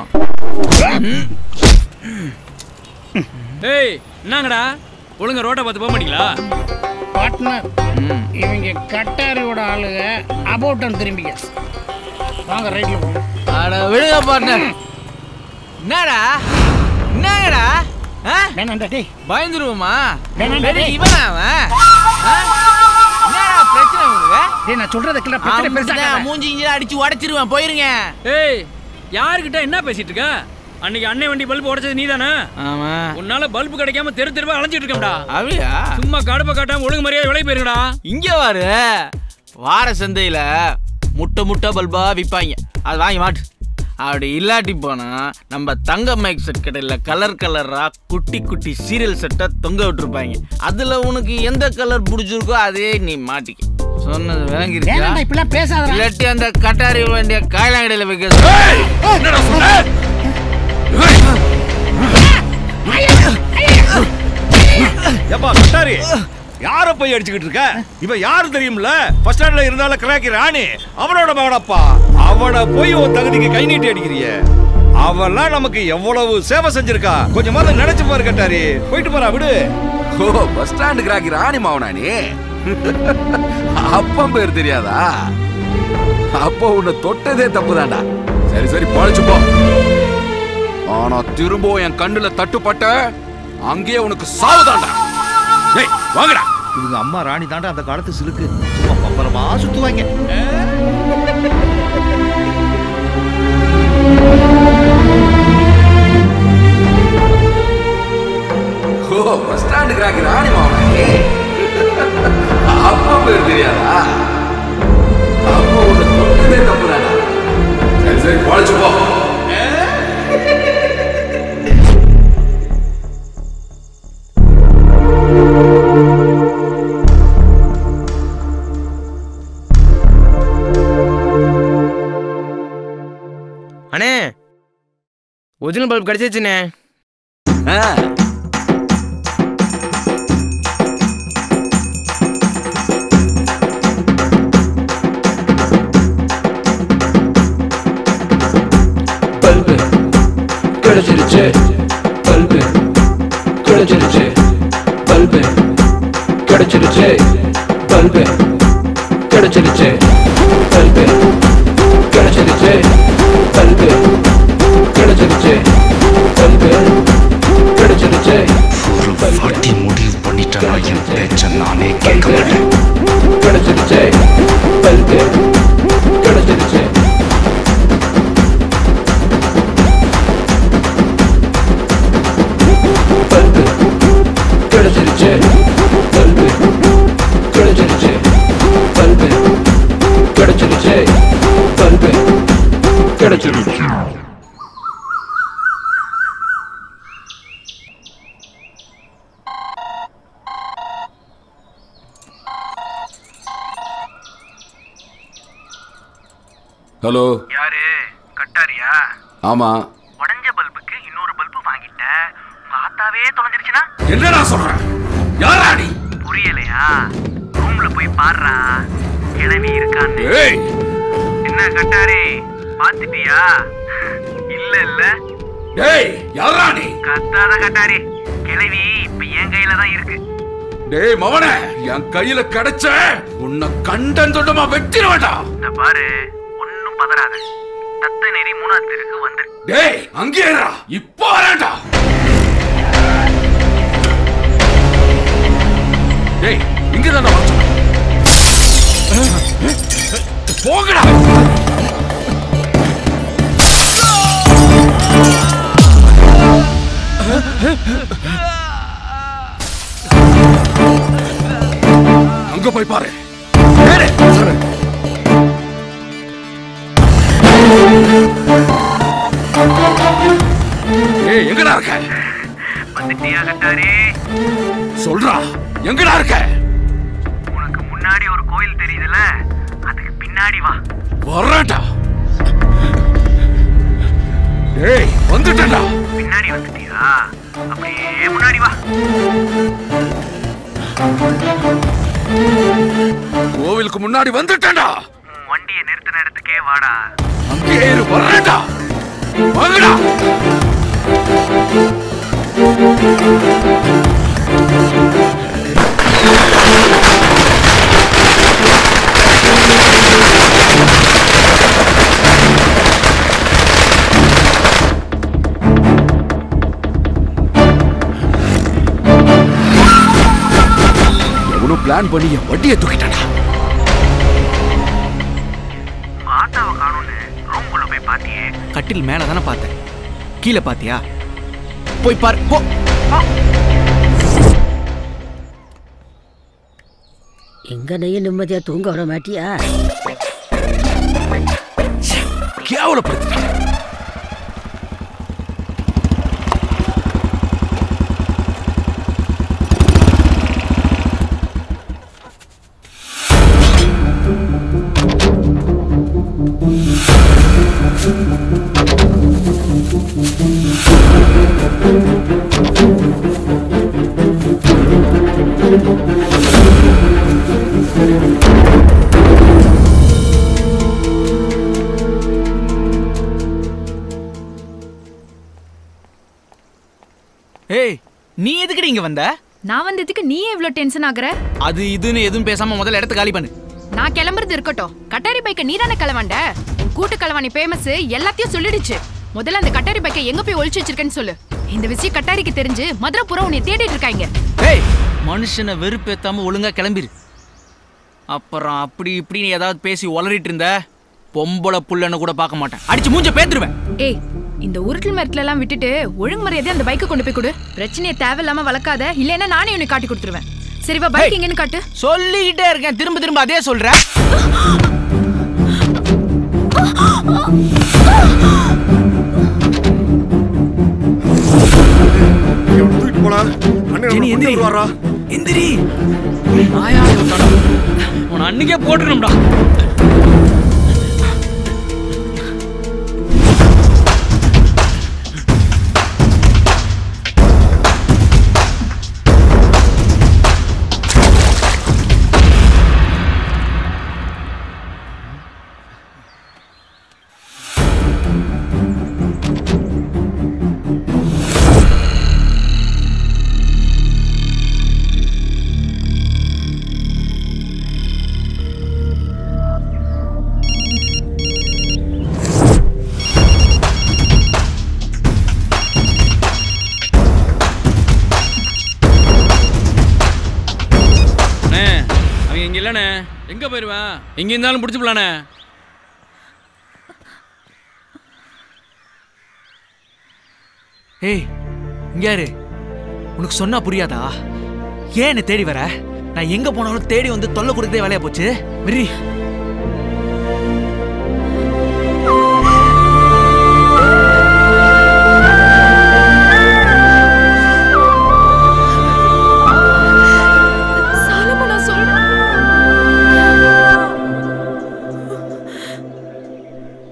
Q: ஏய் என்னங்கடா ஒழுங்கா ரோட்டை பார்த்து போக மாட்டீங்களா
G: பார்ட்னர் இவங்க கட்டாரியோட ஆளுங்க அபோட்டன் திரும்பிக்க வாங்க ரைட்ல போவோம்
H: அட விடுங்க பார்ட்னர் என்னடா என்னங்கடா
G: வேணாண்டா டேய்
H: பயந்துருவோமா
G: வேணாண்டா
H: பெரிய
G: டேய்.
H: இவனா அவன் ஆ? என்னடா பிரச்சனை உங்களுக்கு
G: டேய் நான் சொல்றத கேள பிரச்சனை பெருசா
H: அவன் மூஞ்சி இஞ்சி அடிச்சு உடைச்சிருவேன் போயிருங்க
Q: ஏய் யாருக்கிட்ட என்ன பேசிட்டு இருக்க அன்னைக்கு அண்ணன் வண்டி பல்ப் உடைச்சது நீதானே
H: ஆமா
Q: உன்னால பல்ப் கிடைக்காம தெரு தெருவா அலைஞ்சிட்டு இருக்கேன்டா
H: அப்படியா
Q: சும்மா கடுப்ப காட்டாம ஒழுங்கு மரியாதை விலை போயிருங்கடா
H: இங்க வாரு வார சந்தையில முட்டை முட்டை பல்பா விற்பாங்க அது வாங்கி மாட்டு அப்படி இல்லாட்டி போனா நம்ம தங்க மைக் செட் கடையில் கலர் கலரா குட்டி குட்டி சீரியல் செட்டை தொங்க விட்டுருப்பாங்க அதுல உனக்கு எந்த கலர் பிடிச்சிருக்கோ அதே நீ மாட்டிக்க சொன்னது விளங்கிருக்கா
G: வேணாண்டா இப்படிலாம் பேசாதடா
H: இல்லாட்டி அந்த கட்டாரி வேண்டிய காயலாங்கடையில் வைக்க
S: ஏப்பா கட்டாரி யார போய் அடிச்சுக்கிட்டு இருக்க இவன் யாரு தெரியும்ல ஃபர்ஸ்ட் ஸ்டாண்ட்ல இருந்தால கிராக்கி ராணி அவனோட மகனப்பா அவனை போய் உன் தகுதிக்கு கை நீட்டி அடிக்கிறிய அவெல்லாம் நமக்கு எவ்வளவு சேவை செஞ்சிருக்கா கொஞ்சமாவது நினைச்சு பாரு கட்டாரி போயிட்டு போறா விடு
B: ஓ பஸ் ஸ்டாண்டு கிராக்கி ராணி மாவனா நீ அப்பம் பேர் தெரியாதா அப்போ உன்னை தொட்டதே தப்புதான்டா சரி சரி பழச்சு போ ஆனா திரும்பவும் என் கண்ணுல தட்டுப்பட்ட அங்கேயே உனக்கு சாவுதான்டா
S: ஏய் வாங்கடா இவங்க அம்மா ராணி தாண்டா அந்த காலத்து சிலுக்கு சும்மா பம்பரமா சுத்துவாங்க
B: ஓ பஸ் ஸ்டாண்டு கிராக்கி ராணி மாவனா நீ அப்பம் பேர் தெரியாதா அப்போ உன்னை தொட்டதே தப்புதான்டா சரி சரி பழச்சு போ
T: அண்ணே ஒரிஜினல் பல்ப் கிடைச்சிச்சுண்ணே
F: பல்பு கிடைச்சிருச்சு பல்பு கிடைச்சிருச்சு பல்பு கிடைச்சிருச்சு பல்பு கிடைச்சிருச்சு பல்பு கிடைச்சிருச்சு பல்பு கிடைச்சிருச்சு பல்பு கிடைச்சிருச்சு
Y: ஒரு வாட்டி முடிவு பண்ணிட்டேன் என் பேச்ச நானே கேட்க மாட்டேன்
F: கிடைச்சிருச்சு பல்பு கிடைச்சிருச்சு பல்பு கிடைச்சிருச்சு பல்பு கிடைச்சிருச்சு பல்பு
B: ஹலோ
F: யாரு கட்டாரியா
B: ஆமா
F: உடஞ்ச பல்புக்கு இன்னொரு பல்பு வாங்கிட்ட உங்க ஆத்தாவே தொலைஞ்சிருச்சுன்னா
B: என்னடா சொல்ற யாரா நீ
F: புரியலையா ரூம்ல போய் பாடுறா கிளவி இருக்கான்னு
B: ஏய்
F: என்ன கட்டாரி பாத்துட்டியா இல்ல இல்ல
B: டேய் யாரா நீ
F: கத்தாத கட்டாரி கிளவி இப்ப என் கையில தான் இருக்கு
B: டேய் மவனே என் கையில கிடைச்ச உன்னை கண்டன் தொண்டமா வெட்டிடுவேண்டா
F: இந்த பாரு ஒன்னும் பதறாத தத்த நெறி மூணாவது தெருக்கு வந்துரு
B: டேய் அங்கே இருடா இப்போ வரேன்டா டேய் இங்க தான் வர சொன்னேன். போங்கடா அங்க போய் பாரு ஏறு. ஏய் எங்கடா இருக்க
F: வந்துட்டியா கட்டாரி
B: சொல்றா எங்கடா இருக்க
F: உனக்கு முன்னாடி ஒரு கோயில் தெரியுதுல அதுக்கு பின்னாடி வா
B: வர்றேன்டா ஏய் வந்துட்டேன்டா
F: பின்னாடி வந்துட்டியா அப்படியே முன்னாடி வா
B: கோவிலுக்கு முன்னாடி வந்துட்டேன்டா
F: உன் வண்டியை நிறுத்தின இடத்துக்கே வாடா
B: அங்கே இரு வர்றேன்டா வாங்கடா எவனும் பிளான் பண்ணி என் வண்டியை தூக்கிட்டானா
F: உங்க ஆத்தாவை காணும்னு ரூம்குள்ள போய் பாத்தியே
H: கட்டில் மேல தானே பார்த்தேன் கீழே பாத்தியா போய் பாரு போ
V: எங்கனையும் நிம்மதியா தூங்க விட மாட்டியா
B: கேவலப்படுத்திட்டான்
H: ஏய் நீ எதுக்குடி இங்க வந்த
R: நான் வந்ததுக்கு நீ இவ்ளோ டென்ஷன் ஆகுற
H: அது இதுன்னு எதுவும் பேசாம முதல்ல இடத்த காலி பண்ணு
R: நான் கிளம்புறது இருக்கட்டும் கட்டாரி பைக்கை நீ தானே கிளவாண்ட உன் கூட்டு கலவாணி ஃபேமஸ் எல்லாத்தையும் சொல்லிடுச்சு முதல்ல அந்த கட்டாரி பைக்கை எங்க போய் ஒளிச்சு வச்சிருக்கேன்னு சொல்லு இந்த விஷயம் கட்டாரிக்கு தெரிஞ்சு மதுரை புறம் உன்னை தேடிட்டு இருக்காங்க
H: ஏய் மனுஷனை வெறுப்பேத்தாம ஒழுங்கா கிளம்பிரு அப்புறம் அப்படி இப்படின்னு ஏதாவது பேசி உளறிட்டு இருந்த பொம்பளை புள்ளன்னு கூட பார்க்க மாட்டேன் அடிச்சு மூஞ்ச பேத்துருவேன்
R: ஏய் இந்த உருட்டல் மரத்துல எல்லாம் விட்டுட்டு ஒழுங்குமுறையாதே அந்த பைக்கை கொண்டு போய் கொடு பிரச்சனையை தேவையில்லாம வளர்க்காத இல்லைன்னா நானே உனக்கு காட்டி கொடுத்துருவேன் சரி வா பைக் எங்கன்னு காட்டு
H: சொல்லிக்கிட்டே இருக்கேன் திரும்ப திரும்ப அதே சொல்ற
S: தூக்கிட்டு போனா
H: ஜெனி, எந்திரி.
S: அண்ணன் வரா
H: எந்திரி நாயால விட்டானா உன அன்னைக்கே போட்டுக்கணும்டா
A: அண்ணே அவன் இங்க இல்லண்ணே எங்க போயிருவேன் எங்க இருந்தாலும் பிடிச்சிப்பலானே
H: ஏய் இங்க யாரு உனக்கு சொன்னா புரியாதா ஏன் என்னை தேடி வர நான் எங்க போனாலும் தேடி வந்து தொல்லை கொடுத்தே வேலையா போச்சு வெறி
R: சாலமோ நான் சொல்றேன்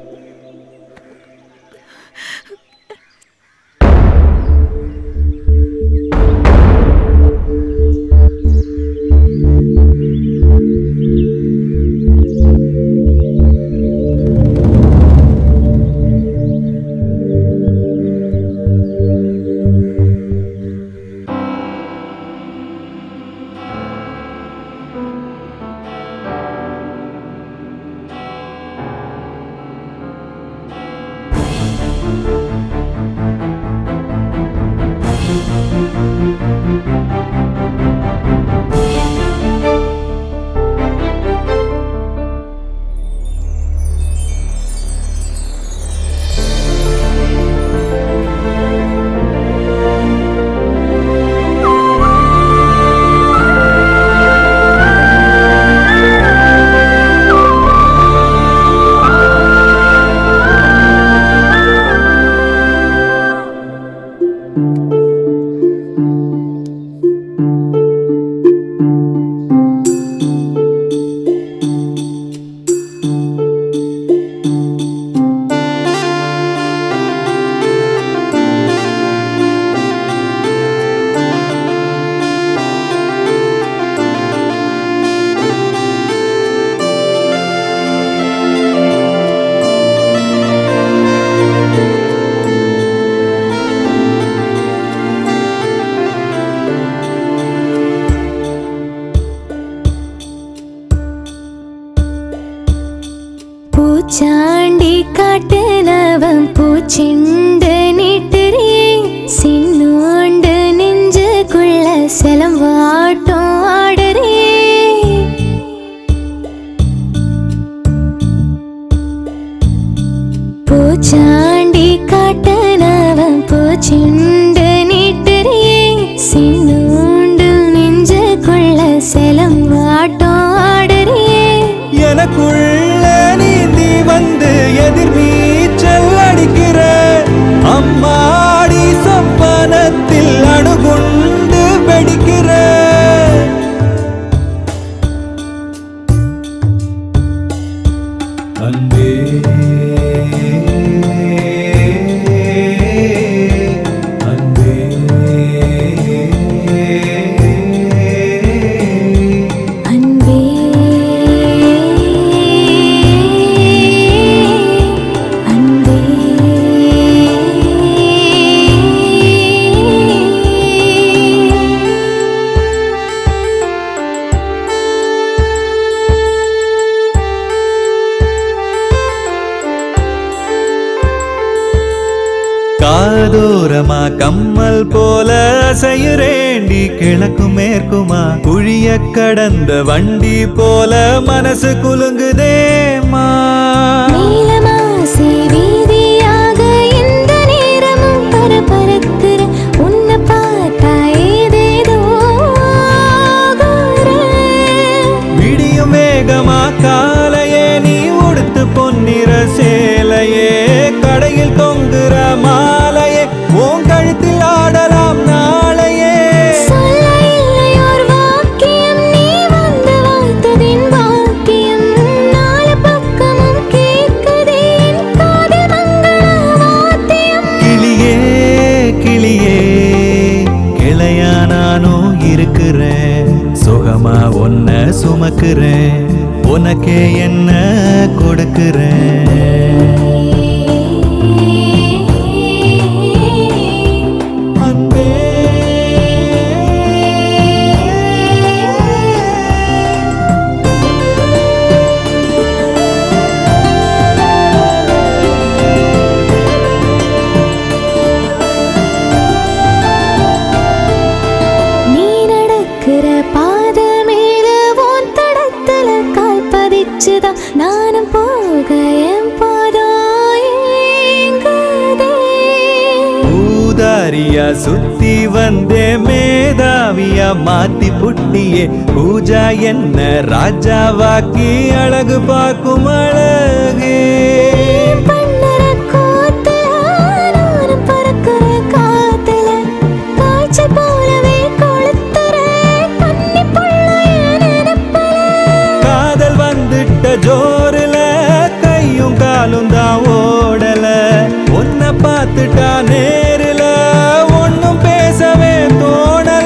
J: பூச்சாண்டி காட்டுனவன் பூச்செண்டு நீட்டுறியே சின்னோண்டு நெஞ்சுக்குள்ள செலம் வாட்டம் ஆடுறியே பூச்சாண்டி காட்டுனவன் பூச்செண்டு நீட்டுறியே சின்னோண்டு நெஞ்சுக்குள்ள செலம் வாட்டம் ஆடுறியே
K: எனக்குள்ள நீந்தி வந்து எதிர் நீச்சல் அடிக்கிற அம்மாடி சொப்பனத்தில் அணுகுண்டு வெடிக்கிற அன்பே அன்பே
J: அன்பே அன்பே
K: காதோரமா கம்மல் போல அசையுரேண்டி கிழக்கும் மேற்குமா குழிய கடந்த வண்டி போல மனசு குலுங்குதேமா
J: நீலமாசி வீதியாக எந்த நேரமும் பரபரக்கிற உன்னை பார்த்தா ஏதேதோ ஆகுற.
K: விடியும் வேகமா காலையே நீ உடுத்து பொன்னிற சேலையே கடையில் தொங்குற மாலையே உன் கழுத்தில் ஆடலாம் நாளையே
J: சொல்ல இல்லையோர் வாக்கியம் நீ வந்து வாய்த்ததின் வாக்கியம் நாலு பக்கமும் கேட்குதே என் காதில் மங்கள வாத்தியம்
K: கிளியே கிளியே கிளையா நானும் இருக்கிறேன் சுகமா ஒன்ன சுமக்கிறேன் உனக்கே என்ன கொடுக்கிறேன் அன்பே
J: நீ நடக்கிற பாத மேல உன் தடத்துல கால் பதிச்சுதான் நானும் போக என் பாதம் ஏங்குதே.
K: பூதாரியா சுத்தி வந்தே மேதாவியா மாத்தி புட்டியே பூஜா என்ன ராஜாவாக்கி அழகு பார்க்கும் அழகே
J: பண்ணுற கூத்துல நானும் பறக்கிற காத்துல காய்ச்சல் போலவே கொளுத்துற கன்னி புள்ள என் நினைப்புல.
K: காதல் வந்துட்ட ஜோருல கையும் காலும் தான் ஓடல உன்னை பார்த்துட்டா நேருல ஒன்னும் பேசவே தோணல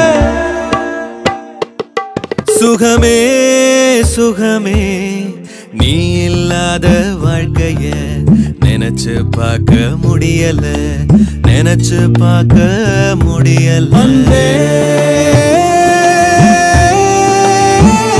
K: சுகமே சுகமே நீ இல்லாத வாழ்க்கைய நினைச்சு பார்க்க முடியல நினைச்சு பார்க்க முடியல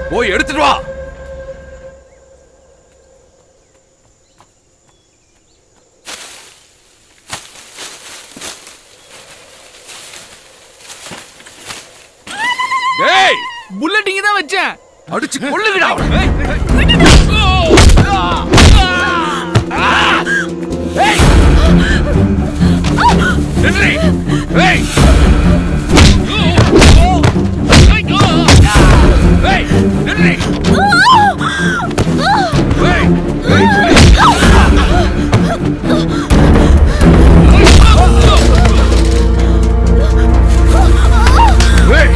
B: போய் எடுத்துட்டு வா டேய்
H: புல்லட் இங்க தான் வச்சேன்
B: அடிச்சு கொள்ளுங்கடா அவனை. நில்றி. ஏய். ஏய், நில்றி. ஏய், ஏய், ஏய். ஏய்.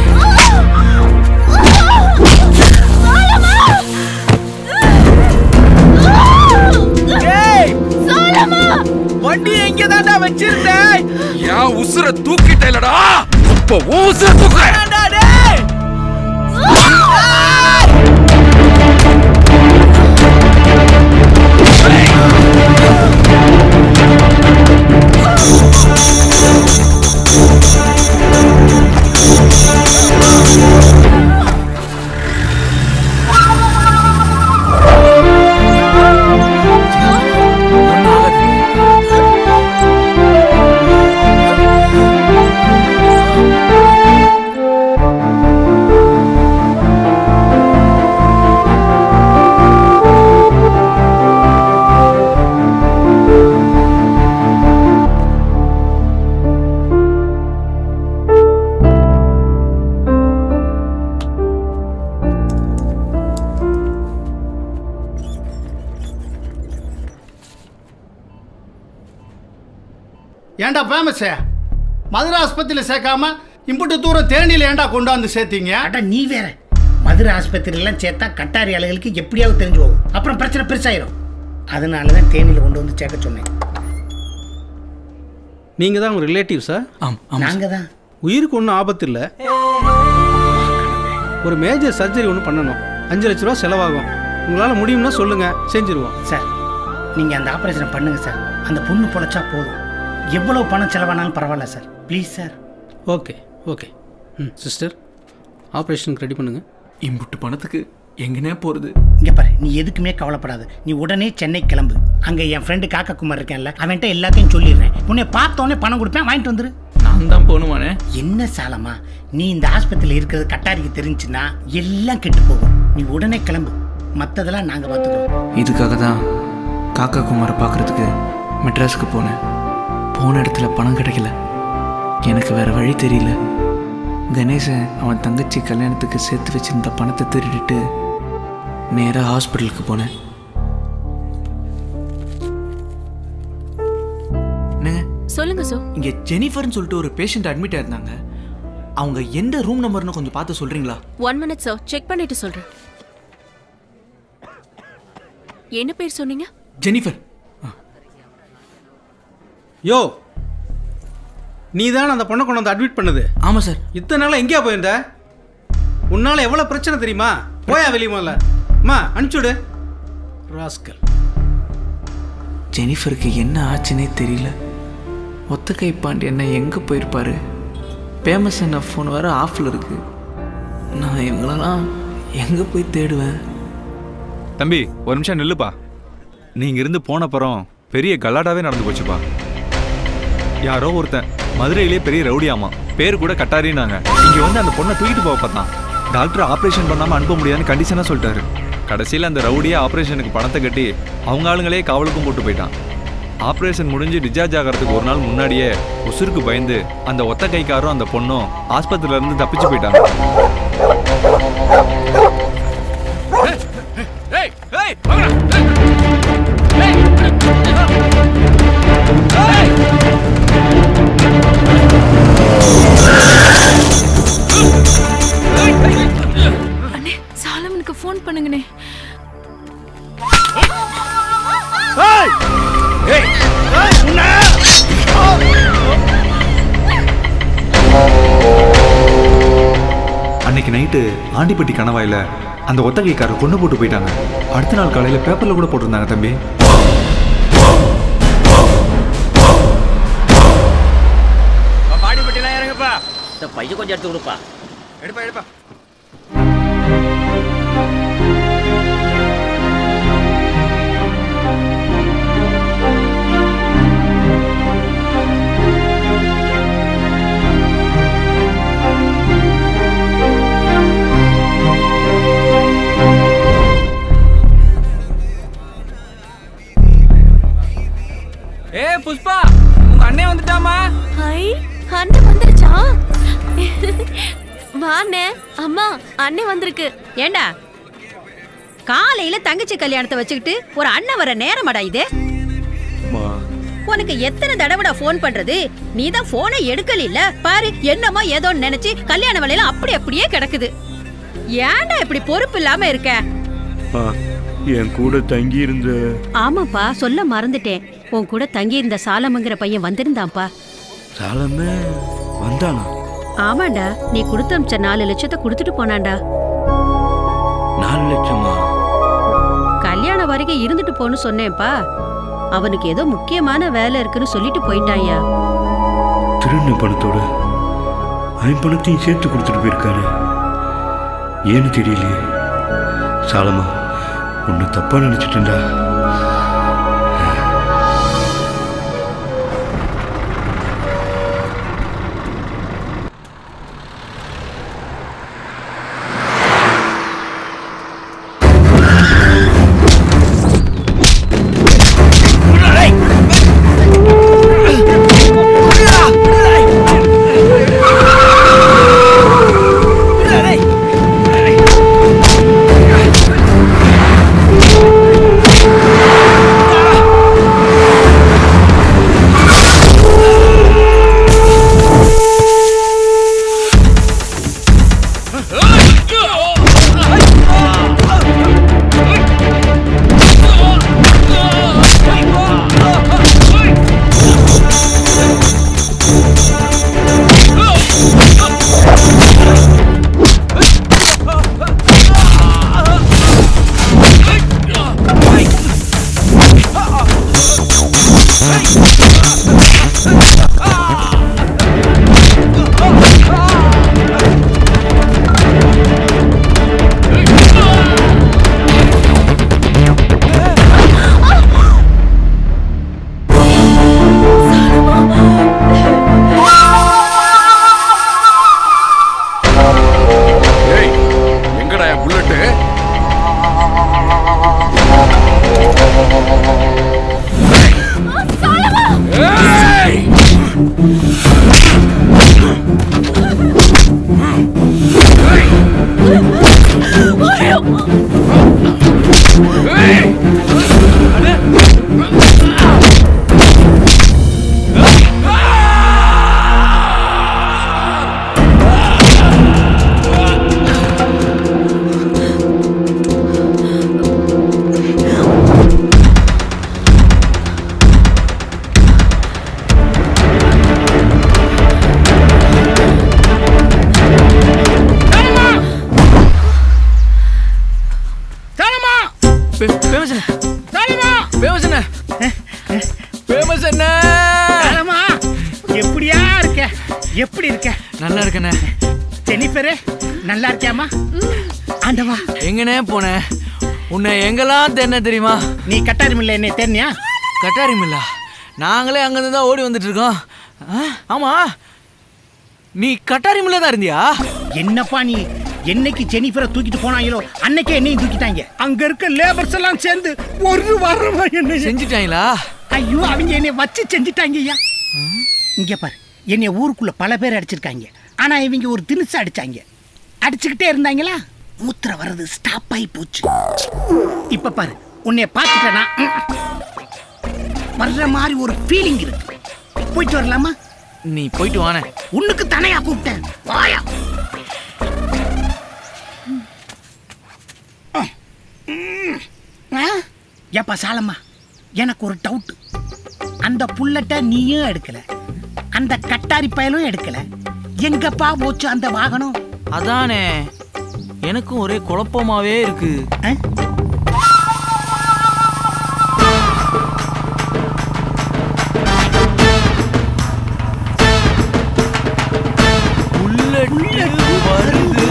H: வண்டி எங்க தாண்டா வச்சிருந்தேன்
B: என் உசுர தூக்கிட்டேலடா இப்ப உன் உசுர தூக்குறேன்
U: ஏன்டா ஃபேமஸ் மதுரை ஆஸ்பத்திரியில் சேர்க்காம இம்புட்டு தூரம் தேனியில் ஏன்டா கொண்டாந்து சேர்த்தீங்க
G: அட நீ வேற மதுரை ஆஸ்பத்திரிலாம் சேர்த்தா கட்டாரி ஆளுகளுக்கு எப்படியாவது தெரிஞ்சு போகும் அப்புறம் பிரச்சனை பெருசாயிரும் அதனால தான் தேனியில் கொண்டு வந்து சேர்க்க சொன்னேன்
D: நீங்கள் தான் உங்கள் ரிலேட்டிவ் சார்
F: ஆம்
G: நாங்க தான்
D: உயிருக்கு ஒன்றும் ஆபத்து இல்லை ஒரு மேஜர் சர்ஜரி ஒன்று பண்ணணும் அஞ்சு லட்ச ரூபா செலவாகும் உங்களால் முடியும்னா சொல்லுங்கள் செஞ்சுருவோம்
G: சார் நீங்கள் அந்த ஆப்ரேஷனை பண்ணுங்க சார் அந்த பொண்ணு பொழைச்சா போதும் எவ்வளவு பணம் செலவானாலும் பரவாயில்ல sir please sir
D: okay okay ம் சிஸ்டர் ஆப்ரேஷனுக்கு ரெடி பண்ணுங்கள்
F: இம்புட்டு பணத்துக்கு எங்கனே போகிறது
G: இங்க பாரு நீ எதுக்குமே கவலைப்படாத நீ உடனே சென்னை கிளம்பு அங்க என் ஃப்ரெண்டு காக்கா குமார் இருக்கேன்ல அவன்கிட்ட எல்லாத்தையும் சொல்லிடுறேன் உன்னை பார்த்தோன்னே பணம் கொடுப்பேன் வாங்கிட்டு வந்துரு
F: நான் தான் போகணுமானே
G: என்ன சாலமா நீ இந்த ஆஸ்பத்திரியில் இருக்கிறது கட்டாரிக்கு தெரிஞ்சுன்னா எல்லாம் கெட்டு போகும் நீ உடனே கிளம்பு மற்றதெல்லாம் நாங்கள் பார்த்துக்கிறோம்
F: இதுக்காக தான் காக்கா குமாரை பார்க்கறதுக்கு மெட்ராஸுக்கு போனேன் போன இடத்துல பணம் கிடைக்கல எனக்கு வேற வழி தெரியல கணேசன் அவன் தங்கச்சி கல்யாணத்துக்கு சேர்த்து வச்சிருந்த பணத்தை திருடிட்டு நேராக ஹாஸ்பிட்டலுக்கு போனேன் என்னங்க
N: சொல்லுங்க சோ
F: இங்கே ஜெனிஃபர்னு சொல்லிட்டு ஒரு பேஷண்ட் அட்மிட் ஆயிருந்தாங்க அவங்க எந்த ரூம் நம்பர்னு கொஞ்சம் பார்த்து சொல்றீங்களா
N: ஒன் மினிட் சார் செக் பண்ணிட்டு சொல்றேன் என்ன பேர் சொன்னீங்க
F: ஜெனிஃபர்
D: யோ நீ தான் அந்த பொண்ணை கொண்டு வந்து அட்மிட் பண்ணது
F: ஆமாம் சார்
D: இத்தனை நாளாக எங்கேயா போயிருந்த உன்னால் எவ்வளோ பிரச்சனை தெரியுமா போயா வெளியே முதல்ல அம்மா அனுப்பிச்சுடு ராஸ்கல்
F: ஜெனிஃபருக்கு என்ன ஆச்சுன்னே தெரியல ஒத்த கை பாண்டி என்ன எங்கே போயிருப்பாரு ஃபேமஸ் என்ன ஃபோன் வேறு ஆஃபில் இருக்கு நான் இவங்களெல்லாம் எங்கே போய் தேடுவேன்
S: தம்பி ஒரு நிமிஷம் நில்லுப்பா நீங்க இருந்து போனப்புறம் பெரிய கலாட்டாவே நடந்து போச்சுப்பா யாரோ ஒருத்தன் மதுரையிலே பெரிய ரவுடியாமா பேர் கூட கட்டாரினாங்க இங்க வந்து அந்த பொண்ணை தூக்கிட்டு போக பார்த்தான் டாக்டர் ஆபரேஷன் பண்ணாம அனுப்ப முடியாதுன்னு கண்டிஷனா சொல்லிட்டாரு கடைசியில் அந்த ரவுடியே ஆபரேஷனுக்கு பணத்தை கட்டி அவங்க ஆளுங்களே காவலுக்கும் போட்டு போயிட்டான் ஆபரேஷன் முடிஞ்சு டிஸ்சார்ஜ் ஆகிறதுக்கு ஒரு நாள் முன்னாடியே உசுருக்கு பயந்து அந்த ஒத்த கைக்காரும் அந்த பொண்ணும் ஆஸ்பத்திரியில இருந்து தப்பிச்சு போயிட்டாங்க
B: ஏய் ஏய் வாங்கடா ஏய்
I: அண்ணே சாலமனுக்கு ஃபோன் பண்ணுங்கண்ணே
S: அன்னைக்கு நைட்டு ஆண்டிப்பட்டி கணவாயில அந்த ஒத்தகைக்காரர் கொண்டு போட்டு போயிட்டாங்க அடுத்த நாள் காலையில பேப்பர்ல கூட போட்டிருந்தாங்க தம்பி
O: பாடிப்பட்டிலாம் இறங்குப்பா இந்த பையன் கொஞ்சம் எடுத்து கொடுப்பா
S: எடுப்பா எடுப்பா
E: அண்ணே வந்திருக்கு
V: ஏண்டா காலையில தங்கச்சி கல்யாணத்தை வச்சுக்கிட்டு ஒரு அண்ணன் வர நேரமாடா இது உனக்கு எத்தனை தடவைடா ஃபோன் பண்றது நீ தான் போனை எடுக்கல பாரு என்னமோ ஏதோ நினைச்சு கல்யாண வேலையில அப்படி அப்படியே கிடக்குது ஏன்டா இப்படி பொறுப்பு இல்லாம இருக்க
L: என் கூட தங்கி இருந்த
V: ஆமாப்பா சொல்ல மறந்துட்டேன் உன் கூட தங்கி இருந்த சாலமுங்கிற பையன் வந்திருந்தான்ப்பா
L: சாலமே வந்தானா
V: ஆமாண்டா நீ கொடுத்து அமிச்ச நாலு லட்சத்தை கொடுத்துட்டு போனான்டா
L: நாலு லட்சமா
V: கல்யாணம் வரைக்கும் இருந்துட்டு போன்னு சொன்னேன்ப்பா அவனுக்கு ஏதோ முக்கியமான வேலை இருக்குன்னு சொல்லிட்டு போயிட்டாயா
L: திருண்ண பணத்தோட ஐம்பணத்தையும் சேர்த்து கொடுத்துட்டு போயிருக்காரு ஏன்னு தெரியலையே சாலமா உன்னை தப்பா நினைச்சிட்டேன்டா
B: ஏய் எங்கடா என் புல்லட்டு ஏய்!
C: சாலமா
H: ஃபேமஸ் என்ன
C: சாலமா
H: ஃபேமஸ் என்ன ஃபேமஸ் என்ன
G: சாலமா எப்படியா இருக்க எப்படி இருக்க
H: நல்லா இருக்கண்ணே
G: ஜெனிஃபரு நல்லா இருக்கியாமா ஆண்டவா
H: எங்கனே போன உன்னை எங்கெல்லாம் தேடின தெரியுமா
G: நீ கட்டாரி மில்ல என்னை தேர்னியா
H: கட்டாரி மில்லா நாங்களே அங்கேருந்து தான் ஓடி வந்துட்டு இருக்கோம் ஆ, ஆமா நீ கட்டாரி மில்ல தான் இருந்தியா
G: என்னப்பா நீ என்னைக்கு ஜெனிஃபரை தூக்கிட்டு போனாங்களோ அன்னைக்கே என்னையும் தூக்கிட்டாங்க அங்க இருக்க லேபர்ஸ் எல்லாம் சேர்ந்து ஒரு வாரமா என்ன
H: செஞ்சுட்டாங்களா
G: ஐயோ அவங்க என்னை வச்சு செஞ்சுட்டாங்க ஐயா இங்க பாரு என்னை ஊருக்குள்ள பல பேர் அடிச்சிருக்காங்க ஆனா இவங்க ஒரு தினுசு அடிச்சாங்க அடிச்சுக்கிட்டே இருந்தாங்களா மூத்திர வர்றது ஸ்டாப் ஆகி போச்சு இப்ப பாரு உன்னைய பார்த்துட்டேனா வர்ற மாதிரி ஒரு ஃபீலிங் இருக்கு போயிட்டு வரலாமா
H: நீ போயிட்டு வானே
G: உன்னுக்கு தனையா கூப்பிட்டேன் வாயா ஆ? ஏப்பா சாலம்மா எனக்கு ஒரு டவுட் அந்த புல்லட்ட நீயும் எடுக்கல அந்த கட்டாரி பயலும் எடுக்கல எங்கப்பா போச்சு அந்த வாகனம்
H: அதானே எனக்கும் ஒரே குழப்பமாவே இருக்கு புல்லட்டு வருது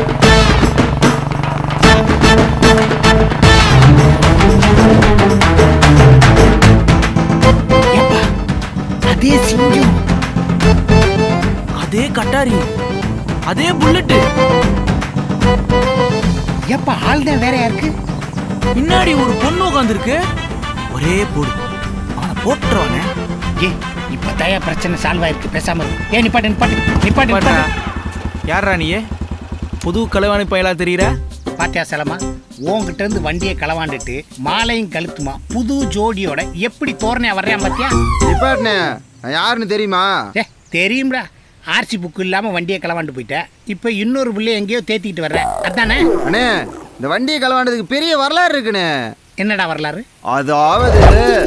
G: அதே சிங்கம்
H: அதே கட்டாரி அதே புல்லட்டு
G: ஏப்பா ஆள் தான் வேறையா இருக்கு
H: பின்னாடி ஒரு பொண்ணு உட்காந்துருக்கு ஒரே போடு அவனை போட்டுருவானே
G: ஏ இப்ப தயா பிரச்சனை சால்வ் ஆயிருக்கு பேசாம இரு. ஏ நிப்பாட்டு நிப்பாட்டு நிப்பாட்டு நிப்பாட்டு
H: யாரா நீ புது கலைவாணி பயலா தெரியுற
G: பாத்தியா செலமா உன்கிட்ட இருந்து வண்டியை களவாண்டுட்டு மாலையும் கழுத்துமா புது ஜோடியோட எப்படி தோரணையா வர்றேன் பாத்தியா
E: நிப்பாட்னே நான் யாருன்னு தெரியுமா
G: ஏ தெரியும்டா ஆர்சி புக்கு இல்லாம வண்டியை களவாண்டு போயிட்டேன் இப்போ இன்னொரு புள்ளைய எங்கேயோ தேத்திக்கிட்டு வர்றேன் அதானே
E: அண்ணே இந்த வண்டியை களவாண்டதுக்கு பெரிய வரலாறு இருக்குண்ணே
G: என்னடா வரலாறு
E: அதாவது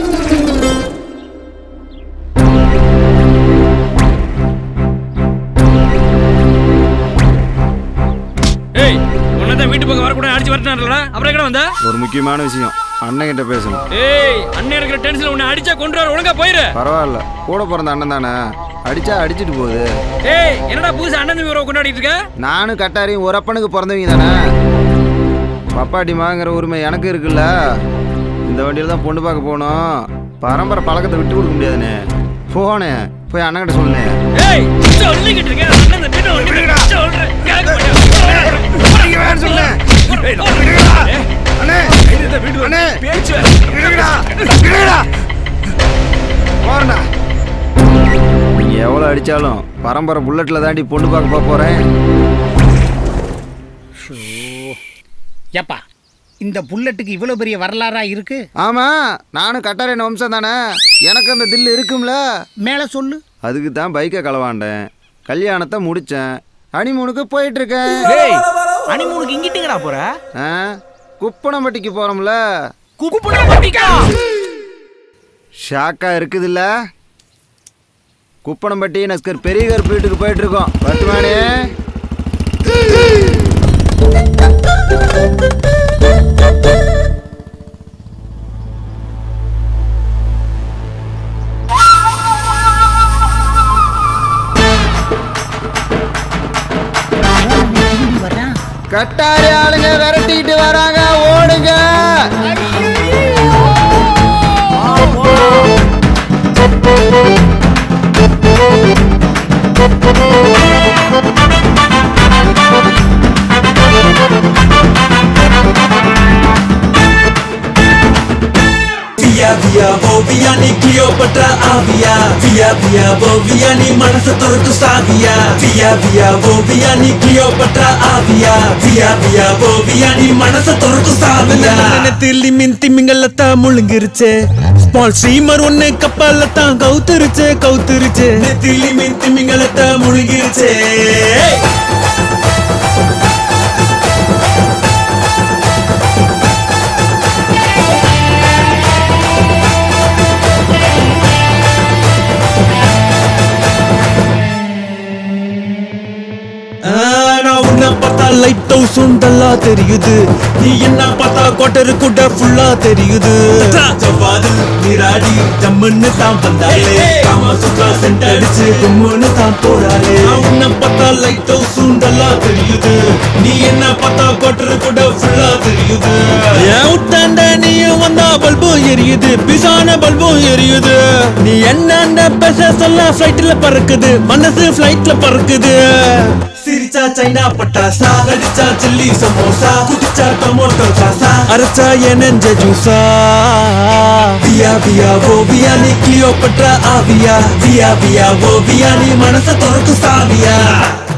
Q: ஏய் உன்னதான் வீட்டு பக்கம் வரக்கூடாது அடிச்சு வரட்டான்லடா அப்புறம் எங்கடா வந்த
E: ஒரு முக்கியமான விஷயம் அண்ணன் கிட்ட பேசணும்
Q: ஏய் அண்ணன் இருக்கிற டென்ஷன்ல உன்னை அடிச்சா கொண்டு ஒழுங்கா போயிரு
E: பரவாயில்ல கூட பிறந்த அண்ணன் தானே அடிச்சா அடிச்சிட்டு போகுது
Q: ஏய் என்னடா புதுசு அண்ணன் தம்பி உறவு கொண்டாடிட்டு இருக்க
E: நானும் கட்டாரியும் ஒரு அப்பனுக்கு பிறந்தவங்க தானே பப்பாட்டி மாங்கிற உரிமை எனக்கு இருக்குல்ல இந்த வண்டியில் தான் பொண்ணு பார்க்க போகணும் பரம்பரை பழக்கத்தை விட்டு கொடுக்க முடியாதுண்ணே போனேன் போய் அண்ணன்கிட்ட சொன்னேன்
Q: ஏய் சொல்லிக்கிட்டு இருக்கேன் அண்ணன் தம்பி நான் ஒண்ணு சொல்றேன் கேட்க
E: நீ எவ்வளோ அடிச்சாலும் பரம்பரை புல்லட்டில் தாண்டி பொண்ணு பார்க்க போக போகிறேன்
G: ஏப்பா இந்த புல்லட்டுக்கு இவ்வளவு பெரிய வரலாறா இருக்கு
E: ஆமாம் நானும் கட்டாரின் வம்சம் தானே எனக்கு அந்த தில்லு இருக்கும்ல
G: மேலே சொல்லு
E: அதுக்கு தான் பைக்கை களவாண்டேன் கல்யாணத்தை முடித்தேன் ஹனிமூனுக்கு போயிட்டு இருக்கேன்
H: டேய் அனிமூனுக்கு இங்கிட்டுங்கடா போற
E: ஆ குப்பனம்பட்டிக்கு போகிறோம்ல
H: குப்பனம்பட்டிக்கா
E: ஷாக்கா இருக்குதுல்ல குப்பனம்பட்டி நஸ்கர் பெரிய கருப்பு வீட்டுக்கு போயிட்டு இருக்கோம் பத்துமானே கட்டாரி ஆளுங்க விரட்டிக்கிட்டு வராங்க ஓடுங்க
K: வியா வியா ஓவியா நீ கிளியோபட்ரா ஆவியா வியா வியா ஓவியா நீ மனச தொலைத்து சாவியா வியா வியா ஓவியா நீ கிளியோபட்ரா ஆவியா வியா வியா ஓவியா நீ மனச தொலைத்து சாவியா
M: தில்லி மின் திமிங்கலத்தா முழுங்கிருச்சு ஸ்மால் ஸ்ட்ரீமர் ஒண்ணு கப்பல்ல தான் கவுத்துருச்சு கவுத்துருச்சு
K: தில்லி மின் திமிங்கலத்தா முழுங்கிருச்சே
M: ஆ, நான் உன்னை பார்த்தா லைட் ஹவுஸ் உண்டல்லா தெரியுது நீ என்ன பார்த்தா குவார்டர் கூட ஃபுல்லா தெரியுது
K: ஜவ்வாது நீராடி ஜம்முன்னு தான் வந்தாலே காம சுற்றா சென்ட் அடிச்சு கும்முன்னு தான் போறாளே
M: நான் உன்னை பார்த்தா லைட் ஹவுஸ் உண்டல்லா தெரியுது நீ என்ன பார்த்தா குவார்டர் கூட ஃபுல்லா தெரியுது ஏன் விட்டாண்ட நீயும் வந்தா பல்பும் எரியுது பிசான பல்பும் எரியுது நீ என்னண்ட பேச சொல்ல ஃப்ளைட்ல பறக்குது மனசு ஃப்ளைட்ல பறக்குது
K: சிரிச்சா சைனா பட்டாசா அடிச்சா சில்லி சமோசா குடிச்சா டொமோட்டோ சாசா
M: அரைச்சா என் நெஞ்ச ஜூஸா
K: வியா வியா ஓவியா நீ கிளியோபட்ரா ஆவியா வியா வியா ஓவியா நீ மனச தொலைக்கு சாவியா